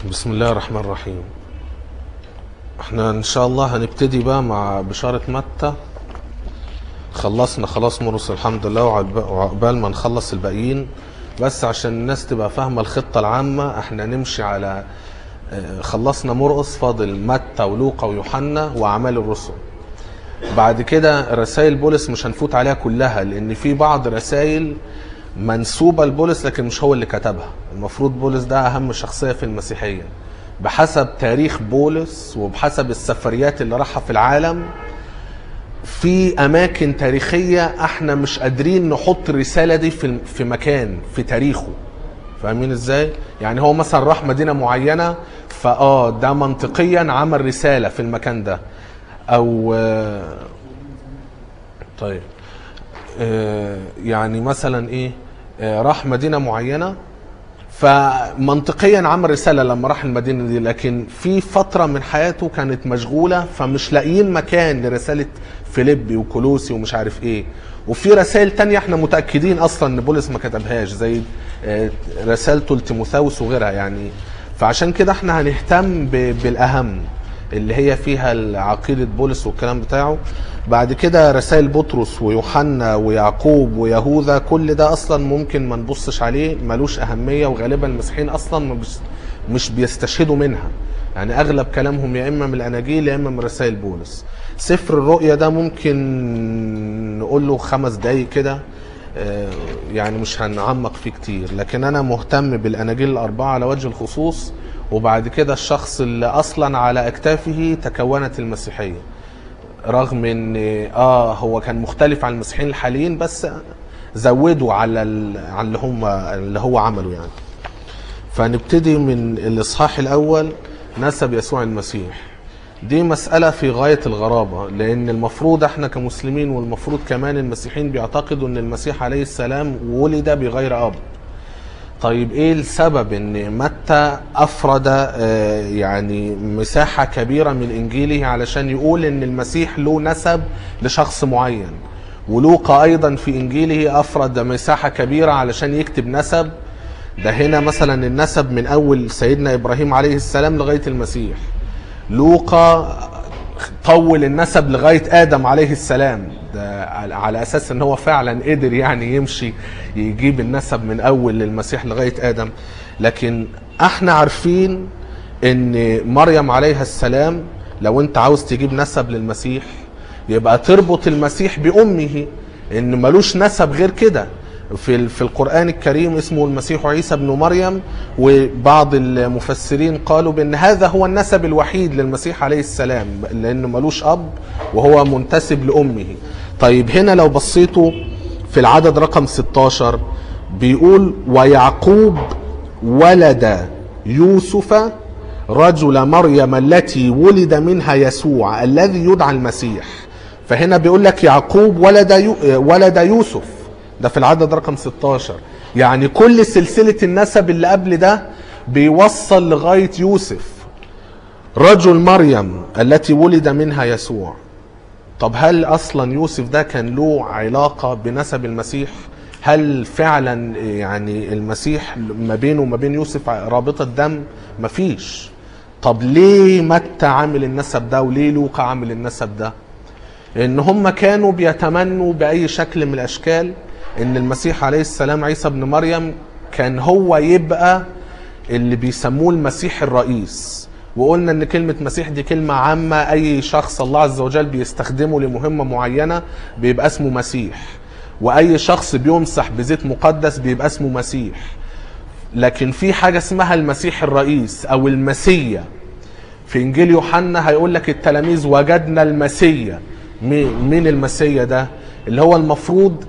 بسم الله الرحمن الرحيم احنا ان شاء الله هنبتدي بقى مع بشارة متى خلصنا خلاص مرس الحمد لله وعقب- وعقبال ما نخلص الباقيين بس عشان الناس تبقى فاهمة الخطة العامة احنا نمشي على اه، خلصنا مرقس فاضل متى ولوقا ويوحنا واعمال الرسل بعد كده رسائل بولس مش هنفوت عليها كلها لان في بعض رسائل منسوبه لبولس لكن مش هو اللي كتبها المفروض بولس ده اهم شخصيه في المسيحيه بحسب تاريخ بولس وبحسب السفريات اللي راحها في العالم في اماكن تاريخيه احنا مش قادرين نحط الرساله دي في في مكان في تاريخه فاهمين ازاي يعني هو مثلا راح مدينه معينه فاه ده منطقيا عمل رساله في المكان ده او آه، طيب آه، يعني مثلا ايه آه، راح مدينه معينه فمنطقيا عمل رساله لما راح المدينه دي لكن في فتره من حياته كانت مشغوله فمش لاقيين مكان لرساله فيليبي وكولوسي ومش عارف ايه وفي رسائل تانية احنا متاكدين اصلا ان بولس ما كتبهاش زي آه، رسالته لتيموثاوس وغيرها يعني فعشان كده احنا هنهتم ب- بالاهم اللي هي فيها عقيدة بولس والكلام بتاعه بعد كده رسائل بطرس ويوحنا ويعقوب ويهوذا كل ده اصلا ممكن ما نبصش عليه ملوش اهمية وغالبا المسيحيين اصلا مش, مش بيستشهدوا منها يعني اغلب كلامهم يا اما من الاناجيل يا اما من رسائل بولس سفر الرؤيا ده ممكن نقول له خمس دقايق كده آه، يعني مش هنعمق فيه كتير لكن انا مهتم بالاناجيل الاربعه على وجه الخصوص وبعد كده الشخص اللي اصلا على اكتافه تكونت المسيحيه رغم ان اه هو كان مختلف عن المسيحيين الحاليين بس زودوا على ال- على اللي هم اللي هو عمله يعني فنبتدي من الاصحاح الاول نسب يسوع المسيح دي مسألة في غاية الغرابة لأن المفروض احنا كمسلمين والمفروض كمان المسيحيين بيعتقدوا أن المسيح عليه السلام ولد بغير أب طيب ايه السبب ان متى افرد آه، يعني مساحة كبيرة من انجيله علشان يقول ان المسيح له نسب لشخص معين ولوقا ايضا في انجيله افرد مساحة كبيرة علشان يكتب نسب ده هنا مثلا النسب من اول سيدنا ابراهيم عليه السلام لغاية المسيح لوقا طول النسب لغايه ادم عليه السلام ده على- على اساس ان هو فعلا قدر يعني يمشي يجيب النسب من اول للمسيح لغايه ادم لكن احنا عارفين ان مريم عليها السلام لو انت عاوز تجيب نسب للمسيح يبقى تربط المسيح بامه ان ملوش نسب غير كده في ال- في القرآن الكريم اسمه المسيح عيسى ابن مريم وبعض المفسرين قالوا بأن هذا هو النسب الوحيد للمسيح عليه السلام لأنه ملوش أب وهو منتسب لأمه طيب هنا لو بصيتوا في العدد رقم 16 بيقول ويعقوب ولد يوسف رجل مريم التي ولد منها يسوع الذي يدعى المسيح فهنا بيقول لك يعقوب ولد يو ولد يوسف ده في العدد رقم 16 يعني كل سلسلة النسب اللي قبل ده بيوصل لغاية يوسف رجل مريم التي ولد منها يسوع طب هل اصلا يوسف ده كان له علاقة بنسب المسيح هل فعلا يعني المسيح ما بينه وما بين يوسف رابطة دم مفيش طب ليه متى عامل النسب ده وليه لوقا عامل النسب ده ان هم كانوا بيتمنوا باي شكل من الاشكال ان المسيح عليه السلام عيسى ابن مريم كان هو يبقى اللي بيسموه المسيح الرئيس وقلنا ان كلمة مسيح دي كلمة عامة اي شخص الله عز وجل بيستخدمه لمهمة معينة بيبقى اسمه مسيح واي شخص بيمسح بزيت مقدس بيبقى اسمه مسيح لكن في حاجة اسمها المسيح الرئيس او المسيا في انجيل يوحنا هيقول لك التلاميذ وجدنا المسيا مي- مين المسيا ده اللي هو المفروض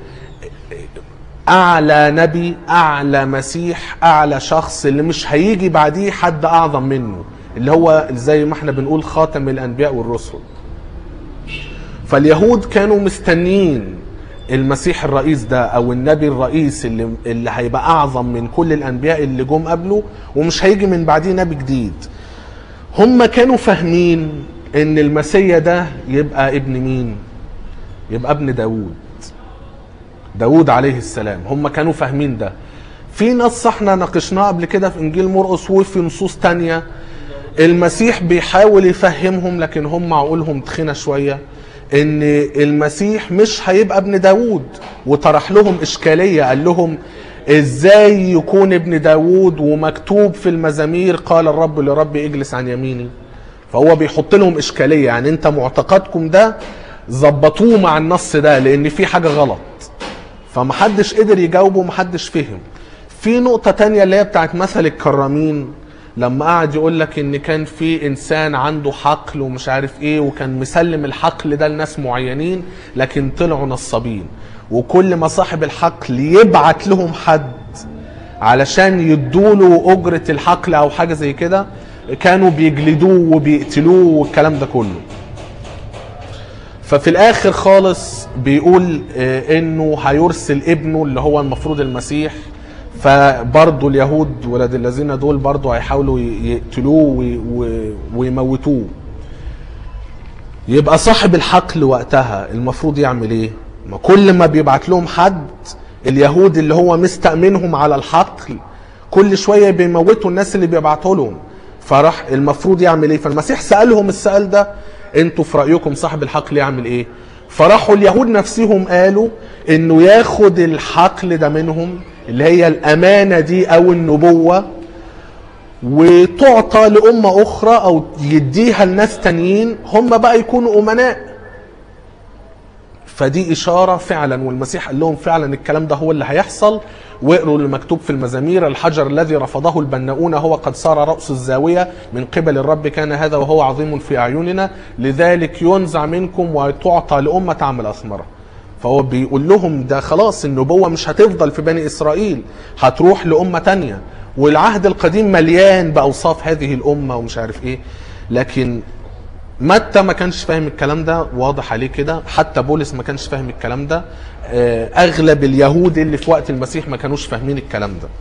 اعلى نبي اعلى مسيح اعلى شخص اللي مش هيجي بعديه حد اعظم منه اللي هو زي ما احنا بنقول خاتم الانبياء والرسل فاليهود كانوا مستنيين المسيح الرئيس ده او النبي الرئيس اللي اللي هيبقى اعظم من كل الانبياء اللي جم قبله ومش هيجي من بعديه نبي جديد هم كانوا فاهمين ان المسيا ده يبقى ابن مين يبقى ابن داوود داود عليه السلام هم كانوا فاهمين ده في نص احنا ناقشناه قبل كده في انجيل مرقس وفي نصوص تانية المسيح بيحاول يفهمهم لكن هم عقولهم تخينه شويه ان المسيح مش هيبقى ابن داوود وطرح لهم اشكاليه قال لهم ازاي يكون ابن داوود ومكتوب في المزامير قال الرب لرب اجلس عن يميني فهو بيحط لهم اشكاليه يعني انت معتقدكم ده ظبطوه مع النص ده لان في حاجه غلط فمحدش قدر يجاوبه محدش فهم في نقطة تانية اللي هي بتاعت مثل الكرامين لما قعد يقول لك ان كان في انسان عنده حقل ومش عارف ايه وكان مسلم الحقل ده لناس معينين لكن طلعوا نصابين وكل ما صاحب الحقل يبعت لهم حد علشان يدوله اجرة الحقل او حاجة زي كده كانوا بيجلدوه وبيقتلوه والكلام ده كله ففي الاخر خالص بيقول آه، انه هيرسل ابنه اللي هو المفروض المسيح فبرضه اليهود ولاد الذين دول برضه هيحاولوا ي- يقتلوه وي- و- ويموتوه يبقى صاحب الحقل وقتها المفروض يعمل ايه ما كل ما بيبعت لهم حد اليهود اللي هو مستأمنهم على الحقل كل شوية بيموتوا الناس اللي بيبعتوا لهم فراح المفروض يعمل ايه فالمسيح سألهم السؤال ده انتوا في رأيكم صاحب الحقل يعمل ايه فراحوا اليهود نفسهم قالوا انه ياخد الحقل ده منهم اللي هي الامانة دي او النبوة وتعطى لأمة أخرى أو يديها لناس تانيين هم بقى يكونوا أمناء فدي إشارة فعلا والمسيح قال لهم فعلا الكلام ده هو اللي هيحصل واقروا اللي مكتوب في المزامير الحجر الذي رفضه البناؤون هو قد صار رأس الزاوية من قبل الرب كان هذا وهو عظيم في أعيننا لذلك ينزع منكم وتعطى لأمة تعمل أثمرها فهو بيقول لهم ده خلاص النبوة مش هتفضل في بني إسرائيل هتروح لأمة تانية والعهد القديم مليان بأوصاف هذه الأمة ومش عارف إيه لكن متى ما كانش فاهم الكلام ده واضح عليه كده حتى بولس ما كانش فاهم الكلام ده آه، اغلب اليهود اللي في وقت المسيح ما كانوش فاهمين الكلام ده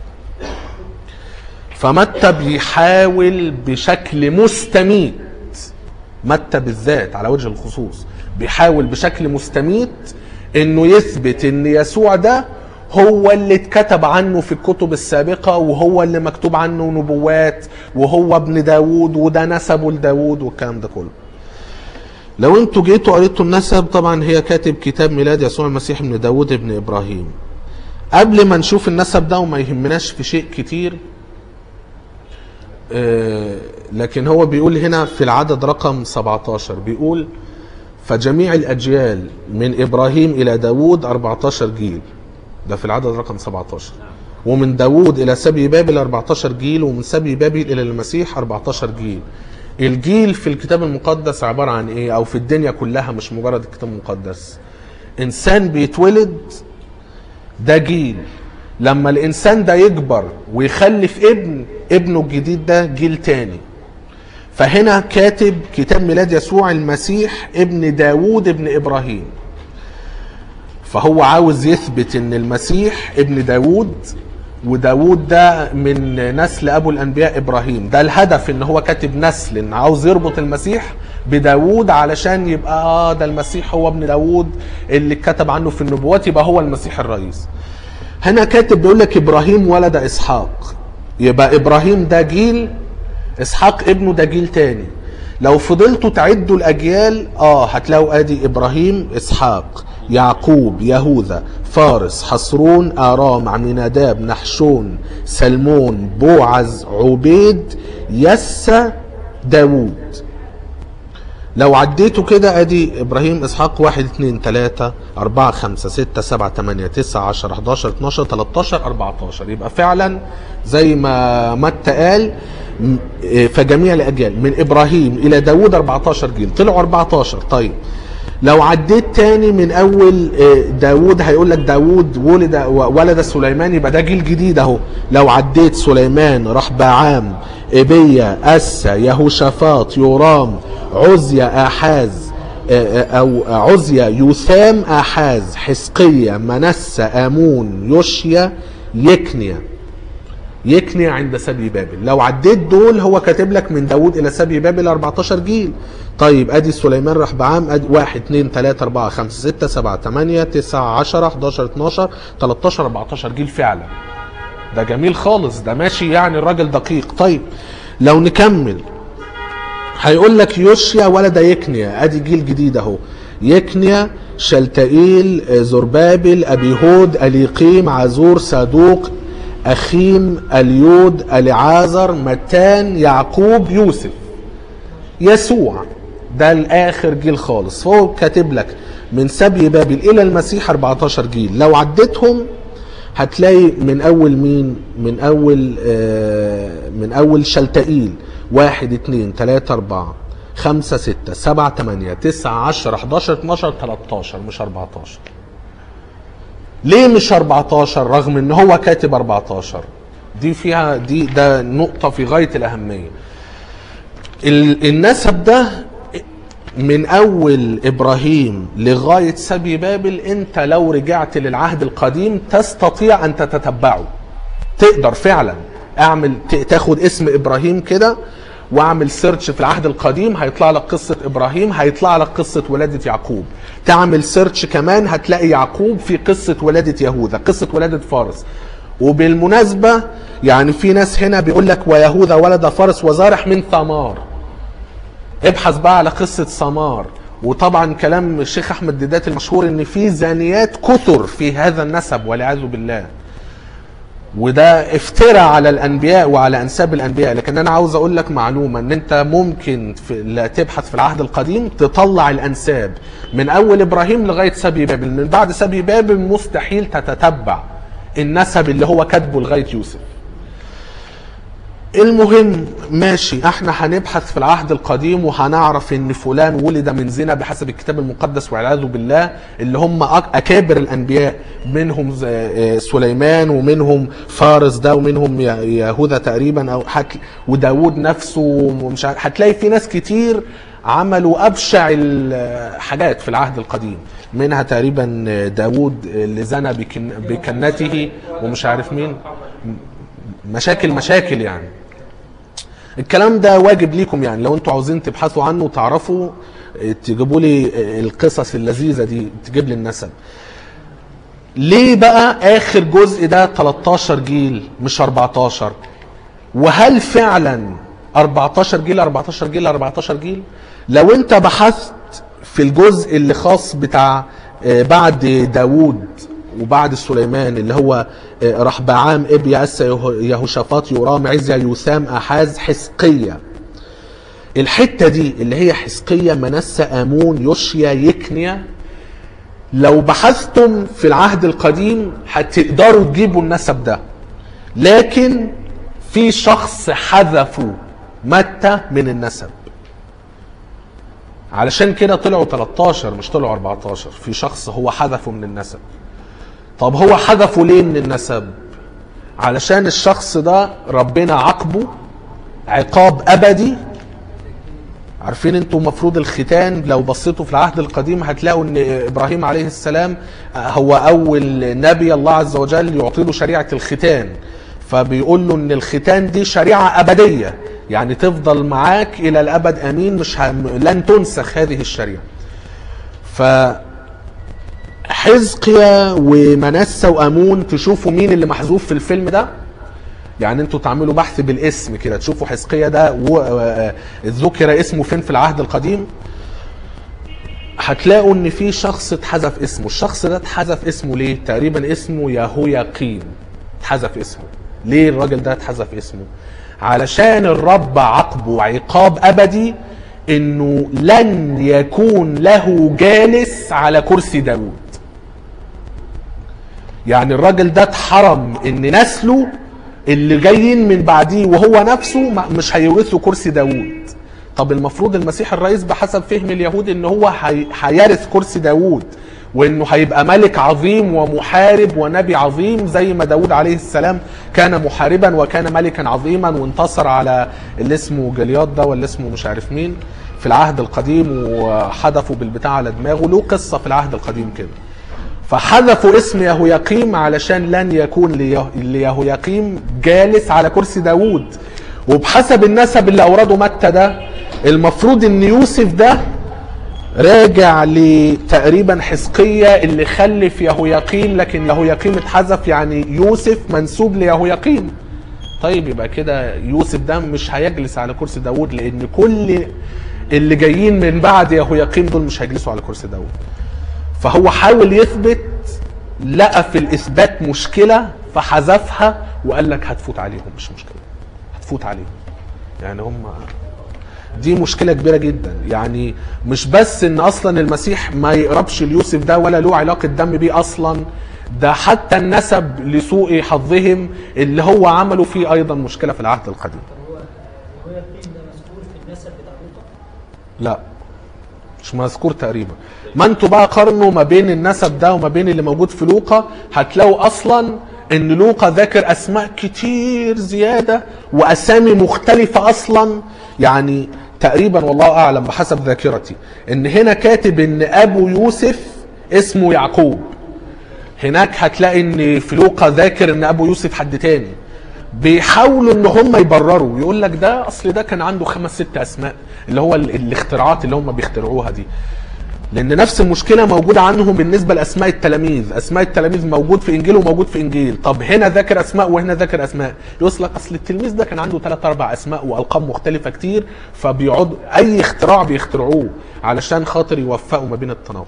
فمتى بيحاول بشكل مستميت متى بالذات على وجه الخصوص بيحاول بشكل مستميت انه يثبت ان يسوع ده هو اللي اتكتب عنه في الكتب السابقة وهو اللي مكتوب عنه نبوات وهو ابن داوود وده نسبه لداوود والكلام ده كله لو انتوا جيتوا قريتوا النسب طبعا هي كاتب كتاب ميلاد يسوع المسيح ابن داوود ابن ابراهيم قبل ما نشوف النسب ده وما يهمناش في شيء كتير آه، لكن هو بيقول هنا في العدد رقم 17 بيقول فجميع الأجيال من إبراهيم إلى داود 14 جيل ده في العدد رقم 17 ومن داود إلى سبي بابل 14 جيل ومن سبي بابل إلى المسيح 14 جيل الجيل في الكتاب المقدس عبارة عن إيه أو في الدنيا كلها مش مجرد الكتاب المقدس إنسان بيتولد ده جيل لما الانسان ده يكبر ويخلف ابن ابنه الجديد ده جيل تاني فهنا كاتب كتاب ميلاد يسوع المسيح ابن داوود ابن ابراهيم فهو عاوز يثبت ان المسيح ابن داوود وداوود ده من نسل ابو الانبياء ابراهيم ده الهدف ان هو كاتب نسل ان عاوز يربط المسيح بداوود علشان يبقى اه ده المسيح هو ابن داوود اللي اتكتب عنه في النبوات يبقى هو المسيح الرئيس هنا كاتب بيقول لك ابراهيم ولد اسحاق يبقى ابراهيم ده جيل اسحاق ابنه ده جيل تاني لو فضلتوا تعدوا الاجيال اه هتلاقوا ادي ابراهيم اسحاق يعقوب يهوذا فارس حصرون ارام عميناداب نحشون سلمون بوعز عبيد يسى داوود لو عديتوا كده ادي ابراهيم اسحاق واحد اتنين تلاتة اربعة خمسة ستة سبعة تمانية تسعة عشر حداشر اتناشر تلاتاشر اربعتاشر يبقى فعلا زي ما متى قال م- إيه، فجميع الاجيال من ابراهيم الى داود 14 جيل طلعوا 14 طيب لو عديت تاني من اول آه، داوود هيقول لك داوود ولد ولد سليمان يبقى ده جيل جديد اهو لو عديت سليمان رحبعام ايبيا اسا يهوشافاط يورام عزيا احاز آه، آه، او عزيا يوثام احاز حسقية منسى امون يوشيا يكنيا يكني عند سبي بابل لو عديت دول هو كاتب لك من داود الى سبي بابل 14 جيل طيب ادي سليمان رحبعام ادي 1 2 3 4 5 6 7 8 9 10 11 12 13 14 جيل فعلا ده جميل خالص ده ماشي يعني الراجل دقيق طيب لو نكمل هيقول لك يوشيا ولد يكنيا ادي جيل جديد اهو يكنيا شلتائيل آه، زربابل ابي هود اليقيم عزور صادوق اخيم اليود اليعازر متان يعقوب يوسف يسوع ده الاخر جيل خالص فهو كاتب لك من سبي بابل الى المسيح 14 جيل لو عديتهم هتلاقي من اول مين من اول آه من اول شلتائيل واحد اتنين تلاتة اربعة خمسة ستة سبعة تمانية تسعة عشرة 11 12 13 مش 14 ليه مش 14 رغم ان هو كاتب 14 دي فيها دي ده نقطة في غاية الأهمية ال- النسب ده من اول ابراهيم لغايه سبي بابل انت لو رجعت للعهد القديم تستطيع ان تتتبعه تقدر فعلا اعمل ت- تاخد اسم ابراهيم كده واعمل سيرش في العهد القديم هيطلع لك قصه ابراهيم هيطلع لك قصه ولاده يعقوب تعمل سيرش كمان هتلاقي يعقوب في قصه ولاده يهوذا قصه ولاده فارس وبالمناسبه يعني في ناس هنا بيقول لك ويهوذا ولد فارس وزارح من ثمار ابحث بقى على قصة سمار وطبعا كلام الشيخ احمد ديدات المشهور ان في زانيات كثر في هذا النسب والعياذ بالله وده افتراء على الانبياء وعلى انساب الانبياء لكن انا عاوز اقول لك معلومه ان انت ممكن في لا تبحث في العهد القديم تطلع الانساب من اول ابراهيم لغايه سبي بابل من بعد سبي بابل مستحيل تتتبع النسب اللي هو كاتبه لغايه يوسف المهم ماشي احنا هنبحث في العهد القديم وهنعرف ان فلان ولد من زنا بحسب الكتاب المقدس والعياذ بالله اللي هم أك- اكابر الانبياء منهم ز- آه، سليمان ومنهم فارس ده ومنهم ي- يهوذا تقريبا او هت- وداود نفسه ومش عارف- هتلاقي في ناس كتير عملوا ابشع الحاجات في العهد القديم منها تقريبا داود اللي زنى بكن- بكنته ومش عارف مين مشاكل مشاكل يعني الكلام ده واجب ليكم يعني لو انتوا عاوزين تبحثوا عنه وتعرفوا اه، تجيبوا لي اه، القصص اللذيذه دي تجيب لي النسب ليه بقى اخر جزء ده 13 جيل مش 14 وهل فعلا 14 جيل 14 جيل 14 جيل لو انت بحثت في الجزء اللي خاص بتاع اه، بعد داوود وبعد سليمان اللي هو اه، رحبعام ابي اسا يهو- يهوشافاط يورام عزيا يوسام احاز حزقية الحته دي اللي هي حزقية منسى امون يوشيا يكنيا لو بحثتم في العهد القديم هتقدروا تجيبوا النسب ده لكن في شخص حذفوا متى من النسب علشان كده طلعوا 13 مش طلعوا 14 في شخص هو حذفه من النسب طب هو حذفه ليه من النسب علشان الشخص ده ربنا عاقبه عقاب ابدي عارفين انتوا مفروض الختان لو بصيتوا في العهد القديم هتلاقوا ان ابراهيم عليه السلام هو اول نبي الله عز وجل يعطي له شريعه الختان فبيقول له ان الختان دي شريعه ابديه يعني تفضل معاك الى الابد امين مش ه... لن تنسخ هذه الشريعه ف حزقيا ومنسى وامون تشوفوا مين اللي محذوف في الفيلم ده يعني انتوا تعملوا بحث بالاسم كده تشوفوا حزقيا ده و- آه، ذكر اسمه فين في العهد القديم هتلاقوا ان في شخص اتحذف اسمه الشخص ده اتحذف اسمه ليه تقريبا اسمه يهوياقيم اتحذف اسمه ليه الراجل ده اتحذف اسمه علشان الرب عاقبه عقاب ابدي انه لن يكون له جالس على كرسي داود يعني الراجل ده اتحرم ان نسله اللي جايين من بعديه وهو نفسه ما- مش هيورثوا كرسي داوود طب المفروض المسيح الرئيس بحسب فهم اليهود ان هو هي- هيرث كرسي داوود وانه هيبقى ملك عظيم ومحارب ونبي عظيم زي ما داود عليه السلام كان محاربا وكان ملكا عظيما وانتصر على اللي اسمه جلياد ده واللي اسمه مش عارف مين في العهد القديم وحدفوا بالبتاع على دماغه له قصه في العهد القديم كده فحذفوا اسم يهوياقيم علشان لن يكون ليه- ليهوياقيم جالس على كرسي داوود وبحسب النسب اللي اورده متى ده المفروض ان يوسف ده راجع لتقريبا حزقية اللي خلف يهوياقيم لكن يهوياقيم اتحذف يعني يوسف منسوب ليهوياقيم طيب يبقى كده يوسف ده مش هيجلس على كرسي داود لان كل اللي جايين من بعد يهوياقيم دول مش هيجلسوا على كرسي داود فهو حاول يثبت لقى في الاثبات مشكله فحذفها وقال لك هتفوت عليهم مش مشكله هتفوت عليهم يعني هم دي مشكله كبيره جدا يعني مش بس ان اصلا المسيح ما يقربش ليوسف ده ولا له علاقه دم بيه اصلا ده حتى النسب لسوء حظهم اللي هو عمله فيه ايضا مشكله في العهد القديم هو هو الدين ده مذكور في النسب بتاع لوطا لا مش مذكور تقريبا ما انتوا بقى قارنوا ما بين النسب ده وما بين اللي موجود في لوقا هتلاقوا اصلا ان لوقا ذاكر اسماء كتير زياده واسامي مختلفه اصلا يعني تقريبا والله اعلم بحسب ذاكرتي ان هنا كاتب ان ابو يوسف اسمه يعقوب هناك هتلاقي ان في لوقا ذاكر ان ابو يوسف حد تاني بيحاولوا ان هم يبرروا يقول لك ده اصل ده كان عنده خمس ست اسماء اللي هو ال- الاختراعات اللي هم بيخترعوها دي لان نفس المشكله موجوده عنهم بالنسبه لاسماء التلاميذ اسماء التلاميذ موجود في انجيل وموجود في انجيل طب هنا ذاكر اسماء وهنا ذاكر اسماء يقول لك اصل التلميذ ده كان عنده ثلاث اربع اسماء والقاب مختلفه كتير فبيقعد اي اختراع بيخترعوه علشان خاطر يوفقوا ما بين التناقض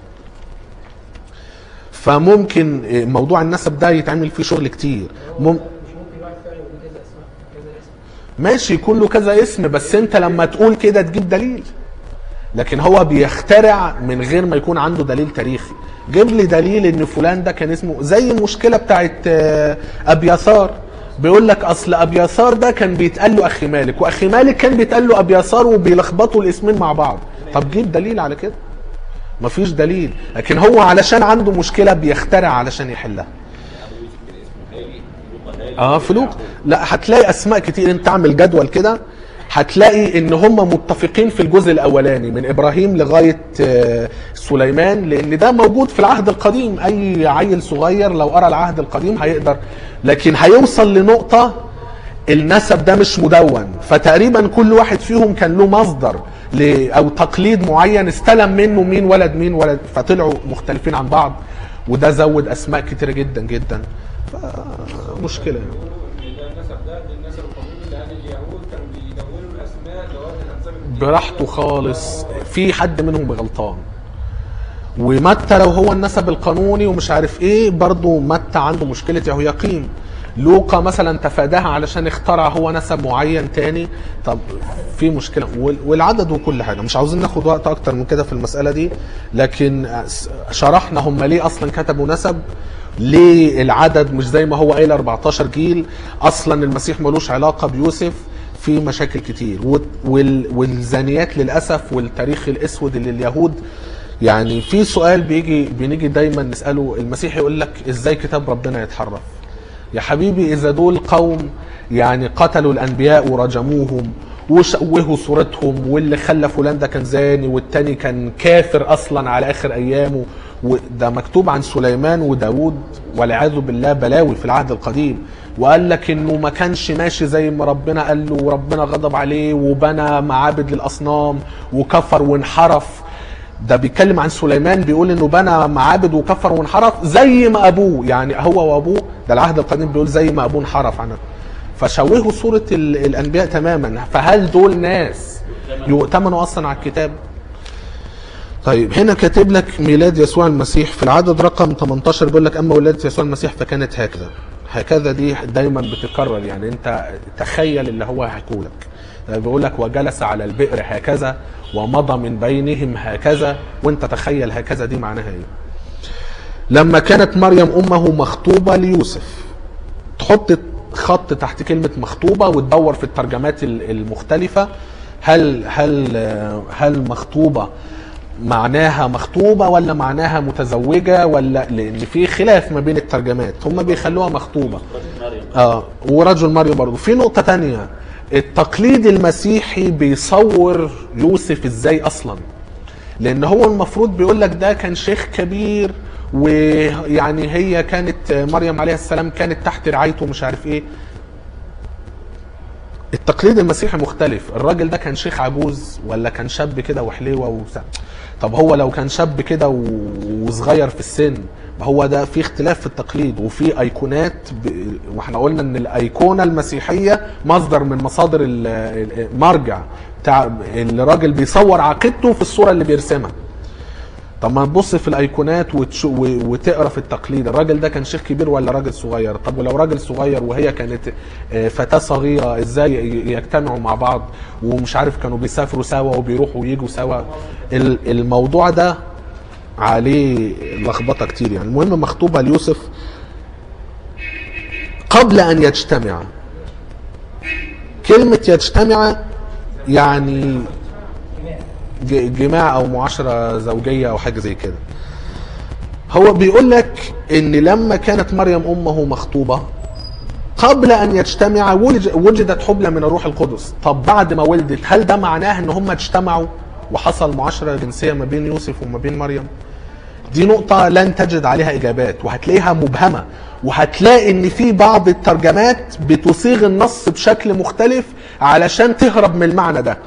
فممكن موضوع النسب ده يتعمل فيه شغل كتير مم... مش ممكن واحد فعلا يقول كذا اسماء كذا اسم ماشي كله كذا اسم بس انت لما تقول كده تجيب دليل لكن هو بيخترع من غير ما يكون عنده دليل تاريخي جيب لي دليل ان فلان ده كان اسمه زي المشكله بتاعت آه، ابيثار بيقول لك اصل ابيثار ده كان بيتقال له اخي مالك واخي مالك كان بيتقال له ابيثار وبيلخبطوا الاسمين مع بعض طب جيب دليل على كده مفيش دليل لكن هو علشان عنده مشكله بيخترع علشان يحلها اه فلوق لا هتلاقي اسماء كتير انت تعمل جدول كده هتلاقي ان هم متفقين في الجزء الاولاني من ابراهيم لغايه آه، سليمان لان ده موجود في العهد القديم اي عيل صغير لو قرا العهد القديم هيقدر لكن هيوصل لنقطه النسب ده مش مدون فتقريبا كل واحد فيهم كان له مصدر ل- او تقليد معين استلم منه مين ولد مين ولد فطلعوا مختلفين عن بعض وده زود اسماء كتيره جدا جدا فمشكله يعني. ده النسب ده ده النسب القانوني لان اليهود كانوا بيدونوا الاسماء ذوات الانساب الكتير. براحته خالص في حد منهم غلطان ومتى لو هو النسب القانوني ومش عارف ايه برضه متى عنده مشكله يهوياقيم لوقا مثلا تفاداها علشان اخترع هو نسب معين تاني طب في مشكله وال- والعدد وكل حاجه مش عاوزين ناخد وقت اكتر من كده في المساله دي لكن شرحنا هم ليه اصلا كتبوا نسب ليه العدد مش زي ما هو قايل 14 جيل اصلا المسيح ملوش علاقه بيوسف في مشاكل كتير وال- وال- والزانيات للاسف والتاريخ الاسود اللي اليهود يعني في سؤال بيجي بنيجي دايما نساله المسيح يقول لك ازاي كتاب ربنا يتحرف يا حبيبي اذا دول قوم يعني قتلوا الانبياء ورجموهم وشوهوا صورتهم واللي خلى فلان ده كان زاني والتاني كان كافر اصلا على اخر ايامه وده مكتوب عن سليمان وداود والعياذ بالله بلاوي في العهد القديم وقال لك انه ما كانش ماشي زي ما ربنا قال له وربنا غضب عليه وبنى معابد للاصنام وكفر وانحرف ده بيتكلم عن سليمان بيقول انه بنى معابد وكفر وانحرف زي ما ابوه يعني هو وابوه ده العهد القديم بيقول زي ما ابوه انحرف عنه فشوهوا صورة ال- الانبياء تماما فهل دول ناس يؤتمنوا اصلا على الكتاب طيب هنا كاتب لك ميلاد يسوع المسيح في العدد رقم 18 بيقول لك اما ولادة يسوع المسيح فكانت هكذا هكذا دي دايما بتتكرر يعني انت تخيل اللي هو هيحكولك بيقول لك وجلس على البئر هكذا ومضى من بينهم هكذا وانت تخيل هكذا دي معناها ايه لما كانت مريم امه مخطوبه ليوسف تحط خط تحت كلمه مخطوبه وتدور في الترجمات ال- المختلفه هل هل هل مخطوبه معناها مخطوبه ولا معناها متزوجه ولا لان في خلاف ما بين الترجمات هم بيخلوها مخطوبه اه ورجل مريم برضه في نقطة تانية التقليد المسيحي بيصور يوسف ازاي اصلا لان هو المفروض بيقول لك ده كان شيخ كبير ويعني هي كانت مريم عليها السلام كانت تحت رعايته مش عارف ايه التقليد المسيحي مختلف الراجل ده كان شيخ عجوز ولا كان شاب كده وحليوه وبتاع طب هو لو كان شاب كده و- وصغير في السن ما هو ده في اختلاف في التقليد وفي ايقونات ب... واحنا قلنا ان الايقونه المسيحيه مصدر من مصادر ال- ال- مرجع بتاع الراجل بيصور عقيدته في الصوره اللي بيرسمها طب ما تبص في الايقونات وتشو و- وتقرا في التقليد الراجل ده كان شيخ كبير ولا راجل صغير طب ولو راجل صغير وهي كانت آه، فتاه صغيره ازاي ي- يجتمعوا مع بعض ومش عارف كانوا بيسافروا سوا وبيروحوا ويجوا سوا ال- الموضوع ده عليه لخبطه كتير يعني المهم مخطوبه ليوسف قبل ان يجتمع كلمه يجتمع يعني ج- جماع او معاشره زوجيه او حاجه زي كده هو بيقول لك ان لما كانت مريم امه مخطوبه قبل ان يجتمع ولج- وجدت حبلى من الروح القدس طب بعد ما ولدت هل ده معناه ان هم اجتمعوا وحصل معاشره جنسيه ما بين يوسف وما بين مريم دي نقطة لن تجد عليها إجابات وهتلاقيها مبهمة وهتلاقي إن في بعض الترجمات بتصيغ النص بشكل مختلف علشان تهرب من المعنى ده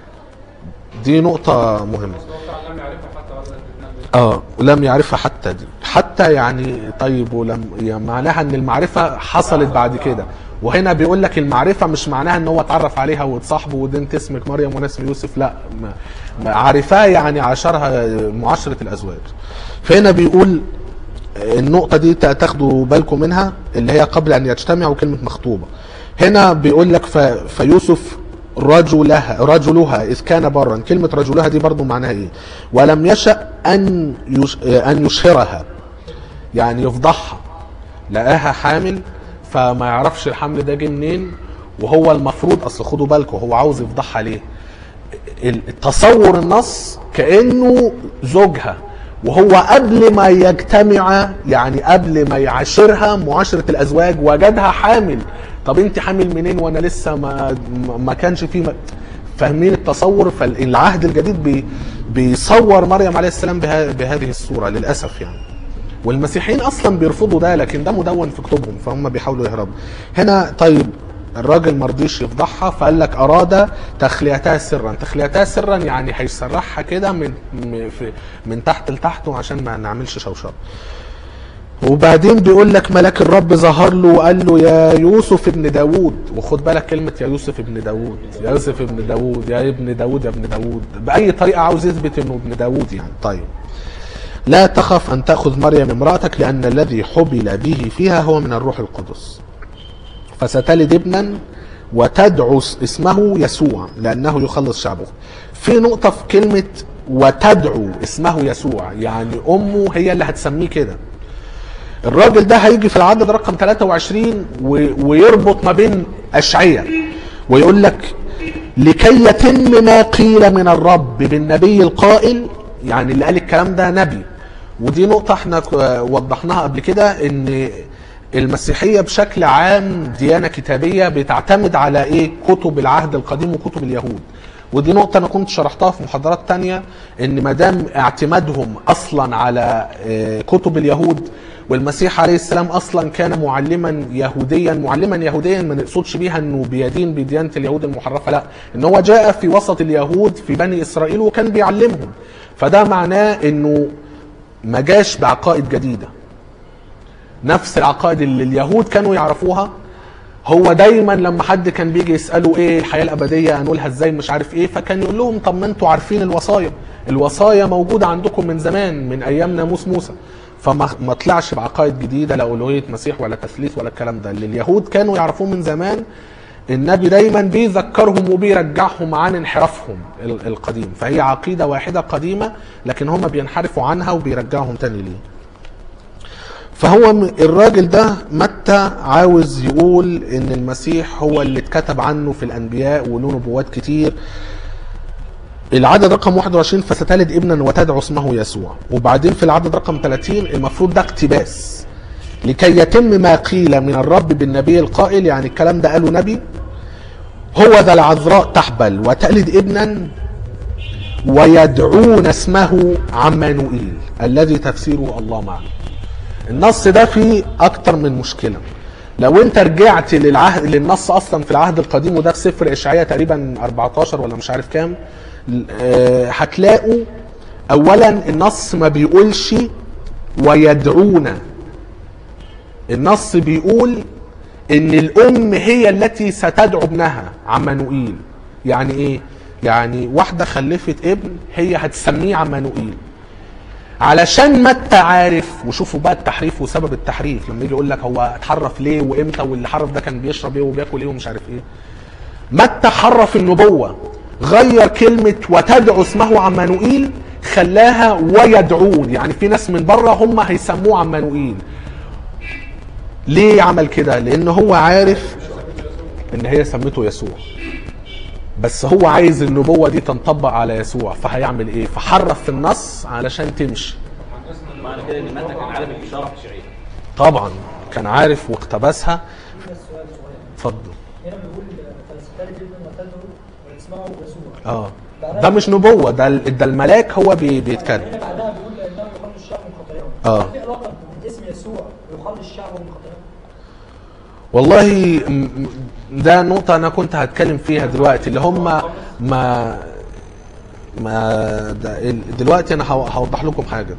دي نقطة مهمة الواقع لم يعرفها حتى ولد النبي اه ولم يعرفها حتى دي حتى يعني طيب ولم يعني معناها ان المعرفه حصلت بعد كده وهنا بيقول لك المعرفه مش معناها ان هو اتعرف عليها واتصاحبوا وده انت اسمك مريم وانا اسمي يوسف لا ما ما عرفها يعني عاشرها معاشره الازواج فهنا بيقول النقطة دي تاخدوا بالكم منها اللي هي قبل أن يجتمعوا كلمة مخطوبة هنا بيقول لك ف... فيوسف رجلها رجلها إذ كان برا كلمة رجلها دي برضو معناها إيه ولم يشأ أن يش... أن يشهرها يعني يفضحها لقاها حامل فما يعرفش الحمل ده جه منين وهو المفروض اصل خدوا بالكم هو عاوز يفضحها ليه التصور النص كانه زوجها وهو قبل ما يجتمع يعني قبل ما يعاشرها معاشره الازواج وجدها حامل طب انت حامل منين وانا لسه ما ما كانش في م... فاهمين التصور فالعهد الجديد بي بيصور مريم عليه السلام بها بهذه الصوره للاسف يعني والمسيحيين اصلا بيرفضوا ده لكن ده مدون في كتبهم فهم بيحاولوا يهربوا هنا طيب الراجل مرضيش يفضحها فقال لك اراد تخليتها سرا تخليتها سرا يعني هيسرحها كده من من- في- من تحت لتحت عشان ما نعملش شوشره وبعدين بيقول لك ملاك الرب ظهر له وقال له يا يوسف ابن داوود وخد بالك كلمة يا يوسف ابن داوود يا يوسف ابن داوود يا ابن داوود يا ابن داوود بأي طريقة عاوز يثبت انه ابن داوود يعني طيب لا تخف أن تأخذ مريم امرأتك لأن الذي حبل به فيها هو من الروح القدس فستلد ابنا وتدعو اسمه يسوع لأنه يخلص شعبه في نقطة في كلمة وتدعو اسمه يسوع يعني أمه هي اللي هتسميه كده الراجل ده هيجي في العدد رقم 23 و- ويربط ما بين أشعية ويقول لك لكي يتم ما قيل من الرب بالنبي القائل يعني اللي قال الكلام ده نبي ودي نقطة احنا ك- وضحناها قبل كده ان المسيحية بشكل عام ديانة كتابية بتعتمد على ايه كتب العهد القديم وكتب اليهود ودي نقطة أنا كنت شرحتها في محاضرات تانية إن ما دام اعتمادهم أصلا على آه، كتب اليهود والمسيح عليه السلام أصلا كان معلما يهوديا معلما يهوديا ما نقصدش بيها إنه بيدين بديانة اليهود المحرفة لا إن هو جاء في وسط اليهود في بني إسرائيل وكان بيعلمهم فده معناه إنه ما جاش بعقائد جديدة نفس العقائد اللي اليهود كانوا يعرفوها هو دايما لما حد كان بيجي يساله ايه الحياه الابديه هنقولها ازاي مش عارف ايه فكان يقول لهم طب ما انتوا عارفين الوصايا الوصايا موجوده عندكم من زمان من ايام ناموس موسى فما ما طلعش بعقائد جديده لا الوهيه مسيح ولا تثليث ولا الكلام ده اللي اليهود كانوا يعرفوه من زمان النبي دايما بيذكرهم وبيرجعهم عن انحرافهم ال- القديم فهي عقيده واحده قديمه لكن هم بينحرفوا عنها وبيرجعهم تاني ليه فهو م- الراجل ده متى عاوز يقول ان المسيح هو اللي اتكتب عنه في الانبياء وله نبوات كتير العدد رقم 21 فستلد ابنا وتدعو اسمه يسوع وبعدين في العدد رقم 30 المفروض ده اقتباس لكي يتم ما قيل من الرب بالنبي القائل يعني الكلام ده قاله نبي هو ذا العذراء تحبل وتلد ابنا ويدعون اسمه عمانوئيل الذي تفسيره الله معنا النص ده فيه اكتر من مشكله لو انت رجعت للعهد للنص اصلا في العهد القديم وده في سفر اشعياء تقريبا 14 ولا مش عارف كام آه، هتلاقوا اولا النص ما بيقولش ويدعون النص بيقول ان الام هي التي ستدعو ابنها عمانوئيل يعني ايه يعني واحده خلفت ابن هي هتسميه عمانوئيل علشان متى عارف وشوفوا بقى التحريف وسبب التحريف لما يجي يقول لك هو اتحرف ليه وامتى واللي حرف ده كان بيشرب ايه وبياكل ايه ومش عارف ايه متى حرف النبوة غير كلمة وتدعو اسمه عمانوئيل خلاها ويدعون يعني في ناس من بره هم هيسموه عمانوئيل ليه عمل كده لان هو عارف ان هي سمته يسوع بس هو عايز النبوة دي تنطبق على يسوع فهيعمل ايه فحرف في النص علشان تمشي معنى كده ان متى كان عالم الاشاره في الشرعيه طبعا كان عارف واقتبسها في بس سؤال صغير اتفضل هنا بيقول فلسفه جدا وتدعو واسمعوا يسوع اه ده مش نبوة ده ال- ده الملاك هو بي بيتكلم هنا بعدها بيقول انه يخلص الشعب من خطاياهم آه. هل في علاقه بين اسم يسوع ويخلص الشعب من خطاياهم؟ والله م- م- ده نقطة أنا كنت هتكلم فيها دلوقتي اللي هم ما ما ده ال- دلوقتي أنا هو- هوضح لكم حاجة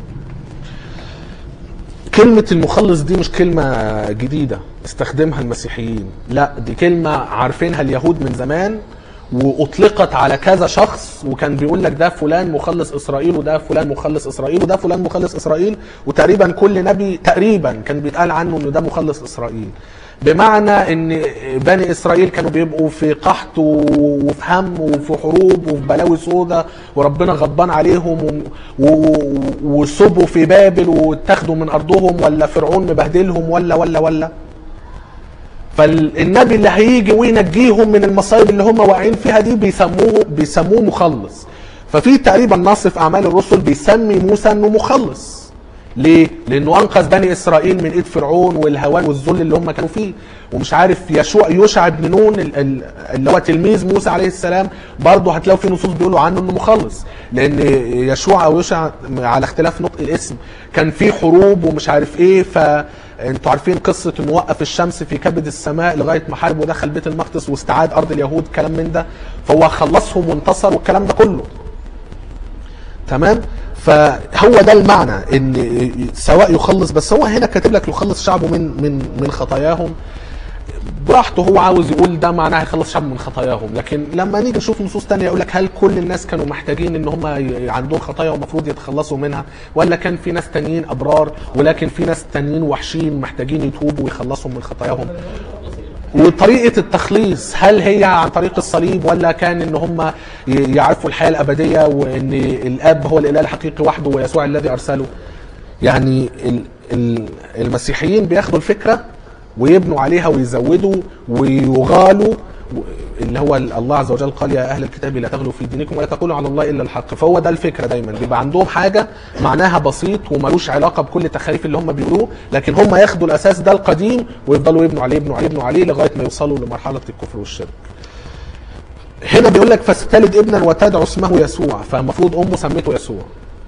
كلمة المخلص دي مش كلمة جديدة استخدمها المسيحيين لا دي كلمة عارفينها اليهود من زمان واطلقت على كذا شخص وكان بيقول لك ده فلان مخلص اسرائيل وده فلان مخلص اسرائيل وده فلان مخلص اسرائيل وتقريبا كل نبي تقريبا كان بيتقال عنه انه ده مخلص اسرائيل بمعنى ان بني اسرائيل كانوا بيبقوا في قحط وفي هم وفي حروب وفي بلاوي سودة وربنا غضبان عليهم و- و- وسبوا في بابل واتاخدوا من ارضهم ولا فرعون مبهدلهم ولا ولا ولا فالنبي اللي هيجي وينجيهم من المصايب اللي هم واقعين فيها دي بيسموه بيسموه مخلص ففي تقريبا نص في اعمال الرسل بيسمي موسى انه مخلص ليه؟ لانه انقذ بني اسرائيل من ايد فرعون والهوان والذل اللي هم كانوا فيه ومش عارف يشوع يوشع بن نون ال- ال- اللي هو تلميذ موسى عليه السلام برضه هتلاقوا في نصوص بيقولوا عنه انه مخلص لان يشوع او يوشع على اختلاف نطق الاسم كان في حروب ومش عارف ايه فانتوا عارفين قصه انه وقف الشمس في كبد السماء لغايه ما حارب ودخل بيت المقدس واستعاد ارض اليهود كلام من ده فهو خلصهم وانتصر والكلام ده كله تمام فهو ده المعنى ان سواء يخلص بس هو هنا كاتب لك يخلص شعبه من من من خطاياهم براحته هو عاوز يقول ده معناه هيخلص شعبه من خطاياهم لكن لما نيجي نشوف نصوص تانية يقول لك هل كل الناس كانوا محتاجين ان هم ي- عندهم خطايا ومفروض يتخلصوا منها ولا كان في ناس تانيين ابرار ولكن في ناس تانيين وحشين محتاجين يتوبوا ويخلصوا من خطاياهم وطريقة التخليص هل هي عن طريق الصليب ولا كان ان هم ي- يعرفوا الحياة الأبدية وان الأب هو الإله الحقيقي وحده ويسوع الذي أرسله يعني ال- ال- المسيحيين بياخدوا الفكرة ويبنوا عليها ويزودوا ويغالوا و- اللي هو ال- الله عز وجل قال يا اهل الكتاب لا تغلوا في دينكم ولا تقولوا على الله الا الحق فهو ده الفكره دايما بيبقى عندهم حاجه معناها بسيط وملوش علاقه بكل التخاريف اللي هم بيقولوه لكن هم ياخدوا الاساس ده القديم ويفضلوا يبنوا عليه يبنوا عليه يبنوا عليه لغايه ما يوصلوا لمرحله الكفر والشرك هنا بيقول لك فستلد ابنا وتدعو اسمه يسوع فالمفروض امه سميته يسوع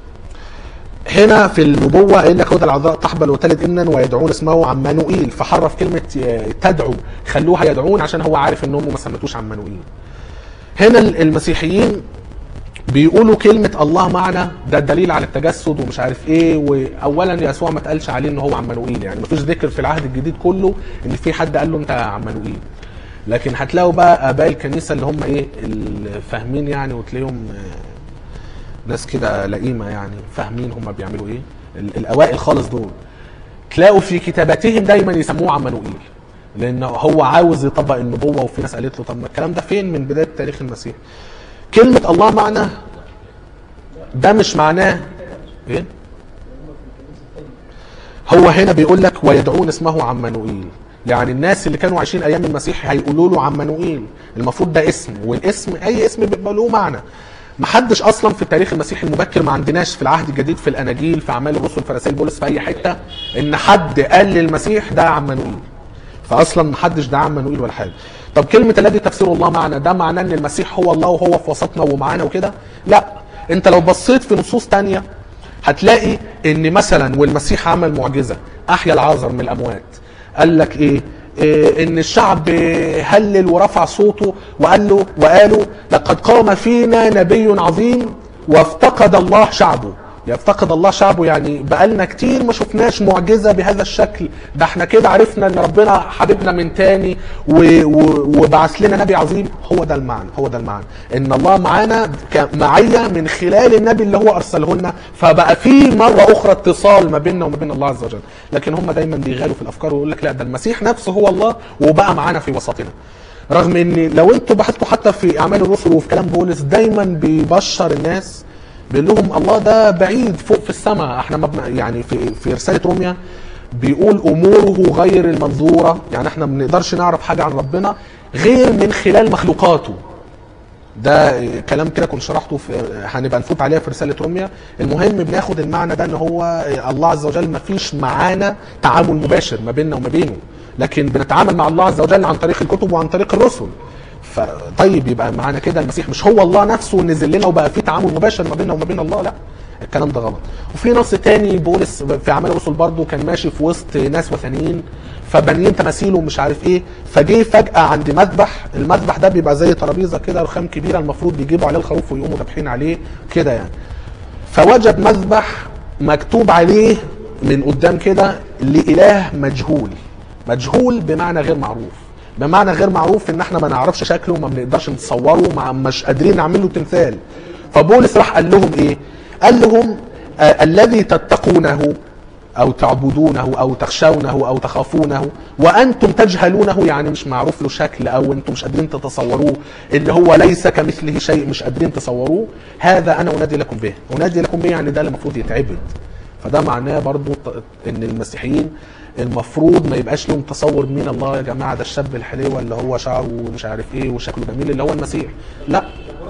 هنا في النبوة قال لك هدى العذراء تحبل وتلد ابنا ويدعون اسمه عمانوئيل فحرف كلمة تدعو خلوها يدعون عشان هو عارف ان امه ما سمتوش عمانوئيل هنا المسيحيين بيقولوا كلمة الله معنا ده دليل على التجسد ومش عارف ايه واولا يسوع ما اتقالش عليه ان هو عمانوئيل يعني مفيش ذكر في العهد الجديد كله ان في حد قال له انت عمانوئيل لكن هتلاقوا بقى اباء الكنيسه اللي هم ايه الفاهمين يعني وتلاقيهم آه، ناس كده لئيمه يعني فاهمين هم بيعملوا ايه ال- الاوائل خالص دول تلاقوا في كتاباتهم دايما يسموه عمانوئيل لان هو عاوز يطبق النبوه وفي ناس قالت له طب ما الكلام ده فين من بدايه تاريخ المسيح كلمه الله معنا ده مش معناه ايه هو هنا بيقول لك ويدعون اسمه عمانوئيل يعني الناس اللي كانوا عايشين ايام المسيح هيقولوا له عمانوئيل المفروض ده اسم والاسم اي اسم بيبقى له معنى محدش اصلا في التاريخ المسيحي المبكر ما عندناش في العهد الجديد في الاناجيل في اعمال الرسل في رسائل بولس في اي حته ان حد قال للمسيح ده عمانوئيل فاصلا محدش دعا عمانوئيل ولا حاجه طب كلمه الذي تفسير الله معنا ده معناه ان المسيح هو الله وهو في وسطنا ومعانا وكده لا انت لو بصيت في نصوص تانية هتلاقي ان مثلا والمسيح عمل معجزه احيا العازر من الاموات قال لك ايه إيه ان الشعب هلل ورفع صوته وقال له وقالوا لقد قام فينا نبي عظيم وافتقد الله شعبه يفتقد الله شعبه يعني بقالنا كتير ما شفناش معجزة بهذا الشكل ده احنا كده عرفنا ان ربنا حبيبنا من تاني و- و- وبعث لنا نبي عظيم هو ده المعنى هو ده المعنى ان الله معانا ك- معية من خلال النبي اللي هو ارسله لنا فبقى في مرة اخرى اتصال ما بيننا وما بين الله عز وجل لكن هم دايما بيغالوا في الافكار ويقول لك لا ده المسيح نفسه هو الله وبقى معانا في وسطنا رغم ان لو انتوا بحثتوا حتى في اعمال الرسل وفي كلام بولس دايما بيبشر الناس بيقول لهم الله ده بعيد فوق في السماء احنا ما بن- يعني في في رساله روميا بيقول اموره غير المنظوره يعني احنا ما بنقدرش نعرف حاجه عن ربنا غير من خلال مخلوقاته ده كلام كده كنت شرحته في هنبقى نفوت عليها في رساله روميا المهم بناخد المعنى ده ان هو الله عز وجل ما فيش معانا تعامل مباشر ما بيننا وما بينه لكن بنتعامل مع الله عز وجل عن طريق الكتب وعن طريق الرسل فطيب يبقى معانا كده المسيح مش هو الله نفسه نزل لنا وبقى في تعامل مباشر ما بيننا وما بين الله لا الكلام ده غلط وفي نص تاني بولس في اعمال الرسل برضه كان ماشي في وسط ناس وثنيين فبانيين تماثيل ومش عارف ايه فجه فجاه عند مذبح المذبح ده بيبقى زي ترابيزه كده رخام كبيره المفروض بيجيبوا عليه الخروف ويقوموا ذابحين عليه كده يعني فوجد مذبح مكتوب عليه من قدام كده لإله مجهول مجهول بمعنى غير معروف بمعنى غير معروف ان احنا ما نعرفش شكله ما بنقدرش نتصوره ما مش قادرين نعمل له تمثال فبولس راح قال لهم ايه قال لهم آه الذي تتقونه او تعبدونه او تخشونه او تخافونه وانتم تجهلونه يعني مش معروف له شكل او انتم مش قادرين تتصوروه اللي هو ليس كمثله شيء مش قادرين تصوروه هذا انا انادي لكم به انادي لكم به يعني ده اللي المفروض يتعبد فده معناه برضو ط- ان المسيحيين المفروض ما يبقاش لهم تصور مين الله يا جماعه ده الشاب الحليوه اللي هو شعره مش عارف ايه وشكله جميل اللي هو المسيح لا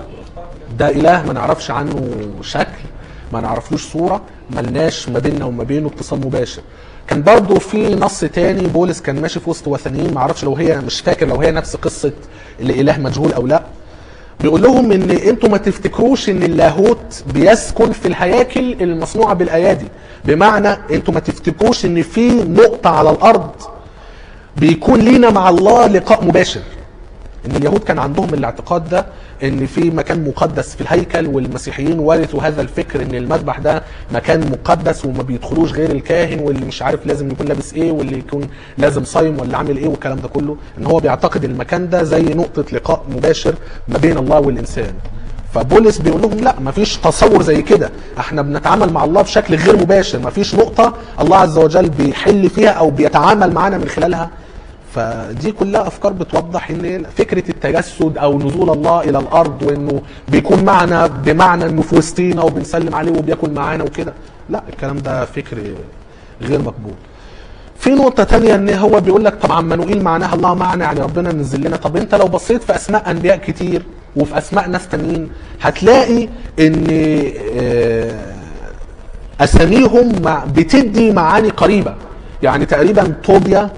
ده اله ما نعرفش عنه شكل ما نعرفلوش صوره ملناش ما بيننا وما بينه اتصال مباشر كان برضه في نص تاني بولس كان ماشي في وسط وثنيين ما اعرفش لو هي مش فاكر لو هي نفس قصه الاله مجهول او لا بيقول لهم ان انتوا ما تفتكروش ان اللاهوت بيسكن في الهياكل المصنوعه بالايادي بمعنى انتوا ما تفتكروش ان في نقطه على الارض بيكون لينا مع الله لقاء مباشر ان اليهود كان عندهم الاعتقاد ده ان في مكان مقدس في الهيكل والمسيحيين ورثوا هذا الفكر ان المذبح ده مكان مقدس وما بيدخلوش غير الكاهن واللي مش عارف لازم يكون لابس ايه واللي يكون لازم صايم ولا عامل ايه والكلام ده كله ان هو بيعتقد المكان ده زي نقطة لقاء مباشر ما بين الله والانسان فبولس بيقول لهم لا مفيش تصور زي كده احنا بنتعامل مع الله بشكل غير مباشر مفيش نقطة الله عز وجل بيحل فيها او بيتعامل معانا من خلالها فدي كلها افكار بتوضح ان فكره التجسد او نزول الله الى الارض وانه بيكون معنا بمعنى انه في وسطينا وبنسلم عليه وبياكل معانا وكده لا الكلام ده فكر غير مقبول في نقطة تانية ان هو بيقول لك طبعا منوئيل معناها الله معنا يعني ربنا نزل لنا طب انت لو بصيت في اسماء انبياء كتير وفي اسماء ناس تانيين هتلاقي ان آه، اساميهم مع- بتدي معاني قريبة يعني تقريبا طوبيا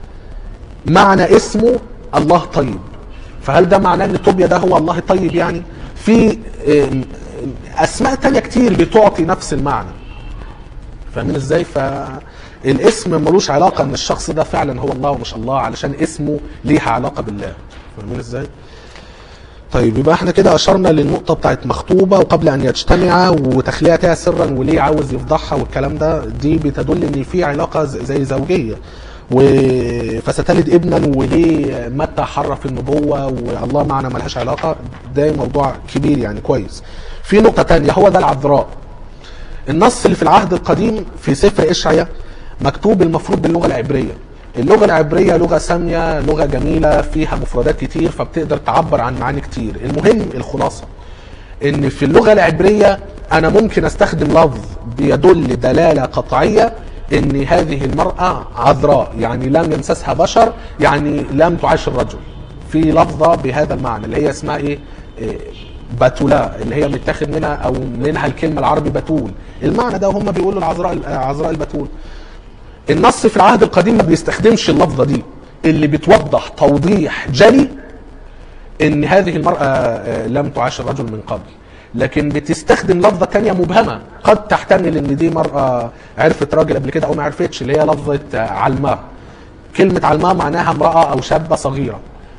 معنى اسمه الله طيب فهل ده معناه ان طوبيا ده هو الله طيب يعني في آم، اسماء تانية كتير بتعطي نفس المعنى فاهمين ازاي فالاسم ملوش علاقه ان الشخص ده فعلا هو الله ومش الله علشان اسمه ليها علاقه بالله فاهمين ازاي طيب يبقى احنا كده اشرنا للنقطه بتاعت مخطوبه وقبل ان يجتمعا وتخليتها سرا وليه عاوز يفضحها والكلام ده دي بتدل ان في علاقه ز- زي زوجيه و فستلد ابنا وليه متى حرف النبوه والله معنا ملهاش علاقه ده موضوع كبير يعني كويس في نقطه تانية هو ده العذراء النص اللي في العهد القديم في سفر اشعيا مكتوب المفروض باللغه العبريه اللغه العبريه لغه ساميه لغه جميله فيها مفردات كتير فبتقدر تعبر عن معاني كتير المهم الخلاصه ان في اللغه العبريه انا ممكن استخدم لفظ بيدل دلاله قطعيه ان هذه المراه عذراء يعني لم يمسسها بشر يعني لم تعاشر رجل في لفظه بهذا المعنى اللي هي اسمها ايه إيه، بتولا اللي هي متاخد منها او منها الكلمه العربي بتول المعنى ده هم بيقولوا العذراء عذراء البتول النص في العهد القديم ما بيستخدمش اللفظه دي اللي بتوضح توضيح جلي ان هذه المرأة آه، لم تعاشر رجل من قبل لكن بتستخدم لفظة تانية مبهمة قد تحتمل ان دي مرأة عرفت راجل قبل كده او ما عرفتش اللي هي لفظة آه، علماء كلمة علماء معناها امرأة او شابة صغيرة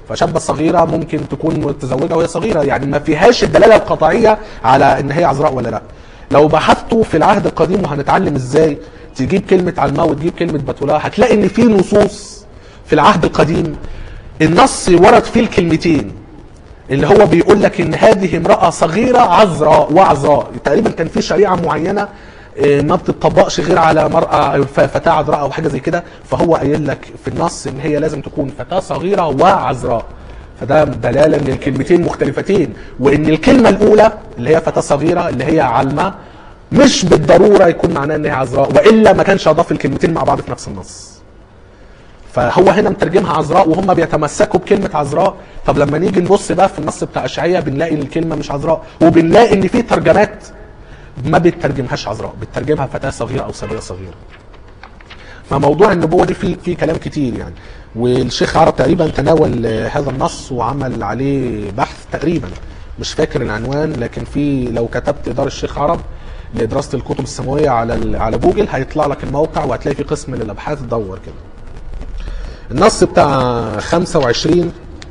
فشابه صغيره ممكن تكون متزوجه وهي صغيره يعني ما فيهاش الدلاله القطعيه على ان هي عذراء ولا لا لو بحثتوا في العهد القديم وهنتعلم ازاي تجيب كلمه علماء وتجيب كلمه بتولاء هتلاقي ان في نصوص في العهد القديم النص ورد فيه الكلمتين اللي هو بيقول لك ان هذه امراه صغيره عذراء وعذراء تقريبا كان في شريعه معينه آه، ما بتطبقش غير على مرأة ف- فتاة عذراء أو حاجة زي كده فهو قايل لك في النص إن هي لازم تكون فتاة صغيرة وعذراء فده دلالة إن الكلمتين مختلفتين وإن الكلمة الأولى اللي هي فتاة صغيرة اللي هي علمة مش بالضرورة يكون معناه إن هي عذراء وإلا ما كانش أضاف الكلمتين مع بعض في نفس النص فهو هنا مترجمها عذراء وهم بيتمسكوا بكلمه عذراء طب لما نيجي نبص بقى في النص بتاع اشعياء بنلاقي ان الكلمه مش عذراء وبنلاقي ان في ترجمات ما بتترجمهاش عذراء بتترجمها فتاه صغيره او سبيه صغيره فموضوع النبوه دي في في كلام كتير يعني والشيخ عرب تقريبا تناول آه، هذا النص وعمل عليه بحث تقريبا مش فاكر العنوان لكن في لو كتبت دار الشيخ عرب لدراسه الكتب السماويه على ال- على جوجل هيطلع لك الموقع وهتلاقي في قسم للابحاث دور كده النص بتاع 25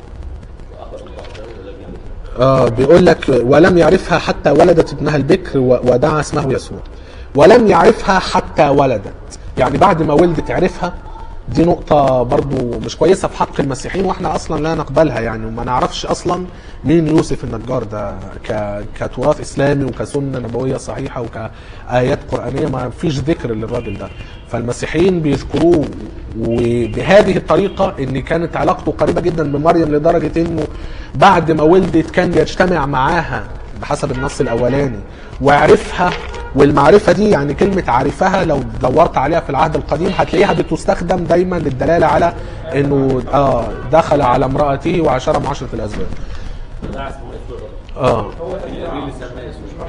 اه بيقول لك ولم يعرفها حتى ولدت ابنها البكر و- ودعا اسمه يسوع ولم يعرفها حتى ولدت يعني بعد ما ولدت عرفها دي نقطة برضو مش كويسة في حق المسيحيين واحنا اصلا لا نقبلها يعني وما نعرفش اصلا مين يوسف النجار ده ك... كتراث اسلامي وكسنة نبوية صحيحة وكآيات قرآنية ما فيش ذكر للراجل ده فالمسيحيين بيذكروه وبهذه الطريقة ان كانت علاقته قريبة جدا بمريم لدرجة انه بعد ما ولدت كان بيجتمع معاها بحسب النص الاولاني وعرفها والمعرفه دي يعني كلمه عرفها لو دورت عليها في العهد القديم هتلاقيها بتستخدم دايما للدلاله على انه اه دخل على امراته وعاشرها معاشره الازواج ده اسمه يسوع اه مين اللي سماه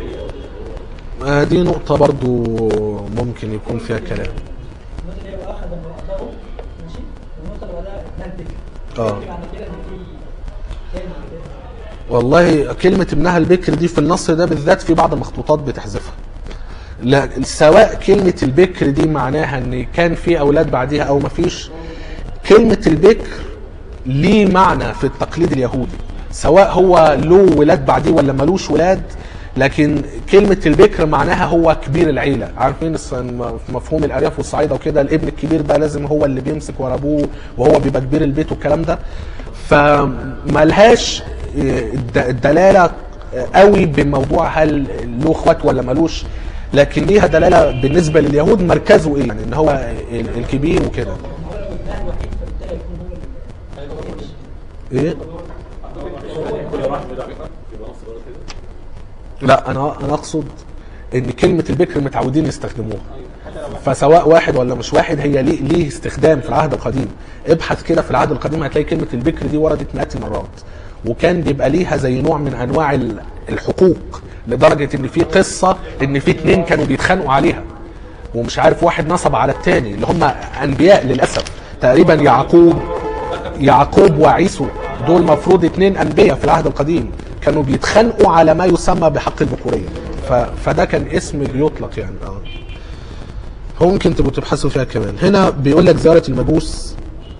يسوع آه، دي نقطه برضو ممكن يكون فيها كلام النقطة اللي هو أخذ امرأته ماشي والنقطة اللي بعدها ابنها البكر اه معنى كده إن في كلمة كده والله كلمة ابنها البكر دي في النص ده بالذات في بعض المخطوطات بتحذفها لا سواء كلمة البكر دي معناها ان كان في اولاد بعديها او ما فيش كلمة البكر ليه معنى في التقليد اليهودي سواء هو له ولاد بعديه ولا ملوش ولاد لكن كلمة البكر معناها هو كبير العيلة عارفين الص- في مفهوم الأرياف والصعيدة وكده الابن الكبير ده لازم هو اللي بيمسك ورا أبوه وهو بيبقى كبير البيت والكلام ده فملهاش الد- الدلالة قوي بموضوع هل له اخوات ولا ملوش لكن ليها دلالة بالنسبة لليهود مركزه ايه يعني ان هو ال- الكبير وكده هو لو ابنها الوحيد فبالتالي يكون هو اللي ايه كل واحد بيبقى يبقى نص برضه كده لا انا انا اقصد ان كلمه البكر متعودين يستخدموها فسواء واحد ولا مش واحد هي ليه ليه استخدام في العهد القديم ابحث كده في العهد القديم هتلاقي كلمه البكر دي وردت مئات المرات وكان بيبقى ليها زي نوع من انواع ال- الحقوق لدرجه ان في قصه ان في اتنين كانوا بيتخانقوا عليها ومش عارف واحد نصب على التاني اللي هم انبياء للاسف تقريبا يعقوب يعقوب وعيسو دول مفروض اتنين انبياء في العهد القديم كانوا بيتخانقوا على ما يسمى بحق البكوريه ف... فده كان اسم بيطلق يعني اه هو ممكن تبقوا تبحثوا فيها كمان هنا بيقول لك زياره المجوس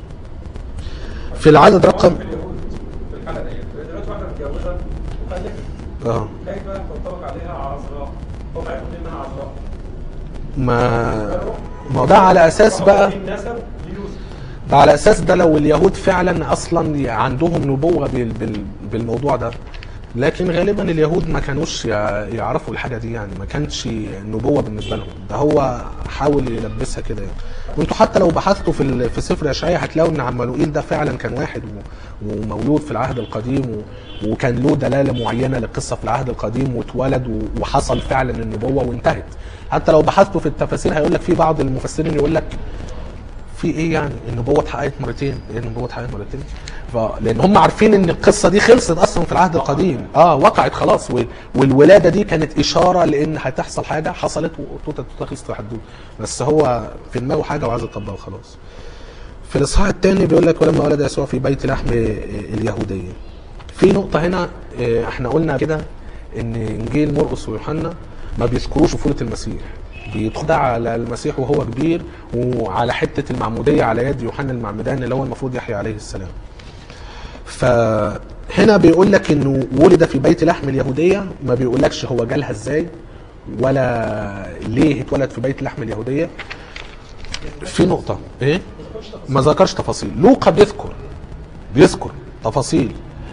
في العدد رقم في الحاله ديت دلوقتي واحده متجوزه وخلفت اه كيف تنطبق عليها عذراء؟ هو عارف انها عذراء ما ما ده على اساس بقى النسب ليوسف ده على اساس ده لو اليهود فعلا اصلا عندهم نبوه بال- بال- بالموضوع ده لكن غالبا اليهود ما كانوش يع- يعرفوا الحاجه دي يعني ما كانتش نبوه بالنسبه لهم ده هو حاول يلبسها كده يعني وانتوا حتى لو بحثتوا في ال- في سفر اشعياء هتلاقوا ان عمانوئيل ده فعلا كان واحد و- ومولود في العهد القديم و- وكان له دلاله معينه للقصه في العهد القديم واتولد و- وحصل فعلا النبوه وانتهت حتى لو بحثتوا في التفاسير هيقول لك في بعض المفسرين يقول لك في ايه يعني النبوه اتحققت مرتين ايه النبوه اتحققت مرتين ف... لان هم عارفين ان القصه دي خلصت اصلا في العهد القديم اه وقعت خلاص وال... والولاده دي كانت اشاره لان هتحصل حاجه حصلت وتوته توته خلصت وحدود بس هو في دماغه حاجه وعايز يطبقها وخلاص في الاصحاح الثاني بيقول لك ولما ولد يسوع في بيت لحم اليهوديه في نقطه هنا آه، احنا قلنا كده ان انجيل مرقس ويوحنا ما بيذكروش طفوله المسيح بيدخل على المسيح وهو كبير وعلى حته المعموديه على يد يوحنا المعمدان اللي هو المفروض يحيى عليه السلام فهنا بيقول لك انه ولد في بيت لحم اليهوديه ما بيقولكش هو جالها ازاي ولا ليه اتولد في بيت لحم اليهوديه في نقطه ايه ما ذكرش تفاصيل لوقا بيذكر بيذكر تفاصيل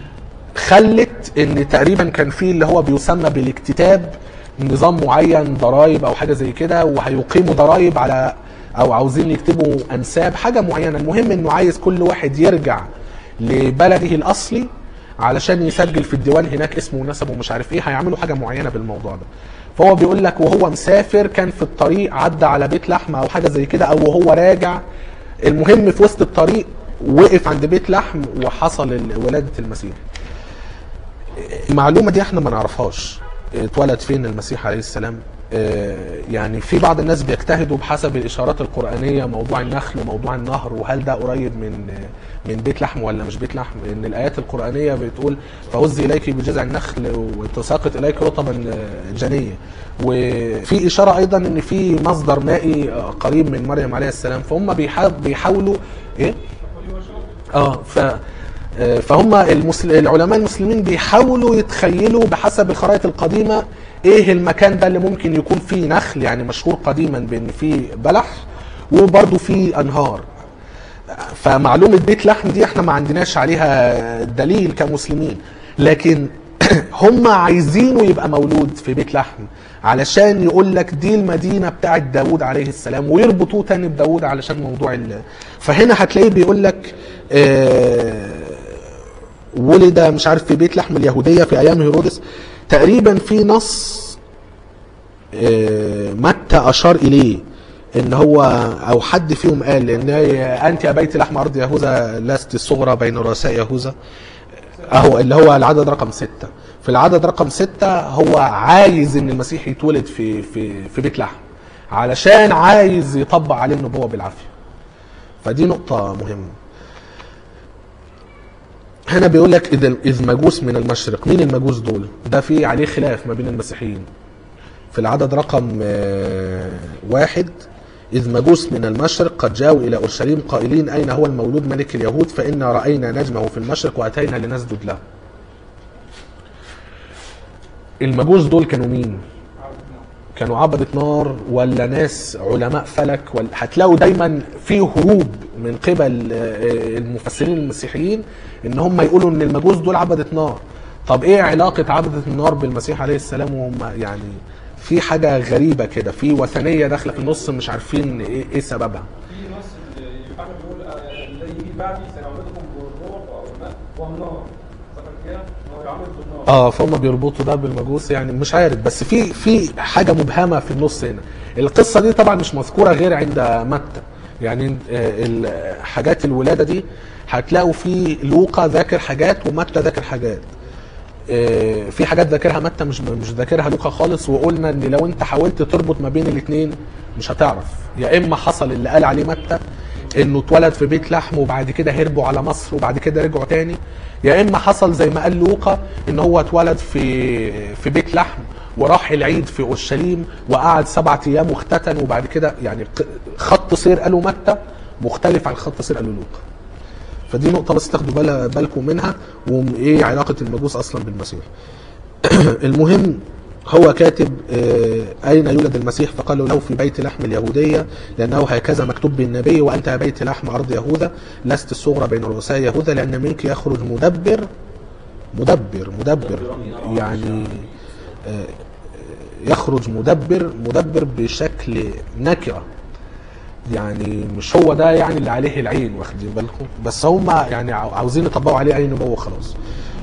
خلت ان تقريبا كان في اللي هو بيسمى بالاكتتاب نظام معين ضرائب او حاجه زي كده وهيقيموا ضرائب على او عاوزين يكتبوا انساب حاجه معينه المهم انه عايز كل واحد يرجع لبلده الاصلي علشان يسجل في الديوان هناك اسمه ونسبه ومش عارف ايه هيعملوا حاجه معينه بالموضوع ده فهو بيقول لك وهو مسافر كان في الطريق عدى على بيت لحم او حاجه زي كده او وهو راجع المهم في وسط الطريق وقف عند بيت لحم وحصل ال- ولاده المسيح المعلومه دي احنا ما نعرفهاش اتولد فين المسيح عليه السلام آه، يعني في بعض الناس بيجتهدوا بحسب الاشارات القرانيه موضوع النخل وموضوع النهر وهل ده قريب من من بيت لحم ولا مش بيت لحم ان الايات القرانيه بتقول فهزي اليك بجذع النخل وتساقط اليك رطبا آه، جنيه وفي اشاره ايضا ان في مصدر مائي آه، قريب من مريم عليه السلام فهم بيحا- بيحاولوا ايه اه ف آه، فهم المسل... العلماء المسلمين بيحاولوا يتخيلوا بحسب الخرائط القديمه ايه المكان ده اللي ممكن يكون فيه نخل يعني مشهور قديما بان فيه بلح وبرضه فيه انهار فمعلومه بيت لحم دي احنا ما عندناش عليها دليل كمسلمين لكن هم عايزينه يبقى مولود في بيت لحم علشان يقول لك دي المدينه بتاعت داوود عليه السلام ويربطوه تاني بداوود علشان موضوع ال... فهنا هتلاقيه بيقول لك آه ولد مش عارف في بيت لحم اليهوديه في ايام هيرودس تقريبا في نص آه، متى اشار اليه ان هو او حد فيهم قال ان انت يا بيت لحم ارض يهوذا لست الصغرى بين رؤساء يهوذا اهو اللي هو العدد رقم ستة في العدد رقم ستة هو عايز ان المسيح يتولد في في في بيت لحم علشان عايز يطبق عليه النبوة بالعافية فدي نقطة مهمة هنا بيقول لك اذا اذ مجوس من المشرق مين المجوس دول ده في عليه خلاف ما بين المسيحيين في العدد رقم آه، واحد إذ مجوس من المشرق قد جاءوا إلى أورشليم قائلين أين هو المولود ملك اليهود فإنا رأينا نجمه في المشرق وأتينا لنسجد له المجوس دول كانوا مين كانوا عبدة نار ولا ناس علماء فلك ولا هتلاقوا دايما في هروب من قبل آه، المفسرين المسيحيين ان هم يقولوا ان المجوس دول عبدة نار طب ايه علاقة عبدة النار بالمسيح عليه السلام وهم يعني في حاجة غريبة كده في وثنية داخلة في النص مش عارفين ايه, إيه سببها في نص يوحنا بيقول آه، الذي يجي بعدي سيعبدكم بالروح والماء والنار فاكر كده؟ هو يعبد بالنار اه فهم بيربطوا ده بالمجوس يعني مش عارف بس في في حاجه مبهمه في النص هنا القصه دي طبعا مش مذكوره غير عند متى يعني آه، ال- حاجات الولاده دي هتلاقوا في لوقا ذاكر حاجات ومتى ذاكر حاجات آه، في حاجات ذاكرها متى مش مش ذاكرها لوقا خالص وقلنا ان لو انت حاولت تربط ما بين الاثنين مش هتعرف يا اما حصل اللي قال عليه متى انه اتولد في بيت لحم وبعد كده هربوا على مصر وبعد كده رجعوا تاني يا اما حصل زي ما قال لوقا ان هو اتولد في في بيت لحم وراح العيد في اورشليم وقعد سبعة ايام واختتن وبعد كده يعني ق- خط سير قالوا متى مختلف عن خط سير قالوا لوقا فدي نقطة بس تاخدوا بال- بالكم منها وايه علاقة المجوس اصلا بالمسيح المهم هو كاتب آه، أين يولد المسيح فقالوا له في بيت لحم اليهودية لأنه هكذا مكتوب بالنبي وأنت يا بيت لحم أرض يهوذا لست الصغرى بين رؤساء يهوذا لأن منك يخرج مدبر مدبر مدبر يعني آه، يخرج مدبر مدبر بشكل نكرة يعني مش هو ده يعني اللي عليه العين واخدين بالكم بس هم يعني عاو- عاوزين يطبقوا عليه اي نبوه خلاص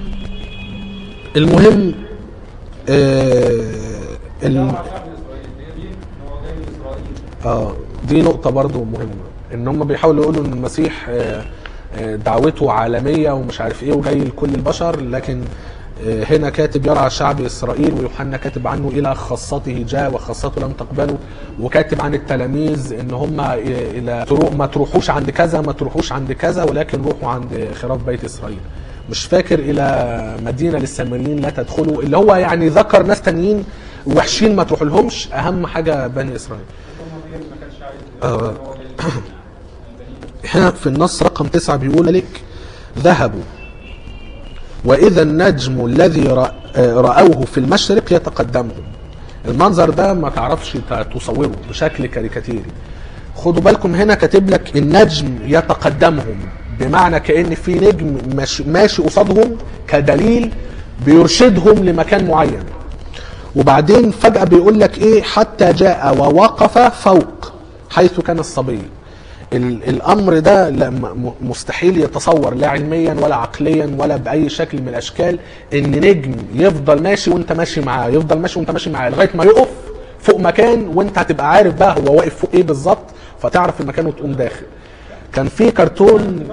المهم آه ال- مع شعب اسرائيل هي دي ان هو جاي من اسرائيل اه دي نقطة برضو مهمة ان هم بيحاولوا يقولوا ان المسيح آه، آه، دعوته عالمية ومش عارف ايه وجاي لكل البشر لكن آه، هنا كاتب يرعى شعب اسرائيل ويوحنا كاتب عنه الى خاصته جاء وخاصته لم تقبله وكاتب عن التلاميذ ان هم الى ترو- ما تروحوش عند كذا ما تروحوش عند كذا ولكن روحوا عند خراف بيت اسرائيل مش فاكر الى مدينه للسامريين لا تدخلوا اللي هو يعني ذكر ناس تانيين وحشين ما تروحوا لهمش اهم حاجه بني اسرائيل هم ما كانش عايز آه. هو جاي هنا في النص رقم تسعة بيقول لك ذهبوا واذا النجم الذي رأ- آه، راوه في المشرق يتقدمهم المنظر ده ما تعرفش ت- تصوره بشكل كاريكاتيري خدوا بالكم هنا كاتب لك النجم يتقدمهم بمعنى كان في نجم ماشي, ماشي قصادهم كدليل بيرشدهم لمكان معين وبعدين فجأة بيقول لك ايه حتى جاء ووقف فوق حيث كان الصبي ال- الامر ده لا م- م- مستحيل يتصور لا علميا ولا عقليا ولا باي شكل من الاشكال ان نجم يفضل ماشي وانت ماشي معاه يفضل ماشي وانت ماشي معاه لغايه ما يقف فوق مكان وانت هتبقى عارف بقى هو واقف فوق ايه بالظبط فتعرف المكان وتقوم داخل كان في كرتون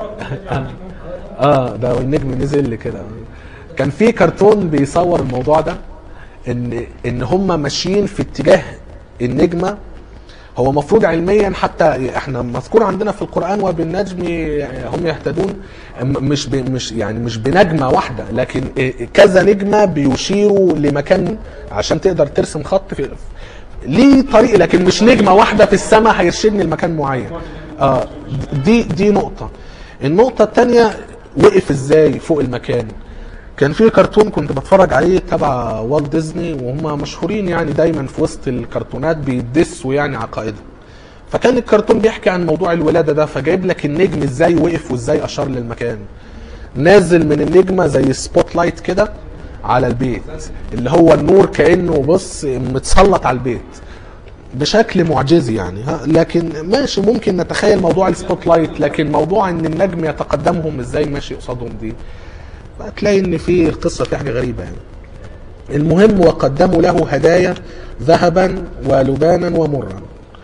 اه ده النجم نزل كده كان في كرتون بيصور الموضوع ده ان ان هم ماشيين في اتجاه النجمه هو مفروض علميا حتى احنا مذكور عندنا في القران وبالنجم هم يهتدون م- مش ب مش يعني مش بنجمه واحده لكن كذا نجمه بيشيروا لمكان عشان تقدر ترسم خط في ليه طريق لكن مش نجمه واحده في السماء هيرشدني لمكان معين اه دي دي نقطه النقطه الثانيه وقف ازاي فوق المكان كان في كرتون كنت بتفرج عليه تبع والت ديزني وهم مشهورين يعني دايما في وسط الكرتونات بيدسوا يعني عقائدهم فكان الكرتون بيحكي عن موضوع الولاده ده فجايب لك النجم ازاي وقف وازاي اشار للمكان نازل من النجمه زي سبوت لايت كده على البيت اللي هو النور كانه بص متسلط على البيت بشكل معجزي يعني ها لكن ماشي ممكن نتخيل موضوع السبوت لايت لكن موضوع ان النجم يتقدمهم ازاي ماشي قصادهم دي هتلاقي ان في قصه في حاجه غريبه يعني المهم وقدموا له هدايا ذهبا ولبانا ومرا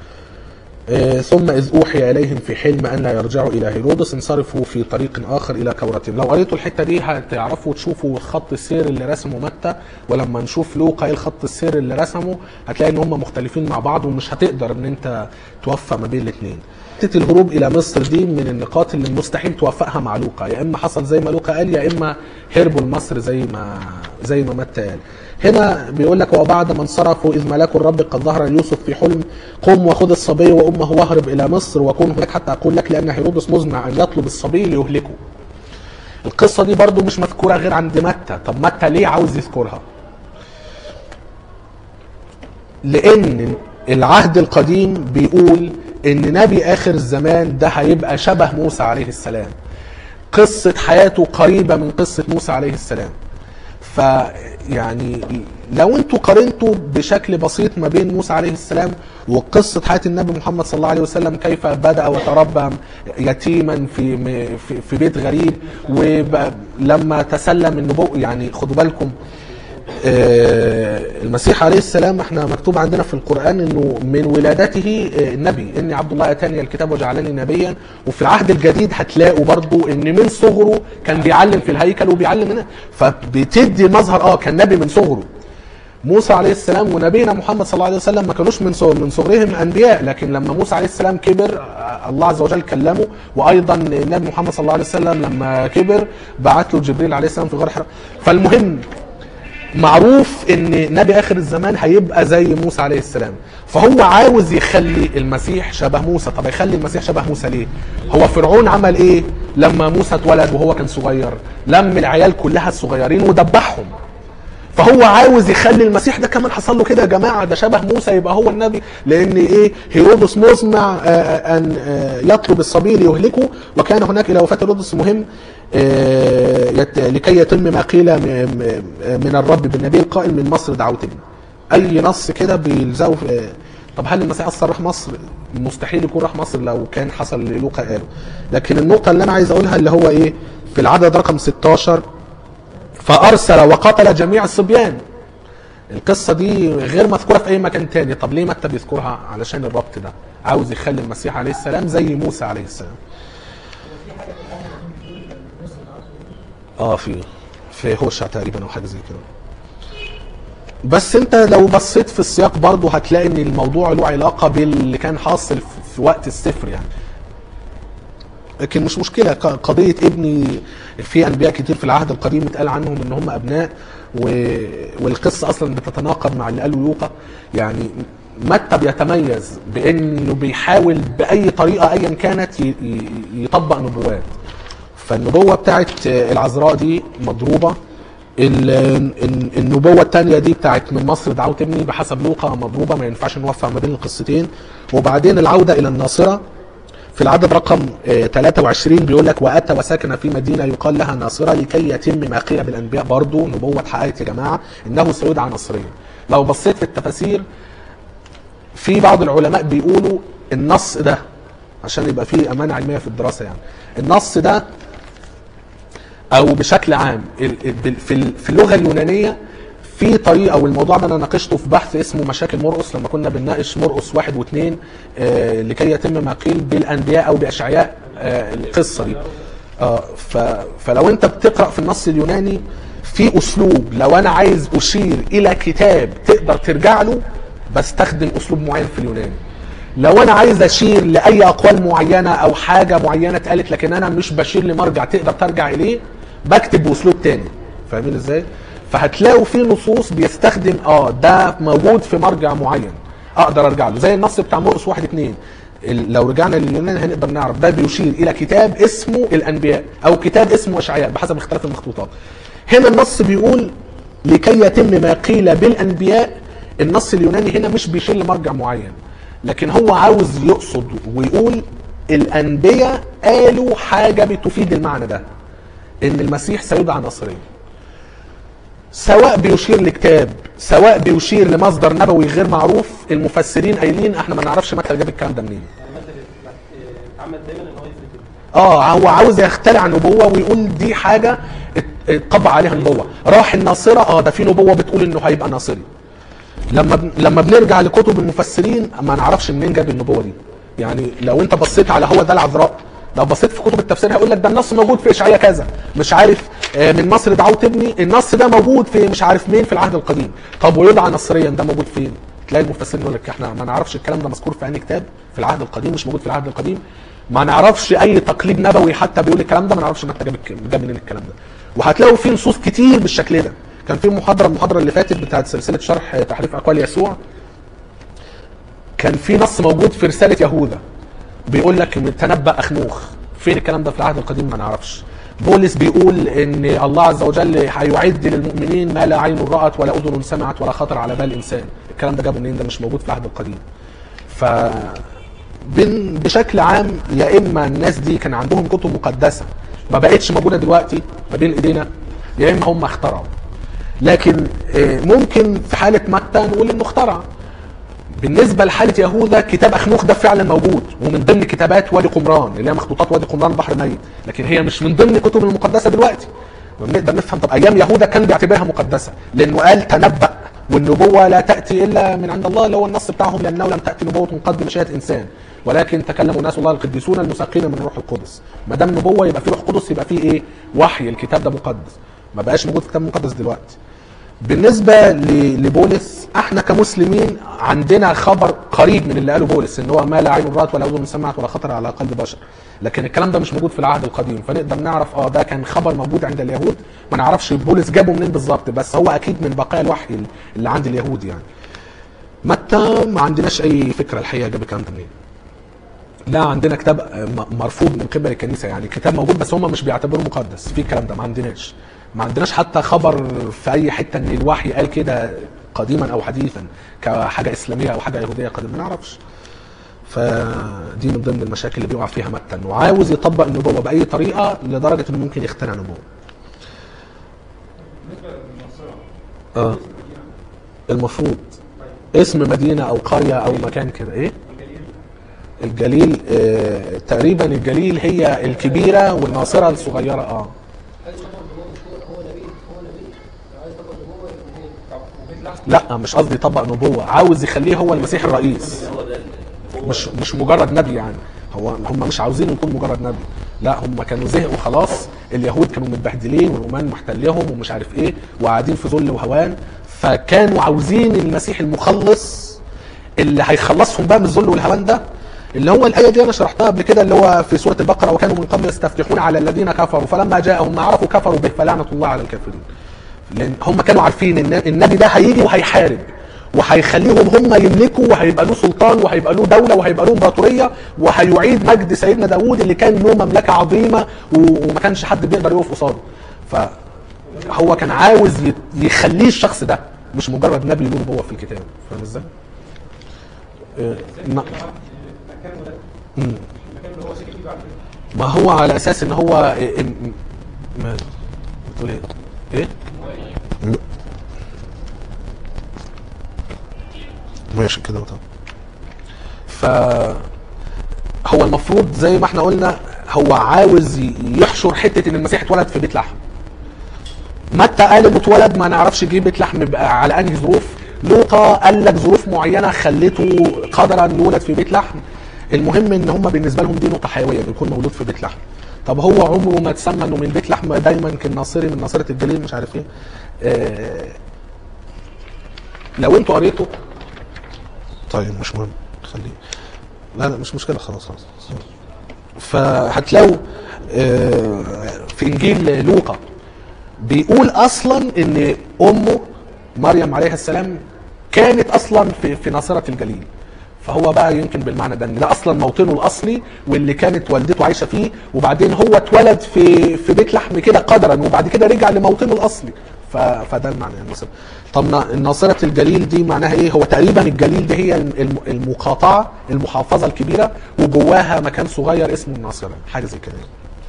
آه، ثم إذ أوحي إليهم في حلم أن لا يرجعوا إلى هيرودس انصرفوا في طريق آخر إلى كورتهم لو قريتوا الحتة دي هتعرفوا تشوفوا خط السير اللي رسمه متى ولما نشوف لوقا إيه الخط السير اللي رسمه هتلاقي إن هم مختلفين مع بعض ومش هتقدر إن أنت توفق ما بين الاثنين حته الهروب الى مصر دي من النقاط اللي مستحيل توفقها مع لوقا يا اما حصل زي ما لوقا قال يا اما هربوا لمصر زي ما زي ما متى قال هنا بيقول لك وبعد ما انصرفوا اذ ملاك الرب قد ظهر ليوسف في حلم قم وخذ الصبي وامه واهرب الى مصر وكن هناك حتى اقول لك لان هيرودس مزمع ان يطلب الصبي ليهلكه القصه دي برضو مش مذكوره غير عند متى طب متى ليه عاوز يذكرها لان العهد القديم بيقول ان نبي اخر الزمان ده هيبقى شبه موسى عليه السلام قصة حياته قريبة من قصة موسى عليه السلام فيعني لو انتوا قارنتوا بشكل بسيط ما بين موسى عليه السلام وقصة حياة النبي محمد صلى الله عليه وسلم كيف بدأ وتربى يتيما في في, في بيت غريب ولما تسلم النبوء يعني خدوا بالكم آه، المسيح عليه السلام احنا مكتوب عندنا في القرآن انه من ولادته آه، النبي اني عبد الله اتاني الكتاب وجعلني نبيا وفي العهد الجديد هتلاقوا برضو ان من صغره كان بيعلم في الهيكل وبيعلم هنا فبتدي مظهر اه كان نبي من صغره موسى عليه السلام ونبينا محمد صلى الله عليه وسلم ما كانوش من صغر من صغرهم انبياء لكن لما موسى عليه السلام كبر آه، الله عز وجل كلمه وايضا النبي محمد صلى الله عليه وسلم لما كبر بعت له جبريل عليه السلام في غار حراء فالمهم معروف ان نبي اخر الزمان هيبقى زي موسى عليه السلام فهو عاوز يخلي المسيح شبه موسى طب يخلي المسيح شبه موسى ليه هو فرعون عمل ايه لما موسى اتولد وهو كان صغير لم العيال كلها الصغيرين ودبحهم فهو عاوز يخلي المسيح ده كمان حصل له كده يا جماعه ده شبه موسى يبقى هو النبي لان ايه هيرودس مزمع آه، ان آه، يطلب الصبي ليهلكه وكان هناك الى وفاه هيرودس مهم آه، يت- لكي يتم ما قيل م- م- من الرب بالنبي القائل من مصر دعوتني اي نص كده بيلزقوا في- آه، طب هل المسيح اصلا راح مصر؟ مستحيل يكون راح مصر لو كان حصل اللي لوقا قاله لكن النقطه اللي انا عايز اقولها اللي هو ايه في العدد رقم 16 فارسل وقتل جميع الصبيان القصه دي غير مذكوره في اي مكان تاني طب ليه متى بيذكرها علشان الربط ده عاوز يخلي المسيح عليه السلام زي موسى عليه السلام اه في في هوشع تقريبا او حاجه زي كده بس انت لو بصيت في السياق برضه هتلاقي ان الموضوع له علاقه باللي كان حاصل في- في وقت السفر يعني لكن مش مشكله ق- قضيه ابني في انبياء كتير في العهد القديم اتقال عنهم ان هم ابناء و... والقصه اصلا بتتناقض مع اللي قاله لوقا يعني متى بيتميز بانه بيحاول باي طريقه ايا كانت ي... ي- يطبق نبوات فالنبوه بتاعت العذراء دي مضروبه ال- ال- النبوه الثانيه دي بتاعت من مصر دعوت ابني بحسب لوقا مضروبه ما ينفعش نوفق ما بين القصتين وبعدين العوده الى الناصره في العدد رقم آه، 23 بيقول لك واتى وسكن في مدينه يقال لها ناصره لكي يتم ما قيل بالانبياء برضه نبوه اتحققت يا جماعه انه سيدعى نصريا لو بصيت في التفاسير في بعض العلماء بيقولوا النص ده عشان يبقى فيه امانه علميه في الدراسه يعني النص ده او بشكل عام ال- ال- في ال- في اللغه اليونانيه في طريقه والموضوع ده انا ناقشته في بحث اسمه مشاكل مرقس لما كنا بنناقش مرقس واحد واثنين آه لكي يتم ما قيل بالانبياء او باشعياء آه القصه دي آه ف فلو انت بتقرا في النص اليوناني في اسلوب لو انا عايز اشير الى كتاب تقدر ترجع له بستخدم اسلوب معين في اليوناني لو انا عايز اشير لاي اقوال معينه او حاجه معينه اتقالت لكن انا مش بشير لمرجع تقدر ترجع اليه بكتب باسلوب تاني فاهمين ازاي فهتلاقوا في نصوص بيستخدم اه ده موجود في مرجع معين اقدر ارجع له زي النص بتاع مرقس واحد اتنين ال- لو رجعنا لليونان هنقدر نعرف ده بيشير الى كتاب اسمه الانبياء او كتاب اسمه اشعياء بحسب اختلاف المخطوطات هنا النص بيقول لكي يتم ما قيل بالانبياء النص اليوناني هنا مش بيشير لمرجع معين لكن هو عاوز يقصد ويقول الانبياء قالوا حاجه بتفيد المعنى ده ان المسيح سيدعى نصريا سواء بيشير لكتاب سواء بيشير لمصدر نبوي غير معروف المفسرين قايلين احنا ما نعرفش متى جاب الكلام ده منين يعني مثلا اتعمد دايما ان هو يثبت اه هو عاوز يخترع نبوه ويقول دي حاجه ات- اتطبع عليها نبوه راح الناصره اه ده في نبوه بتقول انه هيبقى ناصري لما بن- لما بنرجع لكتب المفسرين ما نعرفش منين جاب النبوه دي يعني لو انت بصيت على هو ده العذراء لو بصيت في كتب التفسير هيقول لك ده النص موجود في اشعياء كذا مش عارف آه، من مصر دعوت ابني النص ده موجود في مش عارف مين في العهد القديم طب ويدعى نصريا ده موجود فين تلاقي المفسرين يقول لك احنا ما نعرفش الكلام ده مذكور في اي كتاب في العهد القديم مش موجود في العهد القديم ما نعرفش اي تقليد نبوي حتى بيقول الكلام ده ما نعرفش متى جاب الك- جاب منين الكلام ده وهتلاقوا في نصوص كتير بالشكل ده كان في محاضره المحاضره اللي فاتت بتاعت سلسله شرح تحريف اقوال يسوع كان في نص موجود في رساله يهوذا بيقول لك إن تنبأ اخنوخ فين الكلام ده في العهد القديم ما نعرفش بولس بيقول ان الله عز وجل هيعد للمؤمنين ما لا عين رأت ولا اذن سمعت ولا خطر على بال انسان الكلام ده جابه منين ده مش موجود في العهد القديم ف بن- بشكل عام يا اما الناس دي كان عندهم كتب مقدسه ما بقتش موجوده دلوقتي ما بين ايدينا يا اما هم اخترعوا لكن آه، ممكن في حاله متى نقول انه اخترع بالنسبه لحاله يهوذا كتاب اخنوخ ده فعلا موجود ومن ضمن كتابات وادي قمران اللي هي مخطوطات وادي قمران بحر ميت لكن هي مش من ضمن الكتب المقدسه دلوقتي بنقدر نفهم طب ايام يهوذا كان بيعتبرها مقدسه لانه قال تنبأ والنبوه لا تاتي الا من عند الله اللي هو النص بتاعهم لانه لم تاتي نبوه قد بمشيئه انسان ولكن تكلموا ناس الله القديسون المساقين من الروح القدس ما دام نبوه يبقى في روح قدس يبقى في ايه وحي الكتاب ده مقدس ما بقاش موجود كتاب مقدس دلوقتي بالنسبه ل- لبولس احنا كمسلمين عندنا خبر قريب من اللي قاله بولس ان هو ما لا عين رات ولا اذن سمعت ولا خطر على قلب بشر لكن الكلام ده مش موجود في العهد القديم فنقدر نعرف اه ده كان خبر موجود عند اليهود ما نعرفش بولس جابه منين بالظبط بس هو اكيد من بقايا الوحي اللي عند اليهود يعني متى ما عندناش اي فكره الحقيقه جاب الكلام ده منين لا عندنا كتاب م- مرفوض من قبل الكنيسه يعني كتاب موجود بس هم مش بيعتبروه مقدس في الكلام ده ما عندناش ما عندناش حتى خبر في اي حته ان الوحي قال كده قديما او حديثا كحاجه اسلاميه او حاجه يهوديه قديما ما نعرفش فدي من ضمن المشاكل اللي بيقع فيها متى انه عاوز يطبق النبوه باي طريقه لدرجه انه ممكن يخترع نبوه بالنسبه للمنصوره اه المفروض اسم مدينه او قريه او مكان كده ايه الجليل آه تقريبا الجليل هي الكبيره والناصره الصغيره اه عايز طبعا هو مشهور هو نبي هو نبي لو عايز طبعا هو يبقى نبي طب وبيت لحم لا مش قصدي يطبق نبوه عاوز يخليه هو المسيح الرئيس مش مش مجرد نبي يعني هو هم مش عاوزين يكون مجرد نبي لا هم كانوا زهقوا خلاص اليهود كانوا متبهدلين والرومان محتلهم ومش عارف ايه وقاعدين في ذل وهوان فكانوا عاوزين المسيح المخلص اللي هيخلصهم بقى من الذل والهوان ده اللي هو الايه دي انا شرحتها قبل كده اللي هو في سوره البقره وكانوا من قبل يستفتحون على الذين كفروا فلما جاءهم ما عرفوا كفروا به فلعنه الله على الكافرين لان هم كانوا عارفين ان النبي ده هيجي وهيحارب وهيخليهم هم يملكوا وهيبقى له سلطان وهيبقى له دوله وهيبقى له امبراطوريه وهيعيد مجد سيدنا داوود اللي كان له مملكه عظيمه و- وما كانش حد بيقدر يقف قصاده فهو كان عاوز ي- يخليه الشخص ده مش مجرد نبي له نبوه في الكتاب فاهم ازاي؟ آه، ما- مكانه ده المكان اللي هو سكن فيه بعد كده ما هو على اساس ان هو إيه- إيه- ما بتقول ايه؟ ايه؟ م- ماشي كده طب ف هو المفروض زي ما احنا قلنا هو عاوز ي- يحشر حته ان المسيح اتولد في بيت لحم متى قال انه اتولد ما نعرفش جه بيت لحم بقى على انهي ظروف لوطا قال لك ظروف معينه خلته قدرا يولد في بيت لحم المهم ان هم بالنسبه لهم دي نقطه حيويه بيكون مولود في بيت لحم طب هو عمره ما تسمى انه من بيت لحم دايما كان ناصري من ناصره الجليل مش عارف ايه آه لو انتوا قريتوا طيب مش مهم خليه لا لا مش مشكله خلاص خلاص فهتلاقوا آه، في انجيل لوقا بيقول اصلا ان امه مريم عليها السلام كانت اصلا في في ناصره الجليل فهو بقى يمكن بالمعنى ده ان ده اصلا موطنه الاصلي واللي كانت والدته عايشه فيه وبعدين هو اتولد في في بيت لحم كده قدرا وبعد كده رجع لموطنه الاصلي ف- فده المعنى يعني مثلا طب نا- ناصره الجليل دي معناها ايه؟ هو تقريبا الجليل دي هي الم- المقاطعه المحافظه الكبيره وجواها مكان صغير اسمه الناصره حاجه زي كده يعني.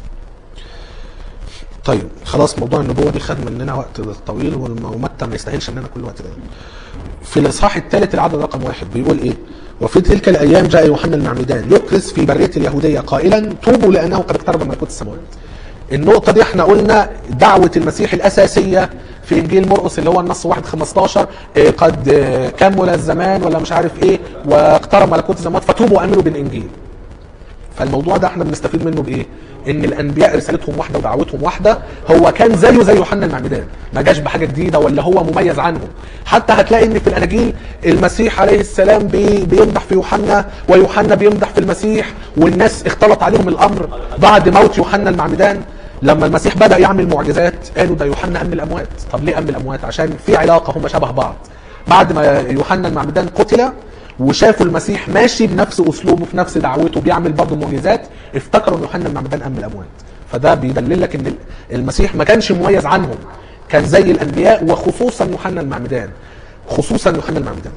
طيب خلاص موضوع النبوه دي خد مننا وقت طويل والم- ومتى ما يستاهلش مننا كل الوقت ده في الاصحاح الثالث العدد رقم واحد بيقول ايه؟ وفي تلك الايام جاء يوحنا المعمدان يكرز في بريه اليهوديه قائلا توبوا لانه قد اقترب ملكوت السماوات. النقطه دي احنا قلنا دعوه المسيح الاساسيه في انجيل مرقس اللي هو النص 1 15 إيه قد آه، كمل الزمان ولا مش عارف ايه واقترب ملكوت السماوات فتوبوا وامنوا بالانجيل. فالموضوع ده احنا بنستفيد منه بايه؟ ان الانبياء رسالتهم واحده ودعوتهم واحده هو كان زيه زي يوحنا المعمدان ما جاش بحاجه جديده ولا هو مميز عنهم حتى هتلاقي ان في الاناجيل المسيح عليه السلام بي بيمدح في يوحنا ويوحنا بيمدح في المسيح والناس اختلط عليهم الامر بعد موت يوحنا المعمدان لما المسيح بدا يعمل معجزات قالوا ده يوحنا ام الاموات طب ليه ام الاموات عشان في علاقه هم شبه بعض بعد ما يوحنا المعمدان قتل وشافوا المسيح ماشي بنفس اسلوبه في نفس دعوته بيعمل برضه معجزات افتكروا ان يوحنا المعمدان ام الاموات فده بيدلل لك ان المسيح ما كانش مميز عنهم كان زي الانبياء وخصوصا يوحنا المعمدان خصوصا يوحنا المعمدان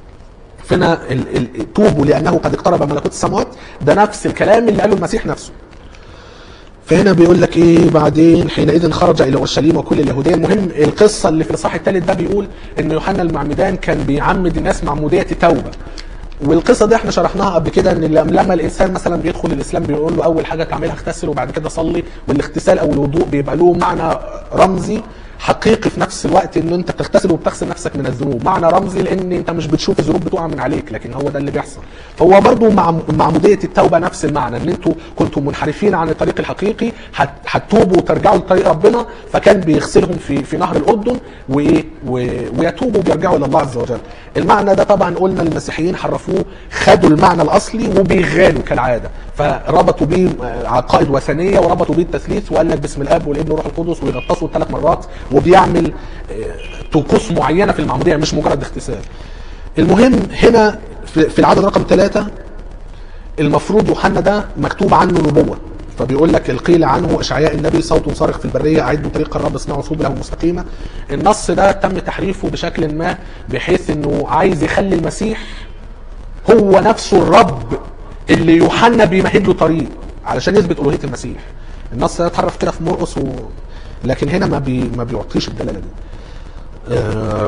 فينا ال- ال- توبوا لانه قد اقترب ملكوت السماوات ده نفس الكلام اللي قاله المسيح نفسه فهنا بيقول لك ايه بعدين حينئذ خرج الى اورشليم وكل اليهوديه المهم القصه اللي في الاصحاح الثالث ده بيقول ان يوحنا المعمدان كان بيعمد الناس معموديه التوبه والقصه دي احنا شرحناها قبل كده ان لما لما الانسان مثلا بيدخل الاسلام بيقول له اول حاجه تعملها اغتسل وبعد كده صلي والاغتسال او الوضوء بيبقى له معنى رمزي حقيقي في نفس الوقت ان انت بتغتسل وبتغسل نفسك من الذنوب معنى رمزي لان انت مش بتشوف الذنوب بتقع من عليك لكن هو ده اللي بيحصل فهو برضو مع معموديه التوبه نفس المعنى ان انتوا كنتوا منحرفين عن الطريق الحقيقي هت- هتتوبوا وترجعوا لطريق ربنا فكان بيغسلهم في في نهر الاردن وايه و- ويتوبوا وبيرجعوا الى الله عز وجل المعنى ده طبعا قلنا المسيحيين حرفوه خدوا المعنى الاصلي وبيغالوا كالعاده فربطوا بيه عقائد وثنيه وربطوا بيه التثليث وقال لك بسم الاب والابن والروح القدس ويغطسوا ثلاث مرات وبيعمل آه، طقوس معينه في المعموديه مش مجرد اغتسال. المهم هنا في في العدد رقم ثلاثه المفروض يوحنا ده مكتوب عنه نبوه فبيقول لك القيل عنه اشعياء النبي صوت صارخ في البريه اعدوا طريق الرب اصنعوا سبله مستقيمه النص ده تم تحريفه بشكل ما بحيث انه عايز يخلي المسيح هو نفسه الرب اللي يوحنا بيمهد له طريق علشان يثبت الوهيه المسيح النص ده اتحرف كده في مرقس و... لكن هنا ما بي... ما بيعطيش الدلاله دي آه،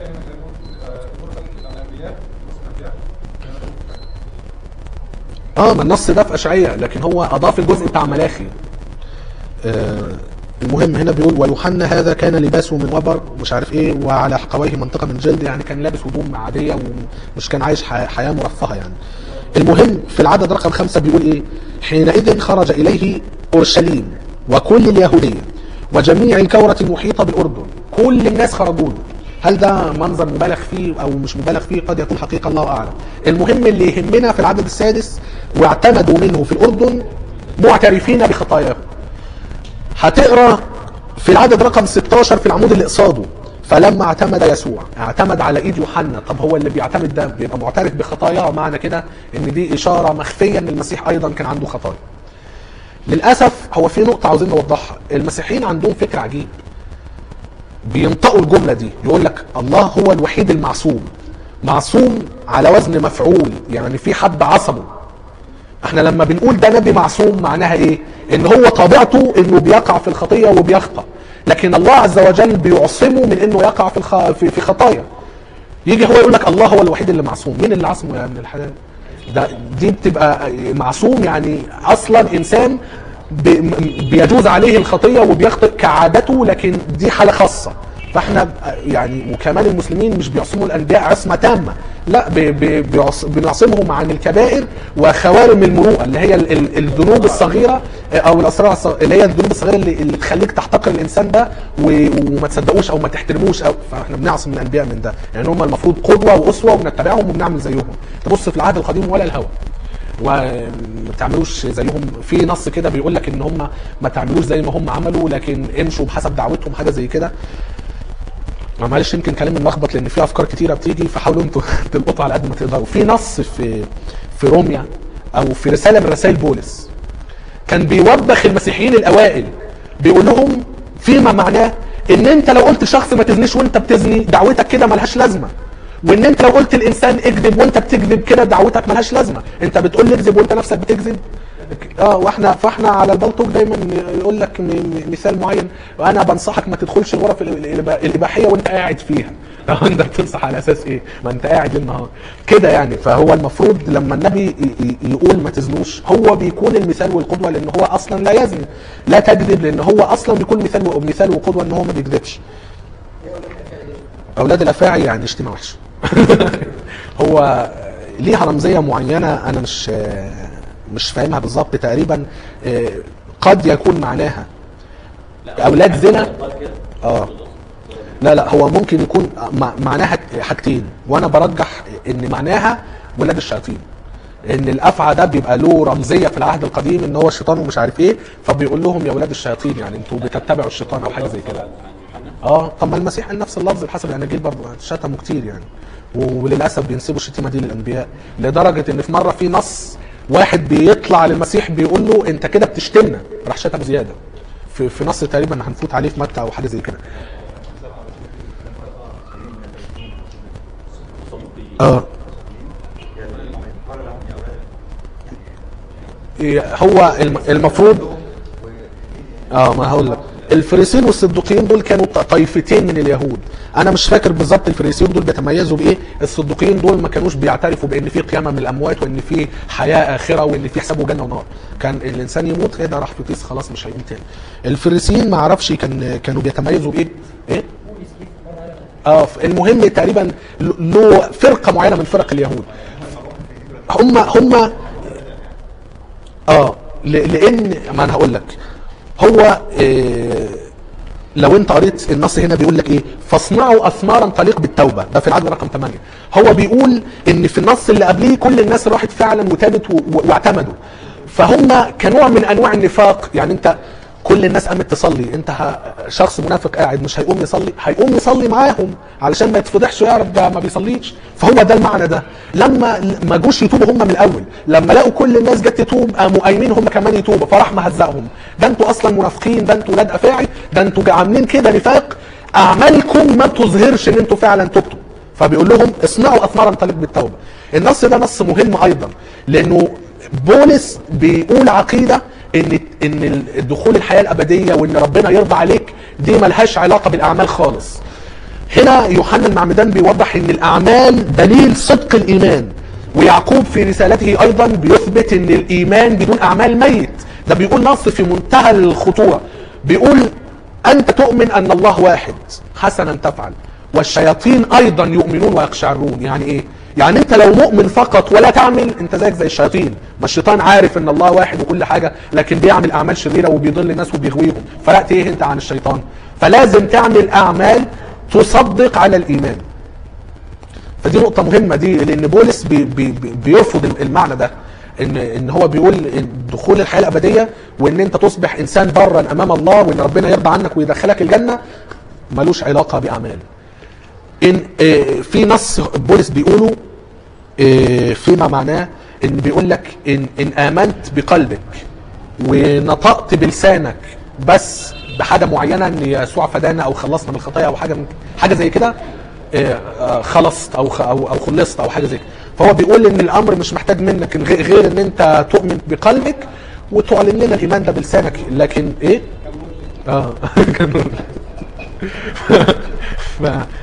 اه ما النص ده في اشعياء لكن هو اضاف الجزء بتاع ملاخي آه المهم هنا بيقول ويوحنا هذا كان لباسه من وبر ومش عارف ايه وعلى حقويه منطقه من جلد يعني كان لابس هدوم عاديه ومش كان عايش ح- حياه مرفهه يعني المهم في العدد رقم خمسة بيقول ايه حينئذ خرج اليه اورشليم وكل اليهوديه وجميع الكوره المحيطه بالاردن كل الناس خرجوا له هل ده منظر مبالغ فيه او مش مبالغ فيه قد يكون حقيقه الله اعلم المهم اللي يهمنا في العدد السادس واعتمدوا منه في الاردن معترفين بخطاياهم هتقرا في العدد رقم 16 في العمود اللي قصاده فلما اعتمد يسوع اعتمد على ايد يوحنا طب هو اللي بيعتمد ده بيبقى معترف بخطاياه معنى كده ان دي اشاره مخفيه ان المسيح ايضا كان عنده خطايا للاسف هو في نقطه عاوزين نوضحها المسيحيين عندهم فكر عجيب بينطقوا الجمله دي يقول لك الله هو الوحيد المعصوم معصوم على وزن مفعول يعني في حد عصمه احنا لما بنقول ده نبي معصوم معناها ايه ان هو طبيعته انه بيقع في الخطيه وبيخطأ لكن الله عز وجل بيعصمه من انه يقع في الخ... في في خطايا يجي هو يقول لك الله هو الوحيد اللي معصوم مين اللي عصمه يا ابن الحلال ده دي بتبقى معصوم يعني اصلا انسان بي- م- بيجوز عليه الخطيه وبيخطئ كعادته لكن دي حاله خاصه فاحنا يعني وكمان المسلمين مش بيعصموا الانبياء عصمه تامه لا بي- بي- بيعص- بنعصمهم عن الكبائر وخوارم المروءه اللي هي ال- ال- الذنوب الصغيره او الاسرار الصغ- اللي هي الذنوب الصغيره اللي, اللي تخليك تحتقر الانسان ده و- وما تصدقوش او ما تحترموش او فاحنا بنعصم الانبياء من ده يعني هم المفروض قدوه واسوه وبنتبعهم وبنعمل زيهم تبص في العهد القديم ولا الهوى وما تعملوش زيهم في نص كده بيقول لك ان هم ما تعملوش زي ما هم عملوا لكن امشوا بحسب دعوتهم حاجه زي كده معلش يمكن كلام ملخبط لان في افكار كتيره بتيجي فحاولوا انتوا تلقطوا على قد ما تقدروا في نص في في روميا او في رساله من رسائل بولس كان بيوبخ المسيحيين الاوائل بيقول لهم فيما معناه ان انت لو قلت شخص ما تزنيش وانت بتزني دعوتك كده ملهاش لازمه وان انت لو قلت الانسان اكذب وانت بتكذب كده دعوتك ملهاش لازمه انت بتقول لي اكذب وانت نفسك بتكذب اه واحنا فاحنا على البلطوك دايما يقول لك م- م- مثال معين وانا بنصحك ما تدخلش الغرف ال- ال- الإبا- الاباحيه وانت قاعد فيها طب انت بتنصح على اساس ايه؟ ما انت قاعد ليل نهار كده يعني فهو المفروض لما النبي ي- ي- يقول ما تزنوش هو بيكون المثال والقدوه لان هو اصلا لا يزني لا تكذب لان هو اصلا بيكون مثال و- مثال وقدوه ان هو ما بيكذبش اولاد الافاعي يعني شتيمه وحشه هو ليها رمزيه معينه انا مش مش فاهمها بالظبط تقريبا آه، قد يكون معناها اولاد زنا قال كده اه لا لا هو ممكن يكون مع- معناها حاجتين وانا برجح ان معناها ولاد الشياطين ان الافعى ده بيبقى له رمزيه في العهد القديم ان هو الشيطان ومش عارف ايه فبيقول لهم يا ولاد الشياطين يعني انتوا بتتبعوا الشيطان او حاجه زي كده اه طب ما المسيح قال نفس اللفظ بحسب الاناجيل برضه شتموا كتير يعني وللاسف بينسبوا الشتيمه دي للانبياء لدرجه ان في مره في نص واحد بيطلع للمسيح بيقول له انت كده بتشتمنا راح شتم زياده في في نص تقريبا هنفوت عليه في متى او حاجه زي كده اه إيه، هو الم- المفروض اه ما هقول لك الفريسيين والصدوقيين دول كانوا ط- طائفتين من اليهود انا مش فاكر بالظبط الفريسيين دول بيتميزوا بايه الصدوقيين دول ما كانوش بيعترفوا بان في قيامه من الاموات وان في حياه اخره وان في حساب وجنه ونار كان الانسان يموت كده راح في طيس خلاص مش هيقوم تاني الفريسيين ما اعرفش كان كانوا بيتميزوا بايه ايه اه ف- المهم تقريبا له- له فرقه معينه من فرق اليهود هم هم اه ل- لان ما انا هقول لك هو إيه لو انت قريت النص هنا بيقول لك ايه فاصنعوا اثمارا تليق بالتوبه ده في العدد رقم 8 هو بيقول ان في النص اللي قبليه كل الناس راحت فعلا وتابت و- و- واعتمدوا فهم كنوع من انواع النفاق يعني انت كل الناس قامت تصلي انت ه... شخص منافق قاعد مش هيقوم يصلي هيقوم يصلي معاهم علشان ما يتفضحش ويعرف ده ما بيصليش فهو ده المعنى ده لما ما جوش يتوبوا هم من الاول لما لقوا كل الناس جت تتوب قاموا قايمين هم كمان يتوبوا فراح مهزقهم ده انتوا اصلا منافقين ده انتوا ولاد افاعي ده انتوا عاملين كده نفاق اعمالكم ما بتظهرش ان انتوا فعلا تبتوا فبيقول لهم اصنعوا اثمارا تليق بالتوبه النص ده نص مهم ايضا لانه بولس بيقول عقيده ان ان الدخول الحياه الابديه وان ربنا يرضى عليك دي ملهاش علاقه بالاعمال خالص هنا يوحنا المعمدان بيوضح ان الاعمال دليل صدق الايمان ويعقوب في رسالته ايضا بيثبت ان الايمان بدون اعمال ميت ده بيقول نص في منتهى الخطوره بيقول انت تؤمن ان الله واحد حسنا تفعل والشياطين ايضا يؤمنون ويقشعرون يعني ايه يعني انت لو مؤمن فقط ولا تعمل انت زيك زي الشياطين ما الشيطان عارف ان الله واحد وكل حاجه لكن بيعمل اعمال شريره وبيضل الناس وبيغويهم فرقت ايه انت عن الشيطان فلازم تعمل اعمال تصدق على الايمان فدي نقطة مهمة دي لأن بولس بي بي بي- بيرفض المعنى ده إن إن هو بيقول إن دخول الحياة الأبدية وإن أنت تصبح إنسان برا أمام الله وإن ربنا يرضى عنك ويدخلك الجنة ملوش علاقة بأعمال ان آه، في نص بولس بيقوله آه، فيما معناه ان بيقول لك ان ان امنت بقلبك ونطقت بلسانك بس بحاجه معينه ان يسوع فدانا او خلصنا من الخطايا او حاجه من حاجه زي كده آه، آه، خلصت او خ- او او خلصت او حاجه زي كده فهو بيقول ان الامر مش محتاج منك إن غير غير ان انت تؤمن بقلبك وتعلن لنا الايمان ده بلسانك لكن ايه؟ اه كان- ف...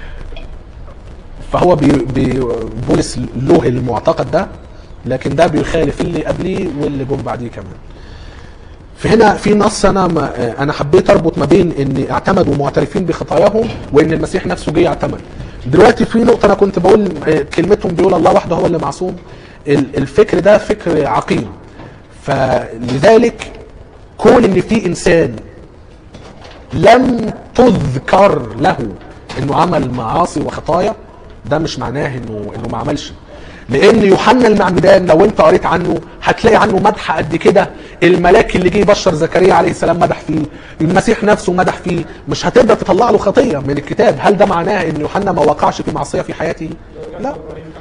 فهو بي بي بولس له المعتقد ده لكن ده بيخالف اللي قبليه واللي جم بعديه كمان فهنا في نص انا ما انا حبيت اربط ما بين ان اعتمدوا معترفين بخطاياهم وان المسيح نفسه جه يعتمد دلوقتي في نقطه انا كنت بقول آه، كلمتهم بيقول الله وحده هو اللي معصوم ال- الفكر ده فكر عقيم فلذلك كون ان في انسان لم تذكر له انه عمل معاصي وخطايا ده مش معناه انه انه ما عملش لان يوحنا المعمدان لو انت قريت عنه هتلاقي عنه مدح قد كده الملاك اللي جه يبشر زكريا عليه السلام مدح فيه المسيح نفسه مدح فيه مش هتقدر تطلع له خطيه من الكتاب هل ده معناه ان يوحنا ما وقعش في معصيه في حياته لا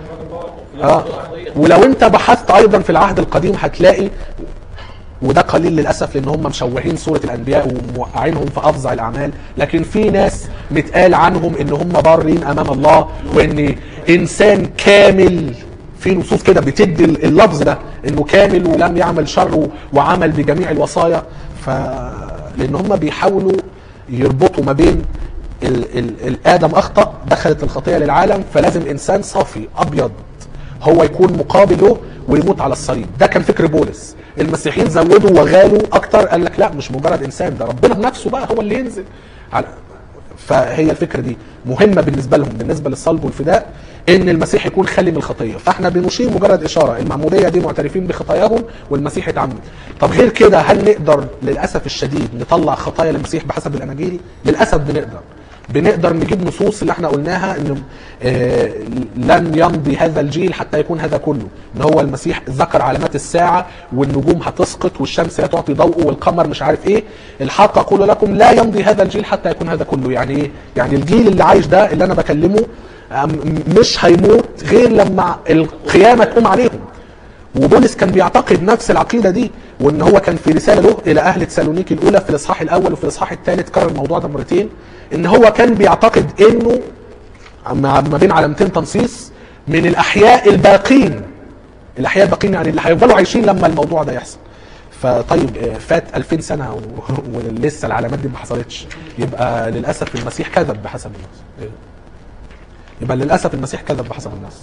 اه ولو انت بحثت ايضا في العهد القديم هتلاقي وده قليل للاسف لان هم مشوهين صوره الانبياء وموقعينهم في افظع الاعمال لكن في ناس متقال عنهم ان هم بارين امام الله وان انسان كامل في نصوص كده بتدي اللفظ ده انه كامل ولم يعمل شر وعمل بجميع الوصايا ف لان هم بيحاولوا يربطوا ما بين ال... ال... الادم اخطا دخلت الخطيه للعالم فلازم انسان صافي ابيض هو يكون مقابل له ويموت على الصليب ده كان فكر بولس المسيحيين زودوا وغالوا اكتر قال لك لا مش مجرد انسان ده ربنا بنفسه بقى هو اللي ينزل على فهي الفكره دي مهمه بالنسبه لهم بالنسبه للصلب والفداء ان المسيح يكون خالي من الخطيه فاحنا بنشير مجرد اشاره المعموديه دي معترفين بخطاياهم والمسيح اتعمد طب غير كده هل نقدر للاسف الشديد نطلع خطايا المسيح بحسب الاناجيل للاسف بنقدر بنقدر نجيب نصوص اللي احنا قلناها ان آه، لن يمضي هذا الجيل حتى يكون هذا كله ان هو المسيح ذكر علامات الساعه والنجوم هتسقط والشمس لا تعطي ضوء والقمر مش عارف ايه الحق اقول لكم لا يمضي هذا الجيل حتى يكون هذا كله يعني ايه يعني الجيل اللي عايش ده اللي انا بكلمه أم- مش هيموت غير لما القيامه تقوم عليهم وبولس كان بيعتقد نفس العقيده دي وان هو كان في رساله له الى اهل تسالونيكي الاولى في الاصحاح الاول وفي الاصحاح الثالث كرر الموضوع ده مرتين ان هو كان بيعتقد انه مع- ما بين علامتين تنصيص من الاحياء الباقين الاحياء الباقين يعني اللي هيفضلوا عايشين لما الموضوع ده يحصل فطيب آه، فات 2000 سنه و- ولسه العلامات دي ما حصلتش يبقى للاسف المسيح كذب بحسب الناس يبقى للاسف المسيح كذب بحسب الناس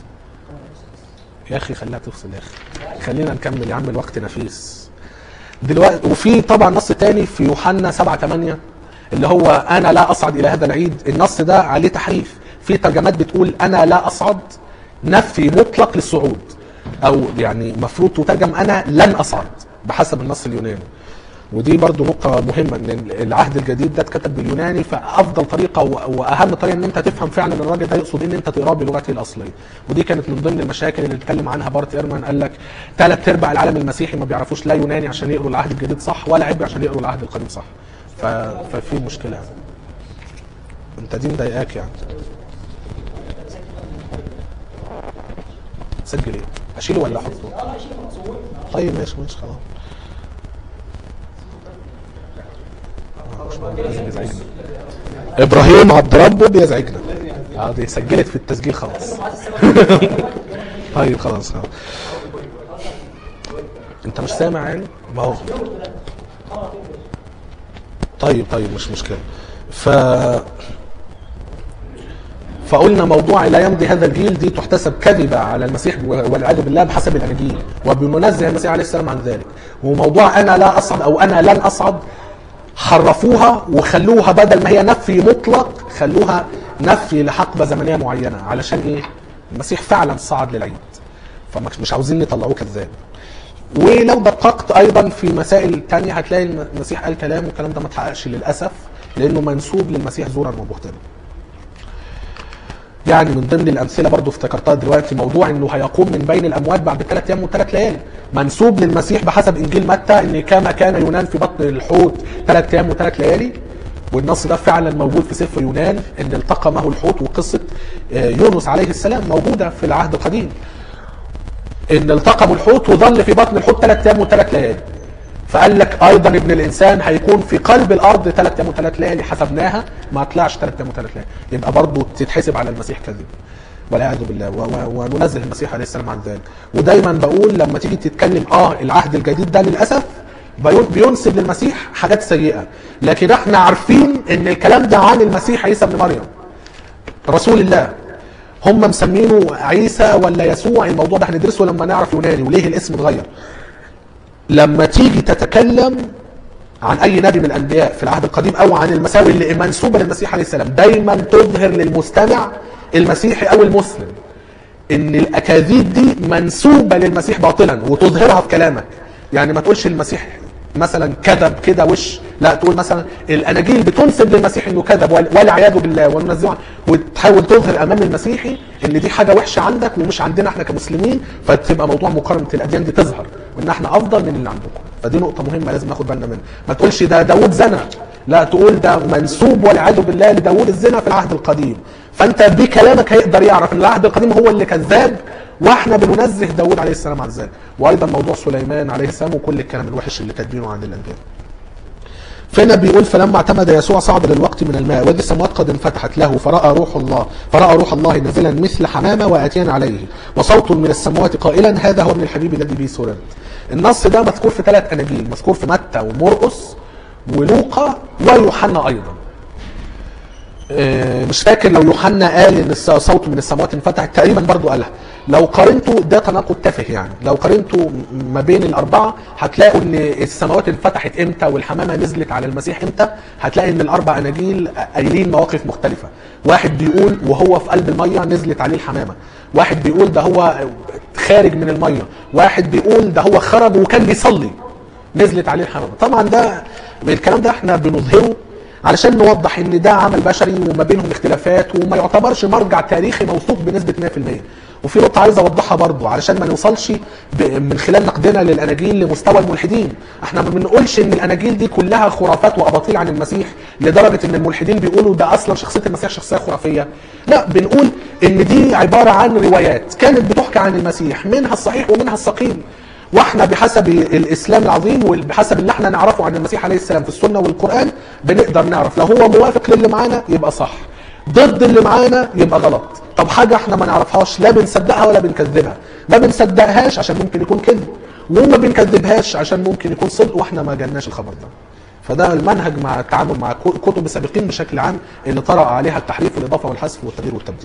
يا اخي خليها تفصل يا اخي خلينا نكمل يا عم الوقت نفيس دلوقتي وفي طبعا نص تاني في يوحنا 7 8 اللي هو انا لا اصعد الى هذا العيد النص ده عليه تحريف في ترجمات بتقول انا لا اصعد نفي مطلق للصعود او يعني مفروض تترجم انا لن اصعد بحسب النص اليوناني ودي برضو نقطة مهمة ان العهد الجديد ده اتكتب باليوناني فافضل طريقة و- واهم طريقة ان انت تفهم فعلا الراجل ده يقصد ايه ان انت تقراه بلغته الاصلية ودي كانت من ضمن المشاكل اللي اتكلم عنها بارت ايرمان قال لك ثلاث ارباع العالم المسيحي ما بيعرفوش لا يوناني عشان يقروا العهد الجديد صح ولا عبري عشان يقروا العهد القديم صح ف... ففي مشكلة يعني. انت دي مضايقاك يعني سجل ايه؟ اشيله ولا احطه؟ طيب ماشي ماشي خلاص لازم يزعجنا ابراهيم عبد ربه بيزعجنا اه دي سجلت في التسجيل خلاص طيب خلاص خلاص انت مش سامع يعني ما هو طيب طيب مش مشكله ف فقلنا موضوع لا يمضي هذا الجيل دي تحتسب كذبة على المسيح والعياذ بالله بحسب الأناجيل وبننزه المسيح عليه السلام عن ذلك وموضوع أنا لا أصعد أو أنا لن أصعد حرفوها وخلوها بدل ما هي نفي مطلق خلوها نفي لحقبة زمنية معينة علشان إيه؟ المسيح فعلا صعد للعيد فمش مش عاوزين يطلعوه كذاب ولو دققت ايضا في مسائل تانية هتلاقي المسيح قال كلام والكلام ده ما اتحققش للاسف لانه منسوب للمسيح زورا وبهتانا يعني من ضمن الامثله برضو افتكرتها دلوقتي موضوع انه هيقوم من بين الاموات بعد ثلاث ايام وثلاث ليالي منسوب للمسيح بحسب انجيل متى ان كما كان يونان في بطن الحوت ثلاث ايام وثلاث ليالي والنص ده فعلا موجود في سفر يونان ان التقى معه الحوت وقصه آه، يونس عليه السلام موجوده في العهد القديم ان التقموا الحوت وظل في بطن الحوت ثلاث ايام وثلاث ليالي فقال لك ايضا ابن الانسان هيكون في قلب الارض ثلاث ايام وثلاث ليالي حسبناها ما طلعش ثلاث ايام وثلاث ليالي يبقى برضه تتحسب على المسيح كذب والعياذ بالله و- و- وننزه المسيح عليه السلام عن ذلك ودايما بقول لما تيجي تتكلم اه العهد الجديد ده للاسف بيون- بينسب للمسيح حاجات سيئه لكن احنا عارفين ان الكلام ده عن المسيح عيسى ابن مريم رسول الله هم مسمينه عيسى ولا يسوع الموضوع ده هندرسه لما نعرف يوناني وليه الاسم اتغير لما تيجي تتكلم عن اي نبي من الانبياء في العهد القديم او عن المساوي اللي منسوبه للمسيح عليه السلام دايما تظهر للمستمع المسيحي او المسلم ان الاكاذيب دي منسوبه للمسيح باطلا وتظهرها في كلامك يعني ما تقولش المسيح مثلا كذب كده وش لا تقول مثلا الاناجيل بتنسب للمسيح انه كذب وال- والعياذ بالله وننزعه عنه. وتحاول تظهر امام المسيحي ان دي حاجه وحشه عندك ومش عندنا احنا كمسلمين فتبقى موضوع مقارنه الاديان دي تظهر وان احنا افضل من اللي عندكم فدي نقطه مهمه لازم ناخد بالنا منها ما تقولش ده داوود زنى لا تقول ده منسوب والعياذ بالله لداوود الزنا في العهد القديم فانت بكلامك هيقدر يعرف ان العهد القديم هو اللي كذاب واحنا بننزه داوود عليه السلام عن ذلك وايضا موضوع سليمان عليه السلام وكل الكلام الوحش اللي كاتبينه عن الانبياء فهنا بيقول فلما اعتمد يسوع صعد للوقت من الماء وإذ السماوات قد انفتحت له فرأى روح الله فرأى روح الله نازلا مثل حمامة وآتيا عليه وصوت من السماوات قائلا هذا هو ابن الحبيب الذي به سررت النص ده مذكور في ثلاث أناجيل مذكور في متى ومرقس ولوقا ويوحنا أيضا آه، مش فاكر لو يوحنا قال ان الس- صوت من السماوات انفتحت تقريبا برضو قالها لو قارنتوا ده تناقض تافه يعني لو قارنتوا ما بين الاربعه هتلاقوا ان السماوات انفتحت امتى والحمامه نزلت على المسيح امتى هتلاقي ان الاربع اناجيل قايلين مواقف مختلفه واحد بيقول وهو في قلب الميه نزلت عليه الحمامه واحد بيقول ده هو خارج من الميه واحد بيقول ده هو خرج وكان بيصلي نزلت عليه الحمامه طبعا ده الكلام ده احنا بنظهره علشان نوضح ان ده عمل بشري وما بينهم اختلافات وما يعتبرش مرجع تاريخي موثوق بنسبه 100% وفي نقطة عايز اوضحها برضو علشان ما نوصلش ب- من خلال نقدنا للاناجيل لمستوى الملحدين احنا ما بنقولش ان الاناجيل دي كلها خرافات واباطيل عن المسيح لدرجة ان الملحدين بيقولوا ده اصلا شخصية المسيح شخصية خرافية لا بنقول ان دي عبارة عن روايات كانت بتحكي عن المسيح منها الصحيح ومنها السقيم واحنا بحسب الاسلام العظيم وبحسب اللي احنا نعرفه عن المسيح عليه السلام في السنه والقران بنقدر نعرف لو هو موافق للي معانا يبقى صح ضد اللي معانا يبقى غلط طب حاجه احنا ما نعرفهاش لا بنصدقها ولا بنكذبها ما بنصدقهاش عشان ممكن يكون كذب وما بنكذبهاش عشان ممكن يكون صدق واحنا ما جالناش الخبر ده فده المنهج مع التعامل مع كتب السابقين بشكل عام اللي طرأ عليها التحريف والاضافه والحذف والتغيير والتبديل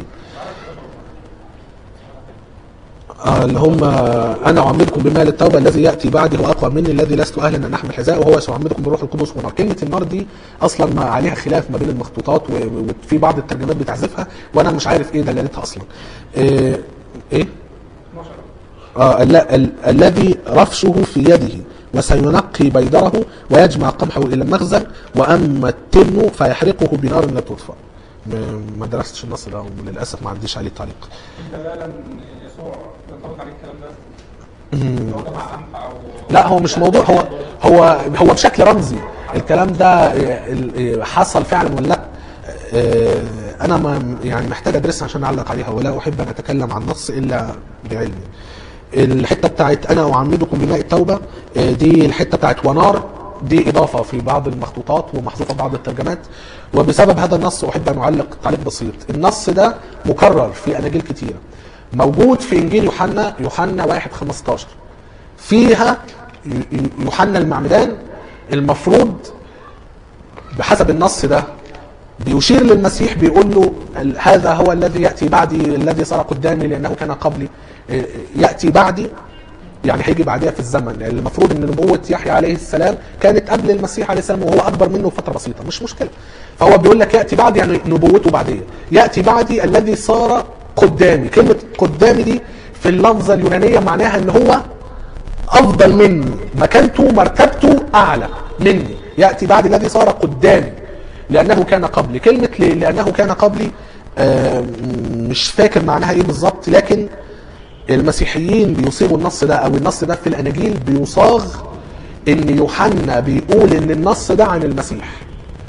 آه، اللي هم آه، انا اعمدكم بمال التوبه الذي ياتي بعدي هو اقوى مني الذي لست اهلا ان احمل حذاء وهو سيعمدكم بالروح القدس ونار كلمه النار دي اصلا ما عليها خلاف ما بين المخطوطات و- و- وفي بعض الترجمات بتحذفها وانا مش عارف ايه دلالتها اصلا إيه, ايه آه ال- ال- الذي رفشه في يده وسينقي بيدره ويجمع قمحه الى المخزن واما التبن فيحرقه بنار لا تطفأ م- ما درستش النص ده وللاسف ما عنديش عليه تعليق انت فعلا يسوع ينطبق عليه الكلام ده؟ لو ده مع قمح او لا هو مش موضوع هو هو هو بشكل رمزي الكلام ده آه، ال- آه، حصل فعلا ولا لا آه، انا ما يعني محتاج ادرسها عشان اعلق عليها ولا احب ان اتكلم عن نص الا بعلمي الحته بتاعت انا اعمدكم بماء التوبه آه، دي الحته بتاعت ونار دي اضافه في بعض المخطوطات ومحذوفه في بعض الترجمات وبسبب هذا النص احب ان اعلق تعليق بسيط النص ده مكرر في اناجيل كتيره موجود في انجيل يوحنا يوحنا 1 15 فيها ي- ي- يوحنا المعمدان المفروض بحسب النص ده بيشير للمسيح بيقول له ال- هذا هو الذي ياتي بعدي الذي صار قدامي لانه كان قبلي إيه، ياتي بعدي يعني هيجي بعدها في الزمن لان المفروض ان نبوه يحيى عليه السلام كانت قبل المسيح عليه السلام وهو اكبر منه بفتره بسيطه مش مشكله فهو بيقول لك ياتي بعدي يعني نبوته بعديه ياتي بعدي الذي صار قدامي كلمه قدامي دي في اللفظه اليونانيه معناها ان هو افضل مني مكانته مرتبته اعلى مني ياتي بعد الذي صار قدامي لانه كان قبلي كلمه ل- لانه كان قبلي آه، مش فاكر معناها ايه بالظبط لكن المسيحيين بيصيغوا النص ده او النص ده في الاناجيل بيصاغ ان يوحنا بيقول ان النص ده عن المسيح في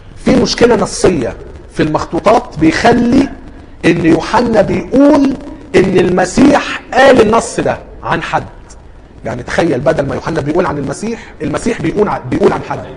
مشكله نصيه في المخطوطات بيخلي ان يوحنا بيقول ان المسيح قال النص ده عن حد يعني تخيل بدل ما يوحنا بيقول عن المسيح المسيح بيقول عن بيقول عن حد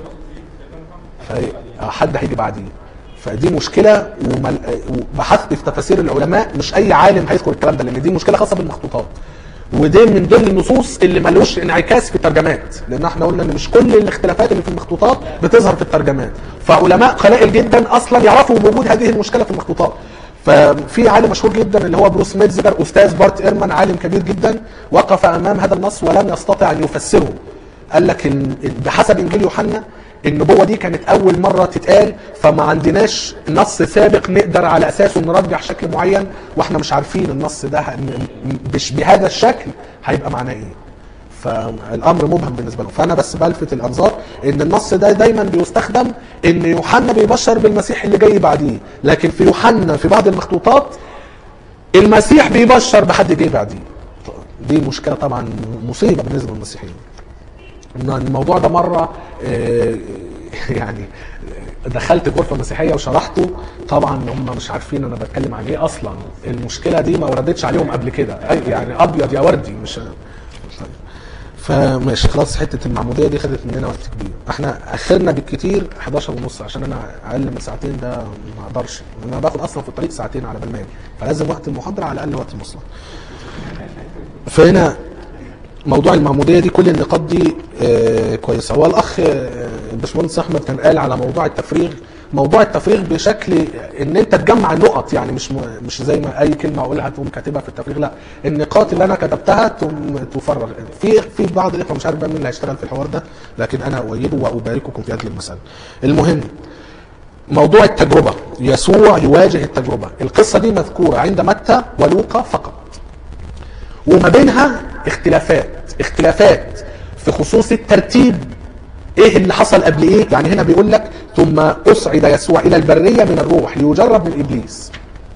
ف- حد هيجي بعديه فدي مشكله ومل- وبحثت في تفاسير العلماء مش اي عالم هيذكر الكلام ده لان دي مشكله خاصه بالمخطوطات ودي من ضمن النصوص اللي ملوش انعكاس في الترجمات لان احنا قلنا ان مش كل الاختلافات اللي في المخطوطات بتظهر في الترجمات فعلماء قلائل جدا اصلا يعرفوا بوجود هذه المشكله في المخطوطات ففي عالم مشهور جدا اللي هو بروس ميتزجر استاذ بارت ايرمان عالم كبير جدا وقف امام هذا النص ولم يستطع ان يفسره قال لك إن بحسب انجيل يوحنا النبوه دي كانت اول مره تتقال فما عندناش نص سابق نقدر على اساسه نرجح شكل معين واحنا مش عارفين النص ده ه- مش بهذا الشكل هيبقى معناه ايه فالامر مبهم بالنسبه له فانا بس بلفت الانظار ان النص ده دايما بيستخدم ان يوحنا بيبشر بالمسيح اللي جاي بعديه لكن في يوحنا في بعض المخطوطات المسيح بيبشر بحد جاي بعديه دي مشكله طبعا مصيبه بالنسبه للمسيحيين الموضوع ده مره آه، يعني دخلت غرفه مسيحيه وشرحته طبعا هم مش عارفين انا بتكلم عن ايه اصلا المشكله دي ما وردتش عليهم قبل كده أي- يعني ابيض يا وردي مش فماشي خلاص حته المعموديه دي خدت مننا وقت كبير احنا اخرنا بالكتير 11 ونص عشان انا اقل من ساعتين ده ما اقدرش انا باخد اصلا في الطريق ساعتين على بال ما أجي. فلازم وقت المحاضره على الاقل وقت المواصلات فهنا موضوع المعموديه دي كل النقاط دي آه، كويسه هو الاخ آه، الباشمهندس احمد كان قال على موضوع التفريغ موضوع التفريغ بشكل ان انت تجمع النقط يعني مش م- مش زي ما اي كلمه اقولها تقوم كاتبها في التفريغ لا النقاط اللي انا كتبتها تقوم تفرغ في في بعض الاخوه مش عارف بقى مين اللي هيشتغل في الحوار ده لكن انا اؤيده وابارككم في هذه المساله المهم موضوع التجربه يسوع يواجه التجربه القصه دي مذكوره عند متى ولوقا فقط وما بينها اختلافات اختلافات في خصوص الترتيب ايه اللي حصل قبل ايه يعني هنا بيقول لك ثم اصعد يسوع الى البريه من الروح ليجرب من ابليس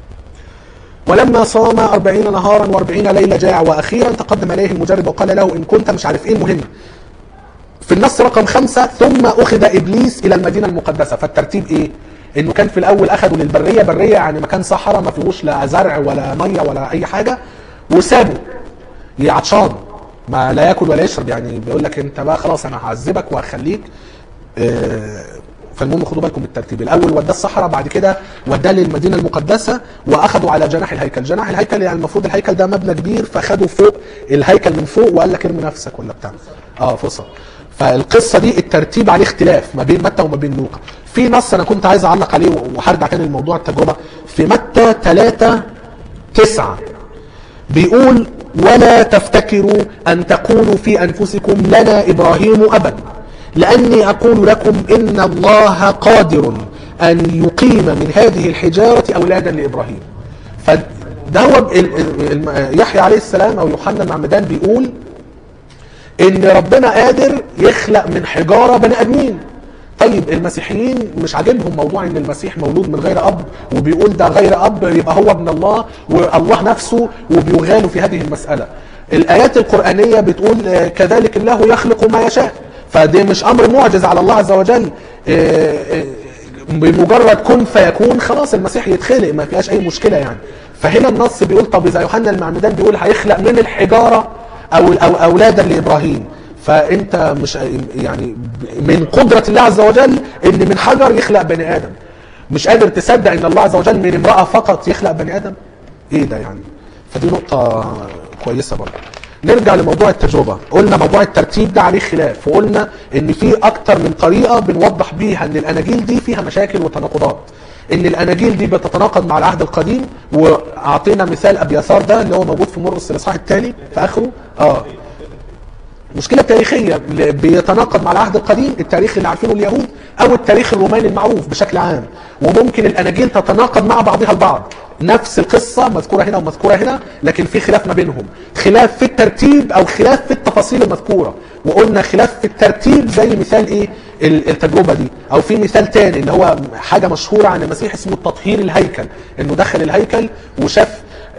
ولما صام أربعين نهارا وأربعين ليلة جاع وأخيرا تقدم إليه المجرب وقال له إن كنت مش عارف إيه المهم في النص رقم خمسة ثم أخذ إبليس إلى المدينة المقدسة فالترتيب إيه؟ إنه كان في الأول أخذوا للبرية برية يعني مكان صحراء ما فيهوش لا زرع ولا مية ولا أي حاجة وسابه عطشان ما لا ياكل ولا يشرب يعني بيقول لك انت بقى خلاص انا هعذبك وهخليك آه، فالمهم خدوا بالكم من الترتيب الاول وداه الصحراء بعد كده وداه للمدينه المقدسه واخدوا على جناح الهيكل جناح الهيكل يعني المفروض الهيكل ده مبنى كبير فخدوا فوق الهيكل من فوق وقال لك ارمي نفسك ولا بتاع اه فصل فالقصه دي الترتيب عليه اختلاف ما بين متى وما بين لوقا في نص انا كنت عايز اعلق عليه وهرجع تاني لموضوع التجربه في متى 3 9 بيقول ولا تفتكروا أن تقولوا في أنفسكم لنا إبراهيم أبا لأني أقول لكم إن الله قادر أن يقيم من هذه الحجارة أولادا لإبراهيم فده هو ال- ال- ال- يحيى عليه السلام أو يوحنا المعمدان بيقول ان ربنا قادر يخلق من حجاره بني ادمين طيب المسيحيين مش عاجبهم موضوع ان المسيح مولود من غير اب وبيقول ده غير اب يبقى هو ابن الله والله نفسه وبيغالوا في هذه المساله الايات القرانيه بتقول آه، كذلك الله يخلق ما يشاء فده مش امر معجز على الله عز وجل آه، آه، بمجرد كن فيكون خلاص المسيح يتخلق ما فيهاش اي مشكله يعني فهنا النص بيقول طب اذا يوحنا المعمدان بيقول هيخلق من الحجاره او او اولادا لابراهيم فانت مش يعني من قدره الله عز وجل ان من حجر يخلق بني ادم مش قادر تصدق ان الله عز وجل من امراه فقط يخلق بني ادم ايه ده يعني فدي نقطه كويسه برضه نرجع لموضوع التجربه قلنا موضوع الترتيب ده عليه خلاف وقلنا ان في اكتر من طريقه بنوضح بيها ان الاناجيل دي فيها مشاكل وتناقضات ان الاناجيل دي بتتناقض مع العهد القديم واعطينا مثال ابيثار ده اللي هو موجود في مرقس الاصحاح الثاني في اخره اه مشكلة تاريخية بيتناقض مع العهد القديم التاريخ اللي عارفينه اليهود أو التاريخ الروماني المعروف بشكل عام وممكن الأناجيل تتناقض مع بعضها البعض نفس القصة مذكورة هنا ومذكورة هنا لكن في خلاف ما بينهم خلاف في الترتيب أو خلاف في التفاصيل المذكورة وقلنا خلاف في الترتيب زي مثال إيه ال- التجربة دي أو في مثال تاني اللي هو حاجة مشهورة عن المسيح اسمه تطهير الهيكل إنه دخل الهيكل وشاف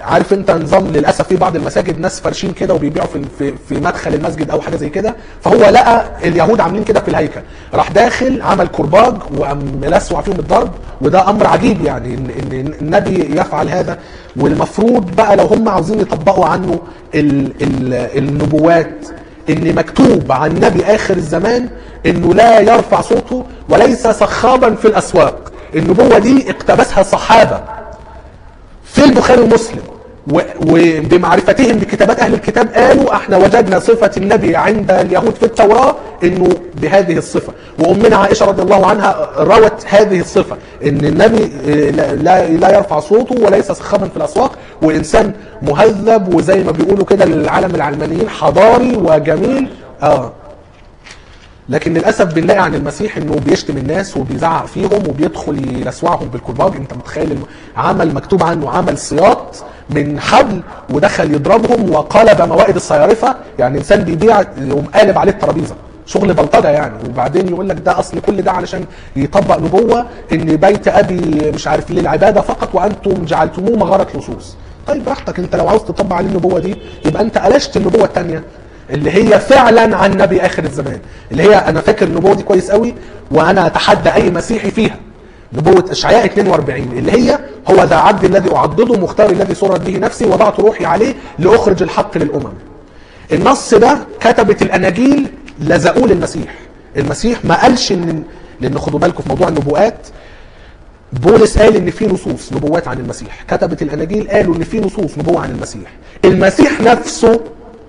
عارف انت نظام للاسف في بعض المساجد ناس فرشين كده وبيبيعوا في في, في مدخل المسجد او حاجه زي كده فهو لقى اليهود عاملين كده في الهيكل راح داخل عمل كرباج وقام ملسوع فيهم الضرب وده امر عجيب يعني ان, إن النبي يفعل هذا والمفروض بقى لو هم عاوزين يطبقوا عنه ال ال النبوات ان مكتوب عن نبي اخر الزمان انه لا يرفع صوته وليس صخابا في الاسواق النبوه دي اقتبسها الصحابه في البخاري ومسلم و- وبمعرفتهم بكتابات اهل الكتاب قالوا احنا وجدنا صفه النبي عند اليهود في التوراه انه بهذه الصفه وامنا عائشه رضي الله عنها روت هذه الصفه ان النبي آه، لا- لا لا يرفع صوته وليس صخبا في الاسواق وانسان مهذب وزي ما بيقولوا كده للعالم العلمانيين حضاري وجميل اه لكن للاسف بنلاقي عن المسيح انه بيشتم الناس وبيزعق فيهم وبيدخل يلسوعهم بالكرباج انت متخيل إنه عمل مكتوب عنه عمل سياط من حبل ودخل يضربهم وقلب موائد الصيارفه يعني انسان بيبيع يقوم قالب عليه الترابيزه شغل بلطجه يعني وبعدين يقول لك ده اصل كل ده علشان يطبق نبوه ان بيت ابي مش عارف للعباده فقط وانتم جعلتموه مغاره لصوص طيب براحتك انت لو عاوز تطبق عليه النبوه دي يبقى انت قلشت النبوه الثانيه اللي هي فعلا عن نبي اخر الزمان اللي هي انا فاكر النبوه دي كويس قوي وانا اتحدى اي مسيحي فيها نبوة اشعياء 42 اللي هي هو ذا عبد الذي اعضده مختار الذي سرت به نفسي وضعت روحي عليه لاخرج الحق للامم النص ده كتبت الاناجيل لزقوه للمسيح المسيح ما قالش ان لان خدوا بالكم في موضوع النبوءات بولس قال ان في نصوص نبوات عن المسيح كتبت الاناجيل قالوا ان في نصوص نبوه عن المسيح المسيح نفسه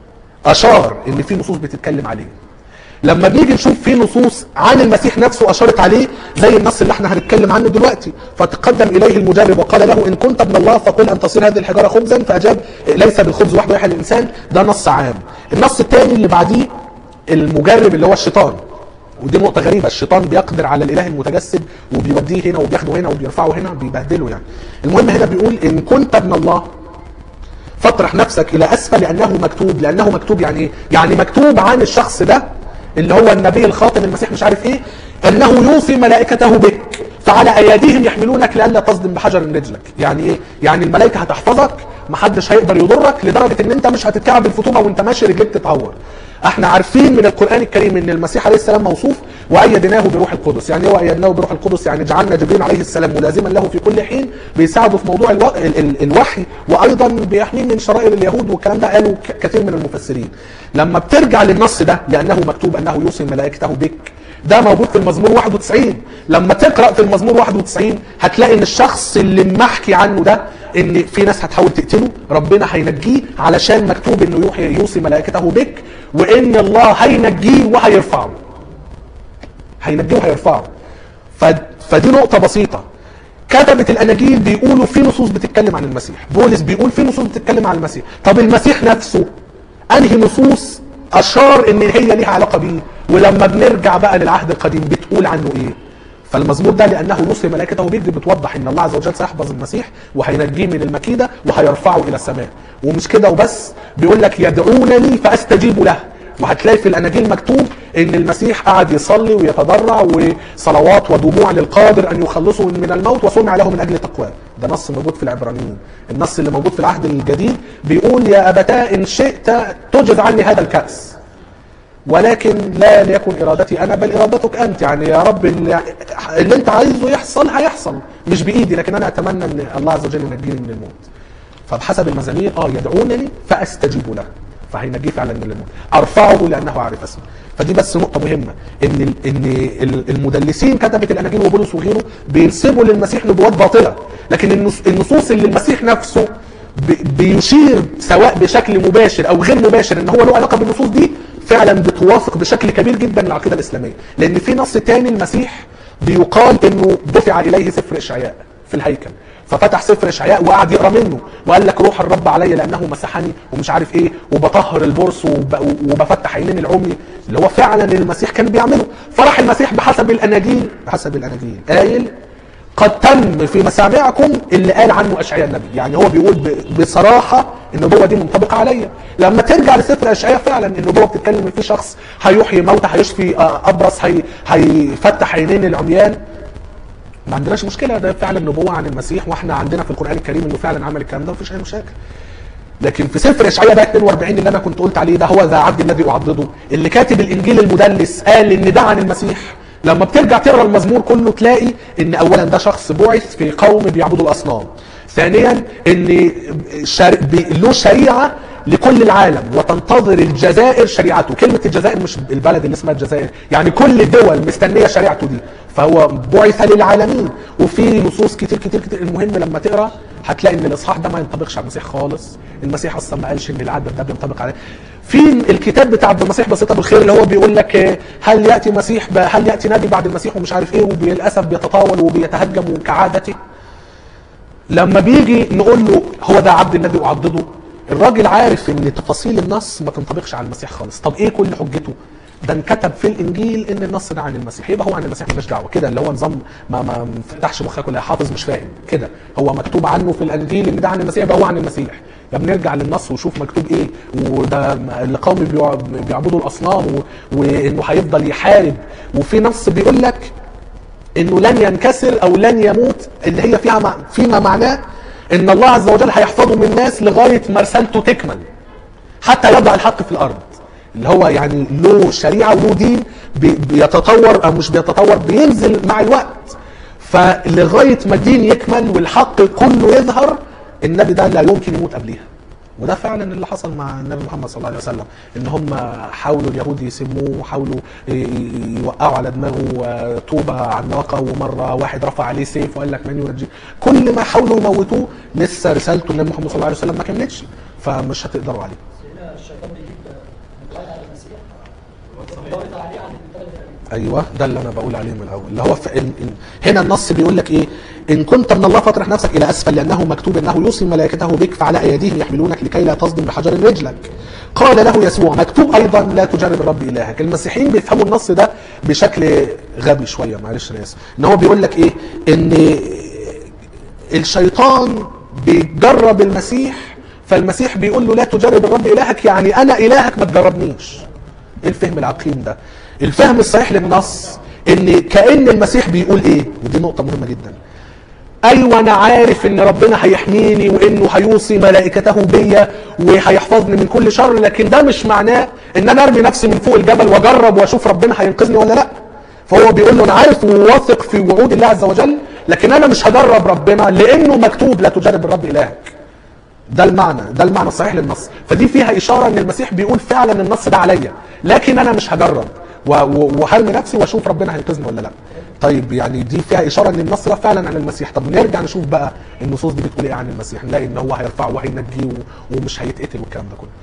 اشار ان في نصوص بتتكلم عليه لما بنيجي نشوف في نصوص عن المسيح نفسه اشارت عليه زي النص اللي احنا هنتكلم عنه دلوقتي فتقدم اليه المجرب وقال له ان كنت ابن الله فقل ان تصير هذه الحجاره خبزا فاجاب ليس بالخبز وحده يحيى الانسان ده نص عام النص الثاني اللي بعديه المجرب اللي هو الشيطان ودي نقطة غريبة الشيطان بيقدر على الإله المتجسد وبيوديه هنا وبياخده هنا وبيرفعه هنا بيبهدله يعني المهم هنا بيقول إن كنت ابن الله فاطرح نفسك الى اسفل لانه مكتوب لانه مكتوب يعني ايه يعني مكتوب عن الشخص ده اللي هو النبي الخاتم المسيح مش عارف ايه انه يوصي ملائكته بك فعلى اياديهم يحملونك لئلا تصدم بحجر رجلك يعني ايه يعني الملائكه هتحفظك محدش هيقدر يضرك لدرجه ان انت مش هتتكعب الفطوبه وانت ماشي رجليك تتعور احنا عارفين من القران الكريم ان المسيح عليه السلام موصوف وايدناه بروح القدس يعني ايه وايدناه بروح القدس يعني جعلنا جبريل عليه السلام ملازما له في كل حين بيساعده في موضوع الو... ال... ال... الوحي وايضا بيحميه من شرائر اليهود والكلام ده قالوا ك... كثير من المفسرين لما بترجع للنص ده لانه مكتوب انه يوصي ملائكته بك ده موجود في المزمور 91 لما تقرا في المزمور 91 هتلاقي ان الشخص اللي محكي عنه ده ان في ناس هتحاول تقتله ربنا هينجيه علشان مكتوب انه يوحي يوصي ملائكته بك وان الله هينجيه وهيرفعه هينجيه وهيرفعه ف... فدي نقطة بسيطة كتبت الاناجيل بيقولوا في نصوص بتتكلم عن المسيح بولس بيقول في نصوص بتتكلم عن المسيح طب المسيح نفسه انهي نصوص اشار ان هي ليها علاقة بيه ولما بنرجع بقى للعهد القديم بتقول عنه ايه فالمزمور ده لانه يوصي ملائكته بك دي بتوضح ان الله عز وجل سيحفظ المسيح وهينجيه من المكيده وهيرفعه الى السماء ومش كده وبس بيقول لك يدعونني فاستجيب له وهتلاقي في الاناجيل مكتوب ان المسيح قعد يصلي ويتضرع وصلوات ودموع للقادر ان يخلصه من الموت وصنع له من اجل تقواه ده نص موجود في العبرانيين النص اللي موجود في العهد الجديد بيقول يا ابتاه ان شئت تجز عني هذا الكاس ولكن لا ليكن ارادتي انا بل ارادتك انت يعني يا رب اللي, اللي انت عايزه يحصل هيحصل مش بايدي لكن انا اتمنى ان الله عز وجل ينجيني من الموت فبحسب المزامير اه يدعونني فاستجيب له فهينجيه فعلا من الموت ارفعه لانه عارف اسمه فدي بس نقطة مهمة ان ال- ان ال- المدلسين كتبة الاناجيل وبولس وغيره بينسبوا للمسيح نبوات باطلة لكن النص- النصوص اللي المسيح نفسه بي- بيشير سواء بشكل مباشر او غير مباشر ان هو له علاقة بالنصوص دي فعلا بتوافق بشكل كبير جدا العقيدة الاسلامية لان في نص تاني المسيح بيقال انه دفع اليه سفر اشعياء في الهيكل ففتح سفر اشعياء وقعد يقرا منه وقال لك روح الرب علي لانه مسحني ومش عارف ايه وبطهر البرص وب- وبفتح عينين العمي اللي هو فعلا المسيح كان بيعمله فرح المسيح بحسب الاناجيل بحسب الاناجيل قايل قد تم في مسامعكم اللي قال عنه اشعياء النبي يعني هو بيقول ب- بصراحه النبوه دي منطبقه عليا لما ترجع لسفر اشعياء فعلا النبوه بتتكلم ان في شخص هيحيي موتى هيشفي آه، ابرص هي هيفتح عينين العميان ما عندناش مشكله ده فعلا نبوه عن المسيح واحنا عندنا في القران الكريم انه فعلا عمل الكلام ده مفيش اي مشاكل لكن في سفر اشعياء بقى 42 اللي انا كنت قلت عليه ده هو ذا عبد الذي اعضده اللي كاتب الانجيل المدلس قال ان ده عن المسيح لما بترجع تقرا المزمور كله تلاقي ان اولا ده شخص بعث في قوم بيعبدوا الاصنام ثانيا ان شر... بي... له شريعه لكل العالم وتنتظر الجزائر شريعته كلمه الجزائر مش البلد اللي اسمها الجزائر يعني كل الدول مستنيه شريعته دي فهو بعث للعالمين وفي نصوص كتير كتير كتير المهم لما تقرا هتلاقي ان الاصحاح ده ما ينطبقش على المسيح خالص المسيح اصلا ما قالش ان العدد ده بينطبق عليه في الكتاب بتاع عبد المسيح بسيطه بالخير اللي هو بيقول لك آه، هل ياتي مسيح ب- هل ياتي نبي بعد المسيح ومش عارف ايه وللاسف بيتطاول وبيتهجم كعادته لما بيجي نقول له هو ده عبد الذي اعضده الراجل عارف ان تفاصيل النص ما تنطبقش على المسيح خالص طب ايه كل حجته ده انكتب في الانجيل ان النص ده عن المسيح يبقى هو عن المسيح مالناش دعوه كده اللي هو نظام ما ما فتحش مخك ولا حافظ مش فاهم كده هو مكتوب عنه في الانجيل ان ده عن المسيح يبقى هو عن المسيح يا بنرجع للنص وشوف مكتوب ايه وده اللي قوم بيع- بيعبدوا الاصنام و- وانه هيفضل يحارب وفي نص بيقول لك انه لن ينكسر او لن يموت اللي هي فيها مع فيما معناه ان الله عز وجل هيحفظه من الناس لغايه ما رسالته تكمل حتى يضع الحق في الارض اللي هو يعني له شريعه وله دين بي- بيتطور او مش بيتطور بينزل مع الوقت فلغايه ما الدين يكمل والحق كله يظهر النبي ده لا يمكن يموت قبليها وده فعلا اللي حصل مع النبي محمد صلى الله عليه وسلم ان هم حاولوا اليهود يسموه وحاولوا ي- ي- يوقعوا على دماغه آه، طوبه على الناقه ومره واحد رفع عليه سيف وقال لك من ينجي كل ما حاولوا يموتوه لسه رسالته النبي محمد صلى الله عليه وسلم ما كملتش فمش هتقدروا عليه سيدنا الشيطان بيجيب مقالة على المسيح ضابط عليه عن الثلاث ايوه ده اللي انا بقول عليه من الاول اللي هو في ال... ال... هنا النص بيقول لك ايه ان كنت من الله فاطرح نفسك الى اسفل لانه مكتوب انه يوصي ملائكته بك فعلى ايديهم يحملونك لكي لا تصدم بحجر رجلك قال له يسوع مكتوب ايضا لا تجرب الرب الهك المسيحيين بيفهموا النص ده بشكل غبي شويه معلش انا اسف ان هو بيقول لك ايه ان الشيطان بيجرب المسيح فالمسيح بيقول له لا تجرب الرب الهك يعني انا الهك ما تجربنيش ايه الفهم العقيم ده الفهم الصحيح للنص ان كان المسيح بيقول ايه ودي نقطه مهمه جدا ايوه انا عارف ان ربنا هيحميني وانه هيوصي ملائكته بيا وهيحفظني من كل شر لكن ده مش معناه ان انا ارمي نفسي من فوق الجبل واجرب واشوف ربنا هينقذني ولا لا فهو بيقول له انا عارف وواثق في وعود الله عز وجل لكن انا مش هجرب ربنا لانه مكتوب لا تجرب الرب الهك ده المعنى ده المعنى الصحيح للنص فدي فيها اشاره ان المسيح بيقول فعلا النص ده عليا لكن انا مش هجرب و- و- وهرمي نفسي واشوف ربنا هينقذني ولا لا طيب يعني دي فيها اشاره ان النص ده فعلا عن المسيح طب نرجع نشوف بقى النصوص دي بتقول ايه عن المسيح نلاقي ان هو هيرفعه وهينجيه و- ومش هيتقتل والكلام ده كله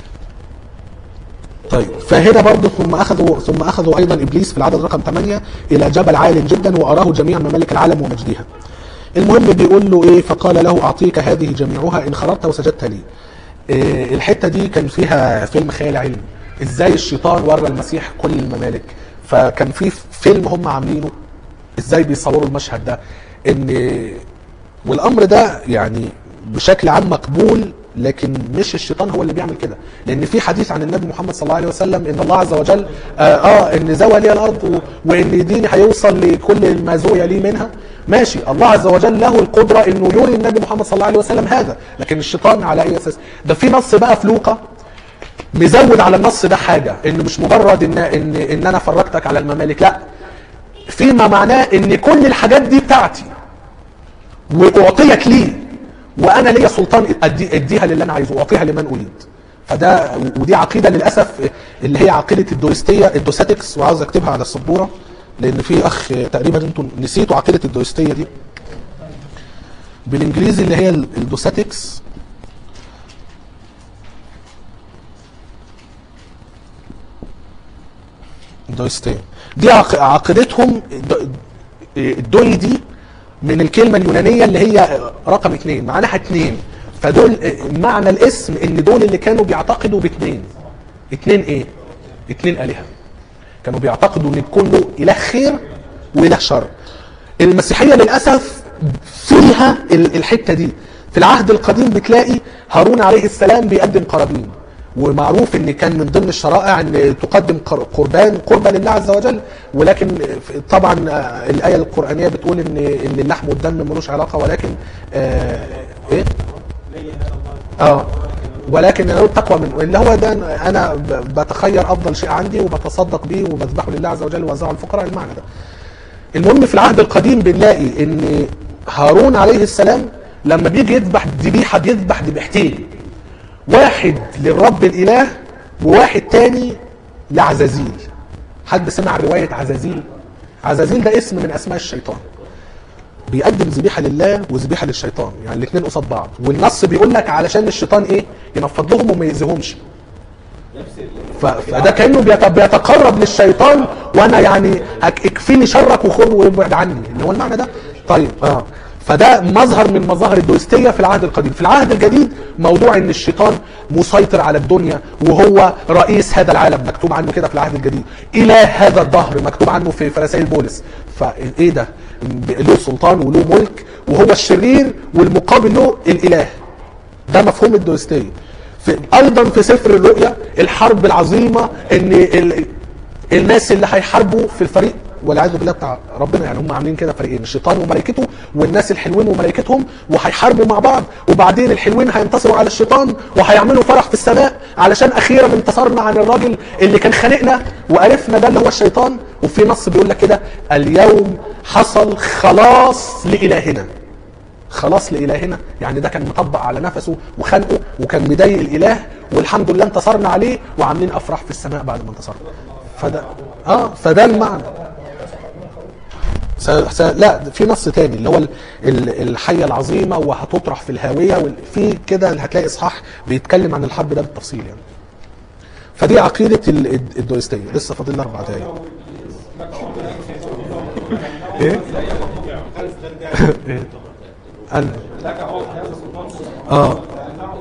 طيب فهنا برضه ثم اخذوا ثم اخذوا ايضا ابليس في العدد رقم 8 الى جبل عال جدا واراه جميع ممالك العالم ومجدها. المهم بيقول له ايه فقال له اعطيك هذه جميعها ان خرجت وسجدت لي. إيه الحته دي كان فيها فيلم خيال علمي ازاي الشيطان ورى المسيح كل الممالك فكان في فيلم هم عاملينه ازاي بيصوروا المشهد ده ان والامر ده يعني بشكل عام مقبول لكن مش الشيطان هو اللي بيعمل كده لان في حديث عن النبي محمد صلى الله عليه وسلم ان الله عز وجل اه, آه ان زوى لي الارض و- وان ديني هيوصل لكل ما زوي لي منها ماشي الله عز وجل له القدره انه يري النبي محمد صلى الله عليه وسلم هذا لكن الشيطان على اي اساس ده في نص بقى في لوقا مزود على النص ده حاجه انه مش مجرد ان ان ان انا فرجتك على الممالك لا فيما معناه ان كل الحاجات دي بتاعتي واعطيت لي وانا ليا سلطان أدي اديها للي انا عايزه واعطيها لمن اريد فده ودي عقيده للاسف اللي هي عقيده الدويستيه الدوساتكس وعاوز اكتبها على السبوره لان في اخ تقريبا انتوا نسيتوا عقيده الدويستيه دي بالانجليزي اللي هي الدوساتكس دويستيه دي عق- عقيدتهم د- الدوي دي من الكلمة اليونانية اللي هي رقم اثنين معناها اثنين فدول معنى الاسم ان دول اللي كانوا بيعتقدوا باثنين اثنين ايه اثنين آلهة كانوا بيعتقدوا ان كله اله خير واله شر المسيحية للأسف فيها ال- الحتة دي في العهد القديم بتلاقي هارون عليه السلام بيقدم قرابين ومعروف ان كان من ضمن الشرائع ان تقدم قر- قربان قربة لله عز وجل ولكن طبعا آه، الايه القرانيه بتقول ان ان اللحم والدم ملوش علاقه ولكن آه ايه اه ولكن انا التقوى من اللي هو ده انا ب- بتخير افضل شيء عندي وبتصدق بيه وبذبحه لله عز وجل ووزعه على الفقراء المعنى ده المهم في العهد القديم بنلاقي ان هارون عليه السلام لما بيجي يذبح ذبيحه بيذبح ذبيحتين واحد للرب الاله وواحد تاني لعزازيل حد سمع روايه عزازيل عزازيل ده اسم من اسماء الشيطان بيقدم ذبيحه لله وذبيحه للشيطان يعني الاثنين قصاد بعض والنص بيقول لك علشان الشيطان ايه ينفض لهم وما يأذيهمش ف- فده كانه بيت- بيتقرب للشيطان وانا يعني هك- اكفيني شرك وخر وابعد عني اللي هو المعنى ده طيب اه فده مظهر من مظاهر الدوستية في العهد القديم في العهد الجديد موضوع ان الشيطان مسيطر على الدنيا وهو رئيس هذا العالم مكتوب عنه كده في العهد الجديد اله هذا الدهر مكتوب عنه في في رسائل بولس فايه ده له سلطان وله ملك وهو الشرير والمقابل له الاله ده مفهوم الدوستية في ايضا في سفر الرؤيا الحرب العظيمه ان ال... الناس اللي هيحاربوا في الفريق والعياذ بالله بتاع ربنا يعني هم عاملين كده فريقين الشيطان وملائكته والناس الحلوين وملائكتهم وهيحاربوا مع بعض وبعدين الحلوين هينتصروا على الشيطان وهيعملوا فرح في السماء علشان اخيرا انتصرنا عن الراجل اللي كان خانقنا وعرفنا ده اللي هو الشيطان وفي نص بيقول لك كده اليوم حصل خلاص لالهنا خلاص لإلهنا يعني ده كان مطبق على نفسه وخنقه وكان مضايق الإله والحمد لله انتصرنا عليه وعاملين أفراح في السماء بعد ما انتصرنا فده اه فده المعنى س... س... لا في نص تاني اللي هو ال... ال... الحية العظيمة وهتطرح في الهاوية وال... في كده هتلاقي إصحاح بيتكلم عن الحرب ده بالتفصيل يعني فدي عقيدة ال... الدويستية لسه فاضل لي أربع دقايق ايه؟ ايه؟ انا اه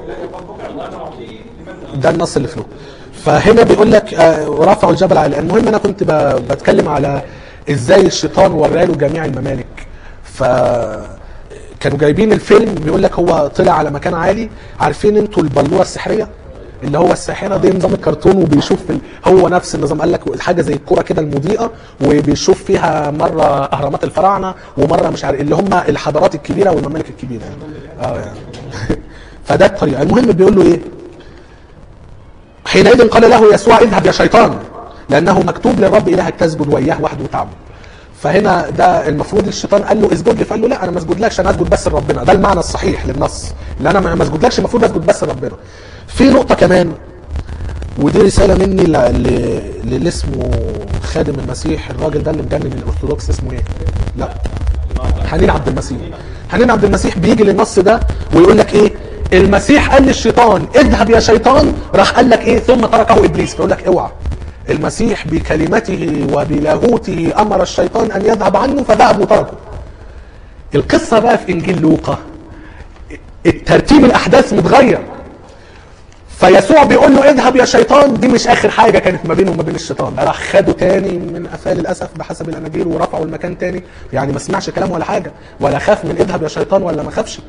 ده النص اللي فيه فهنا بيقول لك آه، ورفعوا الجبل على المهم انا كنت ب- بتكلم على ازاي الشيطان وراله جميع الممالك ف كانوا جايبين الفيلم بيقول لك هو طلع على مكان عالي عارفين انتوا البلوره السحريه اللي هو الساحره دي نظام الكرتون وبيشوف ال- هو نفس النظام قال لك حاجه زي الكره كده المضيئه وبيشوف فيها مره اهرامات الفراعنه ومره مش عارف اللي هم الحضارات الكبيره والممالك الكبيره يعني. اه يعني فده الطريقه المهم بيقول له ايه حينئذ قال له يسوع اذهب يا شيطان لانه مكتوب للرب الهك تسجد واياه وحده تعبد فهنا ده المفروض الشيطان قال له اسجد لي فقال له لا انا ما اسجدلكش انا اسجد بس لربنا ده المعنى الصحيح للنص اللي انا ما اسجدلكش المفروض اسجد بس لربنا في نقطه كمان ودي رساله مني ل- ل- للي اسمه خادم المسيح الراجل ده اللي مجنن الارثوذكس اسمه ايه؟ لا حنين عبد المسيح حنين عبد المسيح بيجي للنص ده ويقول لك ايه المسيح قال للشيطان اذهب يا شيطان راح قال لك ايه ثم تركه ابليس فيقول لك اوعى المسيح بكلمته وبلاهوته امر الشيطان ان يذهب عنه فذهب وتركه القصه بقى في انجيل لوقا الترتيب الاحداث متغير فيسوع بيقول له اذهب يا شيطان دي مش اخر حاجه كانت ما بينه وما بين الشيطان ده راح خده تاني من قفاه للاسف بحسب الاناجيل ورفعه المكان تاني يعني ما سمعش كلام ولا حاجه ولا خاف من اذهب يا شيطان ولا ما خافش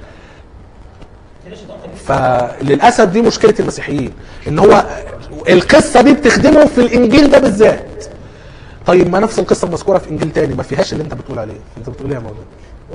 فللاسف دي مشكله المسيحيين ان هو القصه دي بتخدمه في الانجيل ده بالذات طيب ما نفس القصه المذكوره في انجيل تاني ما فيهاش اللي انت بتقول عليه انت بتقول ايه يا مولانا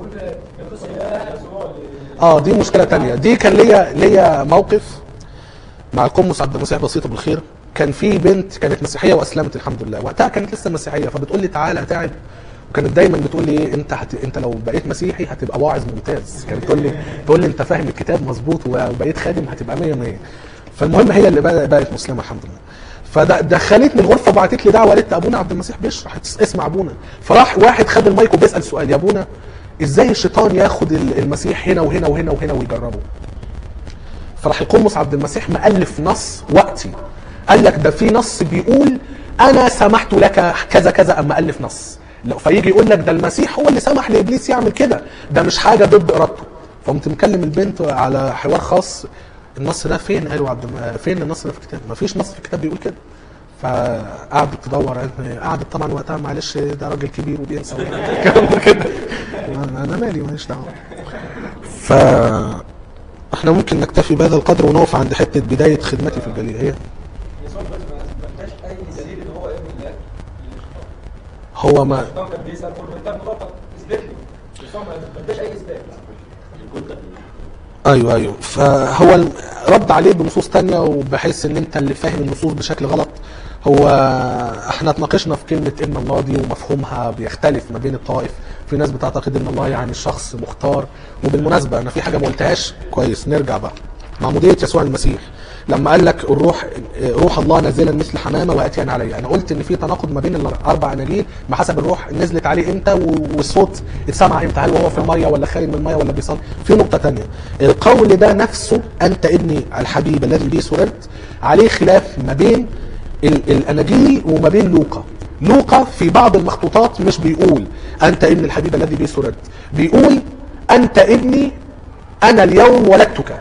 اه دي مشكله تانية دي كان ليا ليا موقف مع القمص عبد المسيح بسيطه بالخير كان في بنت كانت مسيحيه واسلمت الحمد لله وقتها كانت لسه مسيحيه فبتقول لي تعالى تعب وكانت دايما بتقول لي ايه انت هت... انت لو بقيت مسيحي هتبقى واعظ ممتاز كانت تقول لي تقول لي انت فاهم الكتاب مظبوط وبقيت خادم هتبقى 100 100 فالمهم هي اللي بقى- بقت مسلمه الحمد لله فدخلتني الغرفه وبعتت لي دعوه قالت ابونا عبد المسيح بيشرح اسمع ابونا فراح واحد خد المايك وبيسال سؤال يا ابونا ازاي الشيطان ياخد ال- المسيح هنا وهنا وهنا وهنا ويجربه فراح القمص عبد المسيح مؤلف نص وقتي قال لك ده في نص بيقول انا سمحت لك كذا كذا اما الف نص لو فيجي يقول لك ده المسيح هو اللي سمح لابليس يعمل كده ده مش حاجه ضد ارادته فقمت مكلم البنت على حوار خاص النص ده فين قالوا عبد الم... فين النص ده في الكتاب ما فيش نص في الكتاب بيقول كده فقعدت تدور قعدت طبعا وقتها معلش ده راجل كبير وبينسى الكلام ده كده انا مالي ماليش دعوه ف احنا ممكن نكتفي بهذا القدر ونقف عند حته بدايه خدمتي في الجاليه هي يسوع بس ما ما اداش اي دليل ان هو ابن الله هو ما الشيطان كان بيسال كل انت مضافه اثبت لي بس هو ما ما اداش اي اثبات ايوه ايوه فهو الم- رد عليه بنصوص تانية وبحيث ان انت اللي فاهم النصوص بشكل غلط هو احنا اتناقشنا في كلمة ابن الله دي ومفهومها بيختلف ما بين الطوائف في ناس بتعتقد ان الله يعني شخص مختار وبالمناسبة انا في حاجة ما قلتهاش كويس نرجع بقى معمودية يسوع المسيح لما قال لك الروح روح الله نازلا مثل حمامه واتيا علي انا قلت ان في تناقض ما بين الاربع اناجيل بحسب الروح نزلت عليه امتى و- والصوت اتسمع امتى هل وهو في الميه ولا خارج من الميه ولا بيصلي في نقطه تانية القول ده نفسه انت ابني الحبيب الذي به سررت عليه خلاف ما بين ال- الاناجيل وما بين لوقا لوقا في بعض المخطوطات مش بيقول انت ابن الحبيب الذي به سررت بيقول انت ابني انا اليوم ولدتك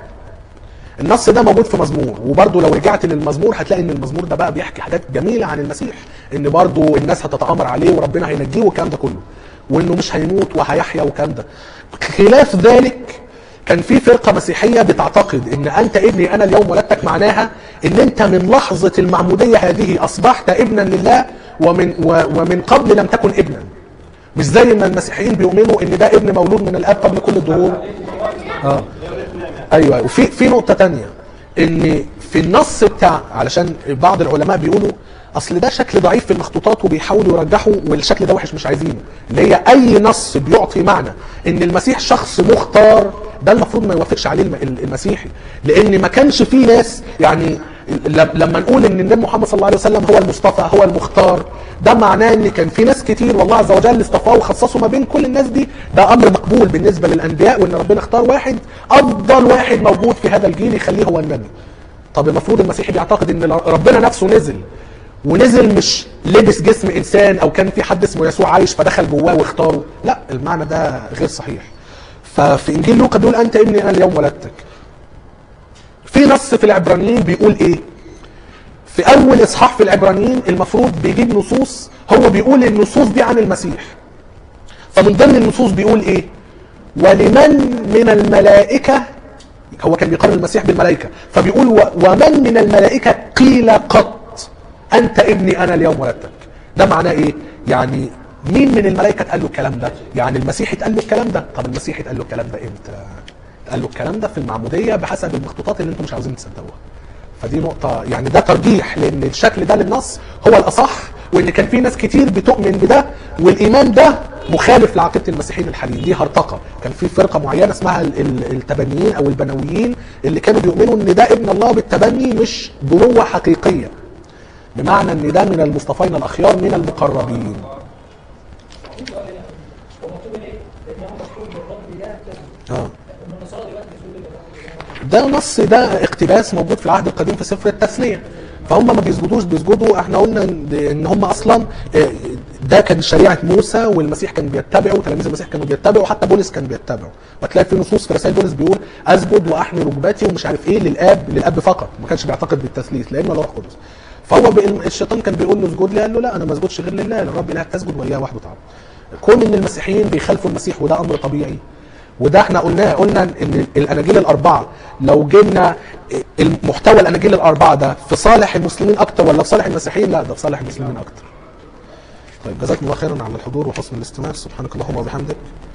النص ده موجود في مزمور وبرضه لو رجعت للمزمور هتلاقي ان المزمور ده بقى بيحكي حاجات جميله عن المسيح ان برضه الناس هتتامر عليه وربنا هينجيه والكلام ده كله وانه مش هيموت وهيحيا والكلام ده خلاف ذلك كان في فرقه مسيحيه بتعتقد ان انت ابني انا اليوم ولدتك معناها ان انت من لحظه المعموديه هذه اصبحت ابنا لله ومن و- ومن قبل لم تكن ابنا مش زي ما المسيحيين بيؤمنوا ان ده ابن مولود من الاب قبل كل الدهور اه ايوه وفي في نقطه تانية ان في النص بتاع علشان بعض العلماء بيقولوا اصل ده شكل ضعيف في المخطوطات وبيحاولوا يرجحوا والشكل ده وحش مش عايزينه اللي هي اي نص بيعطي معنى ان المسيح شخص مختار ده المفروض ما يوافقش عليه الم- المسيحي لان ما كانش فيه ناس يعني ل- لما نقول ان النبي محمد صلى الله عليه وسلم هو المصطفى هو المختار ده معناه ان كان في ناس كتير والله عز وجل اصطفاه وخصصه ما بين كل الناس دي ده امر مقبول بالنسبه للانبياء وان ربنا اختار واحد افضل واحد موجود في هذا الجيل يخليه هو النبي طب المفروض المسيحي بيعتقد ان ربنا نفسه نزل ونزل مش لبس جسم انسان او كان في حد اسمه يسوع عايش فدخل جواه واختاره لا المعنى ده غير صحيح ففي انجيل لوقا بيقول انت ابني انا اليوم ولدتك في نص في العبرانيين بيقول ايه في اول اصحاح في العبرانيين المفروض بيجيب نصوص هو بيقول النصوص دي عن المسيح فمن ضمن النصوص بيقول ايه ولمن من الملائكة هو كان بيقارن المسيح بالملائكة فبيقول و- ومن من الملائكة قيل قط أنت ابني أنا اليوم ولدتك ده معناه إيه؟ يعني مين من الملائكة اتقال له الكلام ده؟ يعني المسيح اتقال له الكلام ده طب المسيح اتقال له الكلام ده إمتى؟ اتقال له الكلام ده في المعمودية بحسب المخطوطات اللي انتم مش عاوزين تصدقوها فدي نقطة يعني ده ترجيح لأن الشكل ده للنص هو الأصح وإن كان في ناس كتير بتؤمن بده والإيمان ده مخالف لعقيدة المسيحيين الحاليين دي هرطقة كان في فرقة معينة اسمها ال- ال- التبنيين أو البنويين اللي كانوا بيؤمنوا إن ده ابن الله بالتبني مش بنوة حقيقية بمعنى إن ده من المصطفين الأخيار من المقربين في سؤال هنا هو مكتوب ايه؟ ان هو مكتوب بالرب ده كذا آه. من النصارى دلوقتي بيقولوا بالرب ده نص ده اقتباس موجود في العهد القديم في سفر التثنيه فهم ما بيسجدوش بيسجدوا احنا قلنا ان إن هم اصلا آه، ده كان شريعه موسى والمسيح كان بيتبعه وتلاميذ المسيح كانوا بيتبعوا وحتى بولس كان بيتبعه وتلاقي في نصوص في رسائل بولس بيقول اسجد واحمي ركبتي ومش عارف ايه للاب للاب فقط ما كانش بيعتقد بالتثليث لانه الروح القدس فهو بي- الشيطان كان بيقول له اسجد لي قال له لا انا ما اسجدش غير لله للرب اله تسجد واياه وحده تعبد كون ان المسيحيين بيخالفوا المسيح وده امر طبيعي وده احنا قلناه قلنا ان الاناجيل الاربعه لو جبنا المحتوى الاناجيل الاربعه ده في صالح المسلمين اكتر ولا في صالح المسيحيين لا ده في صالح المسلمين اكتر طيب جزاكم الله خيرا على الحضور وحسن الاستماع سبحانك اللهم وبحمدك